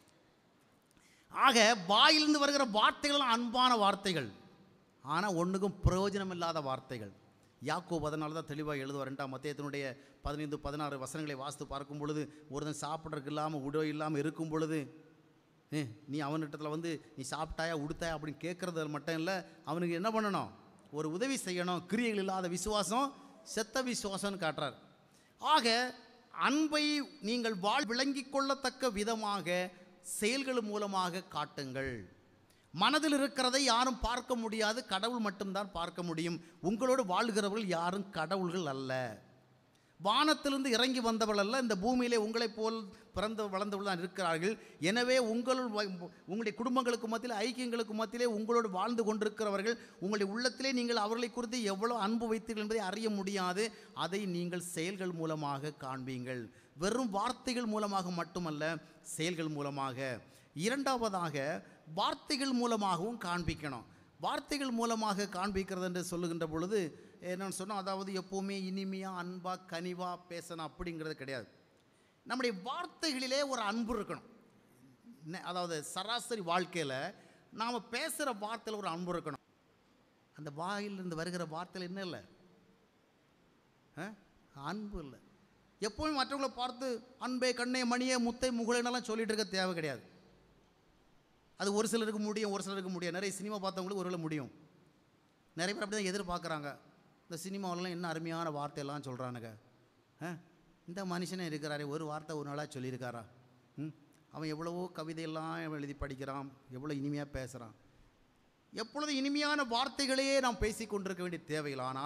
ஆக வாயிலிருந்து வருகிற வார்த்தைகள் அன்பான வார்த்தைகள் ஆனால் ஒன்றுக்கும் பிரயோஜனம் இல்லாத வார்த்தைகள் யாக்கோ அதனால தான் தெளிவாக எழுதுவார் ரெண்டாம் மத்தியத்தினுடைய பதினைந்து பதினாறு வசனங்களை வாசித்து பார்க்கும் பொழுது ஒருத்தன் சாப்பிட்றதுக்கு இல்லாமல் உடோ இல்லாமல் இருக்கும் பொழுது ஏ நீ அவன்கிட்டத்தில் வந்து நீ சாப்பிட்டாயா உடுத்தாயா அப்படின்னு கேட்குறது மட்டும் இல்லை அவனுக்கு என்ன பண்ணணும் ஒரு உதவி செய்யணும் கிரியைகள் இல்லாத விசுவாசம் செத்த விசுவாசம்னு காட்டுறார் ஆக அன்பை நீங்கள் வாழ் விளங்கிக் கொள்ளத்தக்க விதமாக செயல்கள் மூலமாக காட்டுங்கள் மனதில் இருக்கிறதை யாரும் பார்க்க முடியாது கடவுள் மட்டும்தான் பார்க்க முடியும் உங்களோடு வாழ்கிறவர்கள் யாரும் கடவுள்கள் அல்ல வானத்திலிருந்து இறங்கி வந்தவள் அல்ல இந்த பூமியிலே உங்களைப் போல் பிறந்து வளர்ந்தவள் தான் இருக்கிறார்கள் எனவே உங்கள் வ- உங்களுடைய குடும்பங்களுக்கு மத்தியில் ஐக்கியங்களுக்கு மத்தியிலே உங்களோடு வாழ்ந்து கொண்டிருக்கிறவர்கள் உங்களுடைய உள்ளத்திலே நீங்கள் அவர்களை குறித்து எவ்வளோ அன்பு வைத்தீர்கள் என்பதை அறிய முடியாது அதை நீங்கள் செயல்கள் மூலமாக காண்பீங்கள் வெறும் வார்த்தைகள் மூலமாக மட்டுமல்ல செயல்கள் மூலமாக இரண்டாவதாக வார்த்தைகள் மூலமாகவும் காண்பிக்கணும் வார்த்தைகள் மூலமாக காண்பிக்கிறது என்று சொல்லுகின்ற பொழுது என்னன்னு சொன்னால் அதாவது எப்போவுமே இனிமையாக அன்பாக கனிவாக பேசணும் அப்படிங்கிறது கிடையாது நம்முடைய வார்த்தைகளிலே ஒரு அன்பு இருக்கணும் நெ- அதாவது சராசரி வாழ்க்கையில் நாம் பேசுகிற வார்த்தையில் ஒரு அன்பு இருக்கணும் அந்த வாயிலிருந்து வருகிற வார்த்தையில் என்ன இல்லை ஆ? அன்பு இல்லை எப்போவுமே மற்றவங்களை பார்த்து அன்பே கண்ணே மணியே முத்தை முகுலைன்னெல்லாம் சொல்லிட்டு இருக்க தேவை கிடையாது அது ஒரு சிலருக்கு முடியும் ஒரு சிலருக்கு முடியும் நிறைய சினிமா பார்த்தவங்களுக்கு ஒரு வேளை முடியும் நிறைய பேர் அப்படி தான் எதிர்பார்க்குறாங்க இந்த சினிமாவிலலாம் என்ன அருமையான வார்த்தையெல்லாம் சொல்கிறானுங்க ஆ இந்த மனுஷனே இருக்கிறாரே ஒரு வார்த்தை ஒரு நாளாக சொல்லியிருக்காரா ம் அவன் எவ்வளவோ கவிதையெல்லாம் எழுதி படிக்கிறான் எவ்வளோ இனிமையாக பேசுகிறான் எப்பொழுது இனிமையான வார்த்தைகளையே நாம் பேசிக் கொண்டிருக்க வேண்டிய தேவையில் ஆனால்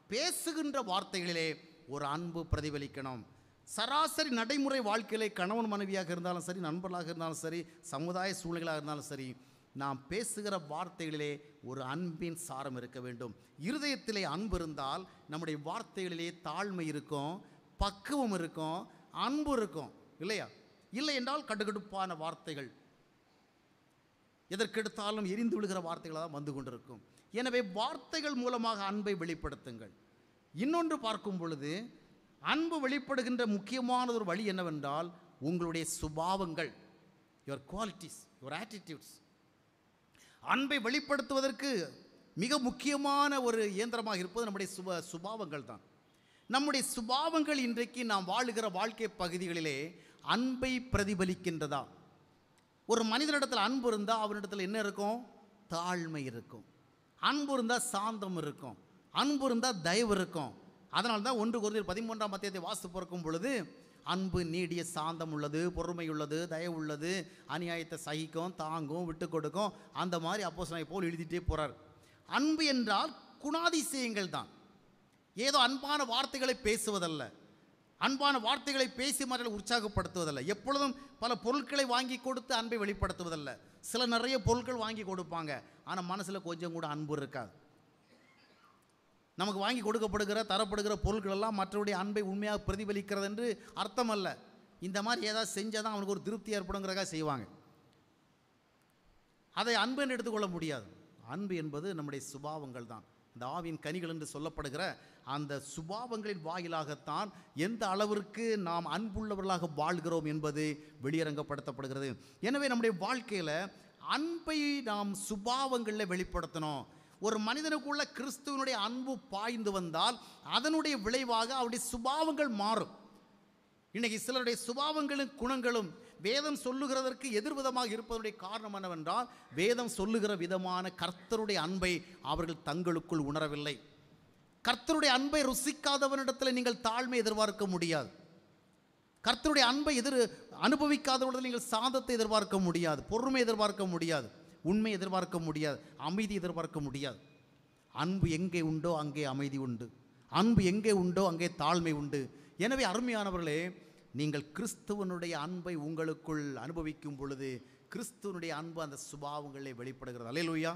பேசுகின்ற வார்த்தைகளிலே ஒரு அன்பு பிரதிபலிக்கணும் சராசரி நடைமுறை வாழ்க்கையிலே கணவன் மனைவியாக இருந்தாலும் சரி நண்பர்களாக இருந்தாலும் சரி சமுதாய சூழ்நிலைகளாக இருந்தாலும் சரி நாம் பேசுகிற வார்த்தைகளிலே ஒரு அன்பின் சாரம் இருக்க வேண்டும் இருதயத்திலே அன்பு இருந்தால் நம்முடைய வார்த்தைகளிலே தாழ்மை இருக்கும் பக்குவம் இருக்கும் அன்பு இருக்கும் இல்லையா இல்லை என்றால் கடுகடுப்பான வார்த்தைகள் எதற்கெடுத்தாலும் எரிந்து விழுகிற வார்த்தைகளாக தான் வந்து கொண்டிருக்கும் எனவே வார்த்தைகள் மூலமாக அன்பை வெளிப்படுத்துங்கள் இன்னொன்று பார்க்கும் பொழுது அன்பு வெளிப்படுகின்ற முக்கியமான ஒரு வழி என்னவென்றால் உங்களுடைய சுபாவங்கள் யுவர் குவாலிட்டிஸ் யுவர் ஆட்டிடியூட்ஸ் அன்பை வெளிப்படுத்துவதற்கு மிக முக்கியமான ஒரு இயந்திரமாக இருப்பது நம்முடைய சுப சுபாவங்கள் தான் நம்முடைய சுபாவங்கள் இன்றைக்கு நாம் வாழுகிற வாழ்க்கை பகுதிகளிலே அன்பை பிரதிபலிக்கின்றதா ஒரு மனிதனிடத்தில் அன்பு இருந்தால் அவனிடத்தில் என்ன இருக்கும் தாழ்மை இருக்கும் அன்பு இருந்தால் சாந்தம் இருக்கும் அன்பு இருந்தால் தயவு இருக்கும் அதனால தான் ஒன்று குருதில் பதிமூன்றாம் மத்தியத்தை வாசித்து பிறக்கும் பொழுது அன்பு நீடிய சாந்தம் உள்ளது பொறுமை உள்ளது தயவு உள்ளது அநியாயத்தை சகிக்கும் தாங்கும் விட்டு கொடுக்கும் அந்த மாதிரி அப்போ போல் எழுதிட்டே போகிறார் அன்பு என்றால் குணாதிசயங்கள் தான் ஏதோ அன்பான வார்த்தைகளை பேசுவதல்ல அன்பான வார்த்தைகளை பேசி மக்களை உற்சாகப்படுத்துவதல்ல எப்பொழுதும் பல பொருட்களை வாங்கி கொடுத்து அன்பை வெளிப்படுத்துவதல்ல சில நிறைய பொருட்கள் வாங்கி கொடுப்பாங்க ஆனால் மனசில் கொஞ்சம் கூட அன்பு இருக்காது நமக்கு வாங்கி கொடுக்கப்படுகிற தரப்படுகிற பொருட்கள் எல்லாம் மற்றவருடைய அன்பை உண்மையாக பிரதிபலிக்கிறது என்று அர்த்தம் அல்ல இந்த மாதிரி ஏதாவது செஞ்சால் தான் அவனுக்கு ஒரு திருப்தி ஏற்படுங்கிறக்காக செய்வாங்க அதை அன்பு என்று எடுத்துக்கொள்ள முடியாது அன்பு என்பது நம்முடைய சுபாவங்கள் தான் இந்த ஆவின் கனிகள் என்று சொல்லப்படுகிற அந்த சுபாவங்களின் வாயிலாகத்தான் எந்த அளவிற்கு நாம் அன்புள்ளவர்களாக வாழ்கிறோம் என்பது வெளியரங்கப்படுத்தப்படுகிறது எனவே நம்முடைய வாழ்க்கையில் அன்பை நாம் சுபாவங்களில் வெளிப்படுத்தணும் ஒரு மனிதனுக்குள்ள கிறிஸ்துவனுடைய அன்பு பாய்ந்து வந்தால் அதனுடைய விளைவாக அவருடைய சுபாவங்கள் மாறும் இன்னைக்கு சிலருடைய சுபாவங்களும் குணங்களும் வேதம் சொல்லுகிறதற்கு எதிர்விதமாக இருப்பதனுடைய காரணம் என்னவென்றால் வேதம் சொல்லுகிற விதமான கர்த்தருடைய அன்பை அவர்கள் தங்களுக்குள் உணரவில்லை கர்த்தருடைய அன்பை ருசிக்காதவனிடத்தில் நீங்கள் தாழ்மை எதிர்பார்க்க முடியாது கர்த்தருடைய அன்பை எதிர் அனுபவிக்காதவர்கள் நீங்கள் சாந்தத்தை எதிர்பார்க்க முடியாது பொறுமை எதிர்பார்க்க முடியாது உண்மை எதிர்பார்க்க முடியாது அமைதி எதிர்பார்க்க முடியாது அன்பு எங்கே உண்டோ அங்கே அமைதி உண்டு அன்பு எங்கே உண்டோ அங்கே தாழ்மை உண்டு எனவே அருமையானவர்களே நீங்கள் கிறிஸ்துவனுடைய அன்பை உங்களுக்குள் அனுபவிக்கும் பொழுது கிறிஸ்துவனுடைய அன்பு அந்த சுபாவங்களே வெளிப்படுகிறது அலையலுயா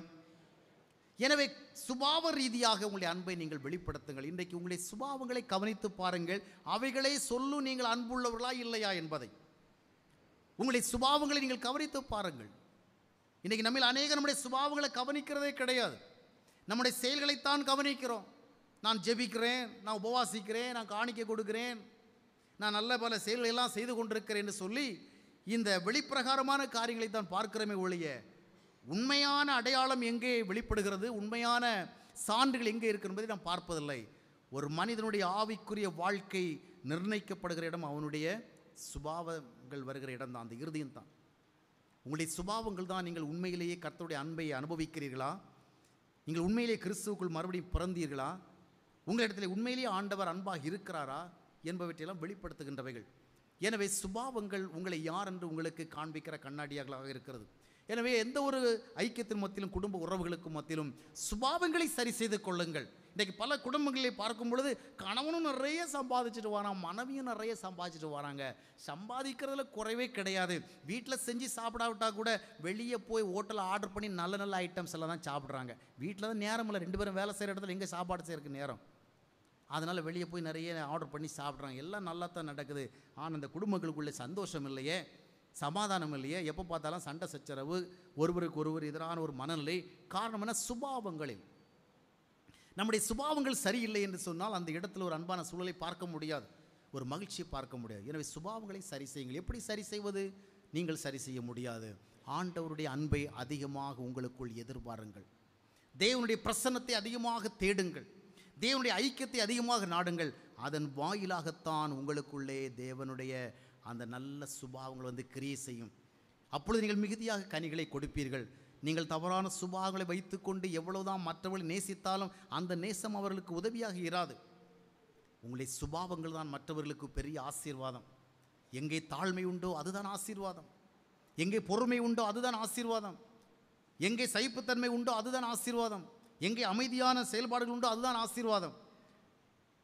எனவே சுபாவ ரீதியாக உங்களுடைய அன்பை நீங்கள் வெளிப்படுத்துங்கள் இன்றைக்கு உங்களுடைய சுபாவங்களை கவனித்து பாருங்கள் அவைகளே சொல்லும் நீங்கள் அன்புள்ளவர்களா இல்லையா என்பதை உங்களுடைய சுபாவங்களை நீங்கள் கவனித்து பாருங்கள் இன்றைக்கி நம்ம அநேக நம்முடைய சுபாவங்களை கவனிக்கிறதே கிடையாது நம்முடைய செயல்களைத்தான் கவனிக்கிறோம் நான் ஜெபிக்கிறேன் நான் உபவாசிக்கிறேன் நான் காணிக்கை கொடுக்கிறேன் நான் நல்ல பல செயல்களை எல்லாம் செய்து கொண்டிருக்கிறேன் என்று சொல்லி இந்த வெளிப்பிரகாரமான காரியங்களை தான் பார்க்கிறோமே ஒழிய உண்மையான அடையாளம் எங்கே வெளிப்படுகிறது உண்மையான சான்றுகள் எங்கே இருக்கு என்பதை நாம் பார்ப்பதில்லை ஒரு மனிதனுடைய ஆவிக்குரிய வாழ்க்கை நிர்ணயிக்கப்படுகிற இடம் அவனுடைய சுபாவங்கள் வருகிற இடம் தான் அந்த இறுதியும் தான் உங்களுடைய சுபாவங்கள் தான் நீங்கள் உண்மையிலேயே கர்த்தருடைய அன்பை அனுபவிக்கிறீர்களா நீங்கள் உண்மையிலேயே கிறிஸ்துவுக்குள் மறுபடியும் பிறந்தீர்களா உங்களிடத்தில் உண்மையிலேயே ஆண்டவர் அன்பாக இருக்கிறாரா என்பவற்றையெல்லாம் வெளிப்படுத்துகின்றவைகள் எனவே சுபாவங்கள் உங்களை யார் என்று உங்களுக்கு காண்பிக்கிற கண்ணாடியாக இருக்கிறது எனவே எந்த ஒரு ஐக்கியத்தின் மத்தியிலும் குடும்ப உறவுகளுக்கு மத்தியிலும் சுபாவங்களை சரி செய்து கொள்ளுங்கள் இன்றைக்கு பல குடும்பங்களை பார்க்கும் பொழுது கணவனும் நிறைய சம்பாதிச்சுட்டு வரான் மனைவியும் நிறைய சம்பாதிச்சுட்டு வராங்க சம்பாதிக்கிறதுல குறைவே கிடையாது வீட்டில் செஞ்சு சாப்பிடாவிட்டா கூட வெளியே போய் ஹோட்டலில் ஆர்டர் பண்ணி நல்ல நல்ல ஐட்டம்ஸ் எல்லாம் தான் சாப்பிட்றாங்க வீட்டில் தான் நேரம் இல்லை ரெண்டு பேரும் வேலை செய்கிற இடத்துல எங்கே சாப்பாடு செய்யறதுக்கு நேரம் அதனால் வெளியே போய் நிறைய ஆர்டர் பண்ணி சாப்பிட்றாங்க எல்லாம் நல்லா தான் நடக்குது ஆனால் அந்த குடும்பங்களுக்குள்ளே சந்தோஷம் இல்லையே சமாதானம் இல்லையே எப்போ பார்த்தாலும் சண்டை சச்சரவு ஒருவருக்கு ஒருவர் எதிரான ஒரு மனநிலை காரணம் என்ன சுபாவங்களில் நம்முடைய சுபாவங்கள் சரியில்லை என்று சொன்னால் அந்த இடத்துல ஒரு அன்பான சூழலை பார்க்க முடியாது ஒரு மகிழ்ச்சியை பார்க்க முடியாது எனவே சுபாவங்களை சரி செய்யுங்கள் எப்படி சரி செய்வது நீங்கள் சரி செய்ய முடியாது ஆண்டவருடைய அன்பை அதிகமாக உங்களுக்குள் எதிர்பாருங்கள் தேவனுடைய பிரசன்னத்தை அதிகமாக தேடுங்கள் தேவனுடைய ஐக்கியத்தை அதிகமாக நாடுங்கள் அதன் வாயிலாகத்தான் உங்களுக்குள்ளே தேவனுடைய அந்த நல்ல சுபாவங்கள் வந்து கிரியை செய்யும் அப்பொழுது நீங்கள் மிகுதியாக கனிகளை கொடுப்பீர்கள் நீங்கள் தவறான சுபாவங்களை வைத்துக்கொண்டு எவ்வளவுதான் மற்றவர்களை நேசித்தாலும் அந்த நேசம் அவர்களுக்கு உதவியாக இராது உங்களுடைய சுபாவங்கள் தான் மற்றவர்களுக்கு பெரிய ஆசீர்வாதம் எங்கே தாழ்மை உண்டோ அதுதான் ஆசீர்வாதம் எங்கே பொறுமை உண்டோ அதுதான் ஆசீர்வாதம் எங்கே சகிப்புத்தன்மை உண்டோ அதுதான் ஆசீர்வாதம் எங்கே அமைதியான செயல்பாடுகள் உண்டோ அதுதான் ஆசீர்வாதம்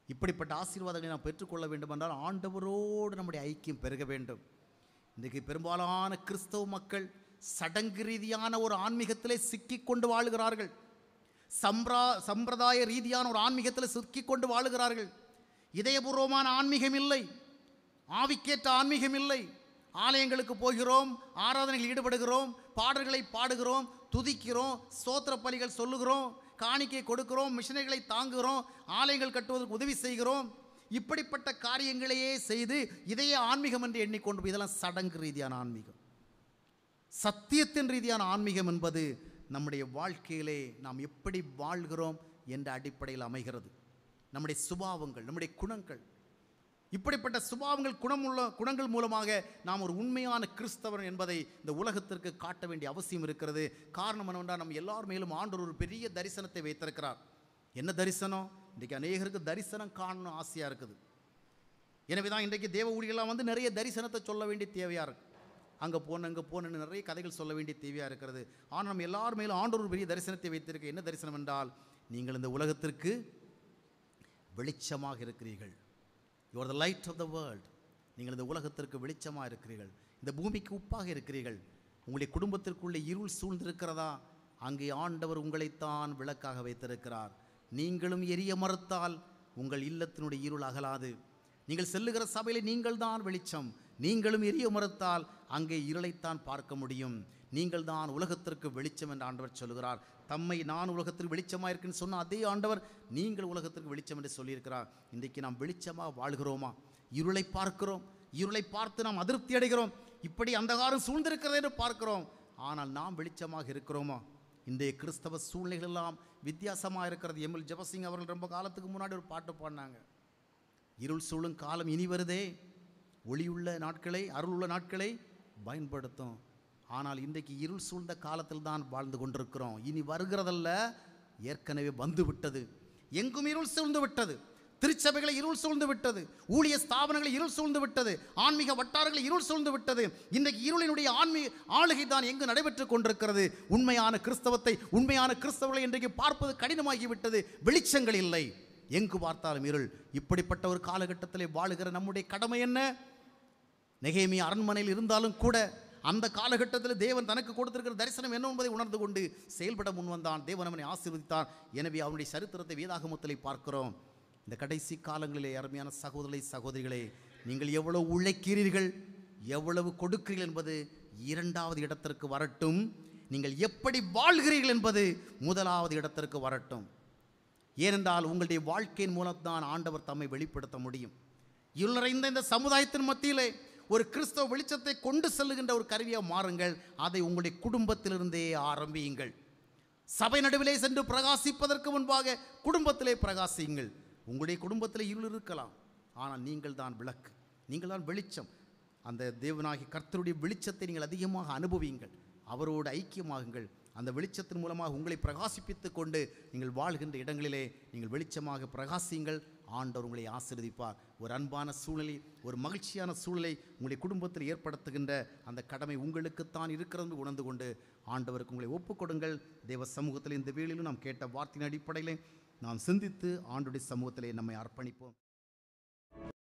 இப்படிப்பட்ட ஆசீர்வாதங்களை நாம் பெற்றுக்கொள்ள வேண்டும் என்றால் ஆண்டவரோடு நம்முடைய ஐக்கியம் பெருக வேண்டும் இன்றைக்கு பெரும்பாலான கிறிஸ்தவ மக்கள் சடங்கு ரீதியான ஒரு ஆன்மீகத்திலே சிக்கிக் கொண்டு வாழுகிறார்கள் சம்பிரா சம்பிரதாய ரீதியான ஒரு ஆன்மீகத்தில் சிக்கிக் கொண்டு வாழுகிறார்கள் இதயபூர்வமான ஆன்மீகம் இல்லை ஆவிக்கேற்ற ஆன்மீகம் இல்லை ஆலயங்களுக்கு போகிறோம் ஆராதனையில் ஈடுபடுகிறோம் பாடல்களை பாடுகிறோம் துதிக்கிறோம் ஸ்தோத்திர பலிகள் சொல்லுகிறோம் காணிக்கை கொடுக்கிறோம் மிஷினரிகளை தாங்குகிறோம் ஆலயங்கள் கட்டுவதற்கு உதவி செய்கிறோம் இப்படிப்பட்ட காரியங்களையே செய்து இதையே ஆன்மீகம் என்று எண்ணிக்கொண்டு போய் இதெல்லாம் சடங்கு ரீதியான ஆன்மீகம் சத்தியத்தின் ரீதியான ஆன்மீகம் என்பது நம்முடைய வாழ்க்கையிலே நாம் எப்படி வாழ்கிறோம் என்ற அடிப்படையில் அமைகிறது நம்முடைய சுபாவங்கள் நம்முடைய குணங்கள் இப்படிப்பட்ட சுபாவங்கள் குணமுள்ள குணங்கள் மூலமாக நாம் ஒரு உண்மையான கிறிஸ்தவர் என்பதை இந்த உலகத்திற்கு காட்ட வேண்டிய அவசியம் இருக்கிறது காரணம் என்னவென்றால் நம்ம எல்லார் மேலும் ஆண்டவர் ஒரு பெரிய தரிசனத்தை வைத்திருக்கிறார் என்ன தரிசனம் இன்றைக்கு அநேகருக்கு தரிசனம் காணணும் ஆசையாக இருக்குது எனவே தான் இன்றைக்கு தேவ ஊழியெல்லாம் வந்து நிறைய தரிசனத்தை சொல்ல வேண்டிய தேவையாக இருக்கு அங்கே போன அங்கே போனன்னு நிறைய கதைகள் சொல்ல வேண்டிய தேவையாக இருக்கிறது ஆனால் நம்ம எல்லார் மேலும் ஆண்டவர் ஒரு பெரிய தரிசனத்தை வைத்திருக்க என்ன தரிசனம் என்றால் நீங்கள் இந்த உலகத்திற்கு வெளிச்சமாக இருக்கிறீர்கள் you are the light of the world நீங்கள் இந்த உலகத்திற்கு வெளிச்சமாக இருக்கிறீர்கள் இந்த பூமிக்கு உப்பாக இருக்கிறீர்கள் உங்களுடைய குடும்பத்திற்குள்ளே இருள் சூழ்ந்திருக்கிறதா அங்கே ஆண்டவர் உங்களைத்தான் விளக்காக வைத்திருக்கிறார் நீங்களும் எரிய மறுத்தால் உங்கள் இல்லத்தினுடைய இருள் அகலாது நீங்கள் செல்லுகிற சபையிலே நீங்கள் தான் வெளிச்சம் நீங்களும் எரிய மறுத்தால் அங்கே இருளைத்தான் பார்க்க முடியும் நீங்கள் தான் உலகத்திற்கு வெளிச்சம் என்று ஆண்டவர் சொல்கிறார் தம்மை நான் உலகத்திற்கு வெளிச்சமாக இருக்குன்னு சொன்ன அதே ஆண்டவர் நீங்கள் உலகத்திற்கு வெளிச்சம் என்று சொல்லியிருக்கிறார் இன்றைக்கு நாம் வெளிச்சமாக வாழ்கிறோமா இருளை பார்க்கிறோம் இருளை பார்த்து நாம் அதிருப்தி அடைகிறோம் இப்படி அந்தகாரம் சூழ்ந்திருக்கிறது என்று பார்க்கிறோம் ஆனால் நாம் வெளிச்சமாக இருக்கிறோமா இன்றைய கிறிஸ்தவ சூழ்நிலைகள் எல்லாம் வித்தியாசமாக இருக்கிறது எம்எல் ஜெபசிங் அவர்கள் ரொம்ப காலத்துக்கு முன்னாடி ஒரு பாட்டு பாடினாங்க இருள் சூழும் காலம் இனி வருதே ஒளியுள்ள நாட்களை அருளுள்ள நாட்களை பயன்படுத்தும் ஆனால் இன்றைக்கு இருள் சூழ்ந்த காலத்தில் தான் வாழ்ந்து கொண்டிருக்கிறோம் இனி வருகிறதல்ல ஏற்கனவே வந்து விட்டது எங்கும் இருள் சூழ்ந்து விட்டது திருச்சபைகளை இருள் சூழ்ந்து விட்டது ஊழிய ஸ்தாபனங்களை இருள் சூழ்ந்து விட்டது ஆன்மீக வட்டாரங்களை இருள் சூழ்ந்து விட்டது இன்றைக்கு இருளினுடைய ஆன்மீக ஆளுகை தான் எங்கு நடைபெற்றுக் கொண்டிருக்கிறது உண்மையான கிறிஸ்தவத்தை உண்மையான கிறிஸ்தவர்களை இன்றைக்கு பார்ப்பது கடினமாகிவிட்டது வெளிச்சங்கள் இல்லை எங்கு பார்த்தாலும் இருள் இப்படிப்பட்ட ஒரு காலகட்டத்திலே வாழுகிற நம்முடைய கடமை என்ன நெகேமி அரண்மனையில் இருந்தாலும் கூட அந்த காலகட்டத்தில் தேவன் தனக்கு கொடுத்திருக்கிற தரிசனம் என்ன என்பதை உணர்ந்து கொண்டு செயல்பட முன்வந்தான் தேவன் அவனை ஆசீர்வதித்தான் எனவே அவனுடைய சரித்திரத்தை வேதாகமத்திலே பார்க்கிறோம் இந்த கடைசி காலங்களிலே அருமையான சகோதரி சகோதரிகளே நீங்கள் எவ்வளவு உழைக்கிறீர்கள் எவ்வளவு கொடுக்கிறீர்கள் என்பது இரண்டாவது இடத்திற்கு வரட்டும் நீங்கள் எப்படி வாழ்கிறீர்கள் என்பது முதலாவது இடத்திற்கு வரட்டும் ஏனென்றால் உங்களுடைய வாழ்க்கையின் மூலம்தான் ஆண்டவர் தம்மை வெளிப்படுத்த முடியும் இருள் நிறைந்த இந்த சமுதாயத்தின் மத்தியிலே ஒரு கிறிஸ்தவ வெளிச்சத்தை கொண்டு செல்லுகின்ற ஒரு கருவியாக மாறுங்கள் அதை உங்களுடைய குடும்பத்திலிருந்தே ஆரம்பியுங்கள் சபை நடுவிலே சென்று பிரகாசிப்பதற்கு முன்பாக குடும்பத்திலே பிரகாசியுங்கள் உங்களுடைய குடும்பத்தில் இருள் இருக்கலாம் ஆனால் நீங்கள் தான் விளக்கு நீங்கள் தான் வெளிச்சம் அந்த தேவனாகி கர்த்தருடைய வெளிச்சத்தை நீங்கள் அதிகமாக அனுபவியுங்கள் அவரோடு ஐக்கியமாகுங்கள் அந்த வெளிச்சத்தின் மூலமாக உங்களை பிரகாசிப்பித்துக் கொண்டு நீங்கள் வாழ்கின்ற இடங்களிலே நீங்கள் வெளிச்சமாக பிரகாசியுங்கள் ஆண்டவர் உங்களை ஆசீர்வதிப்பார் ஒரு அன்பான சூழ்நிலை ஒரு மகிழ்ச்சியான சூழ்நிலை உங்களுடைய குடும்பத்தில் ஏற்படுத்துகின்ற அந்த கடமை உங்களுக்குத்தான் இருக்கிறது என்று உணர்ந்து கொண்டு ஆண்டவருக்கு உங்களை ஒப்புக்கொடுங்கள் தேவ சமூகத்தில் இந்த வேளையிலும் நாம் கேட்ட வார்த்தையின் அடிப்படையிலே நாம் சிந்தித்து ஆண்டுடைய சமூகத்திலே நம்மை அர்ப்பணிப்போம்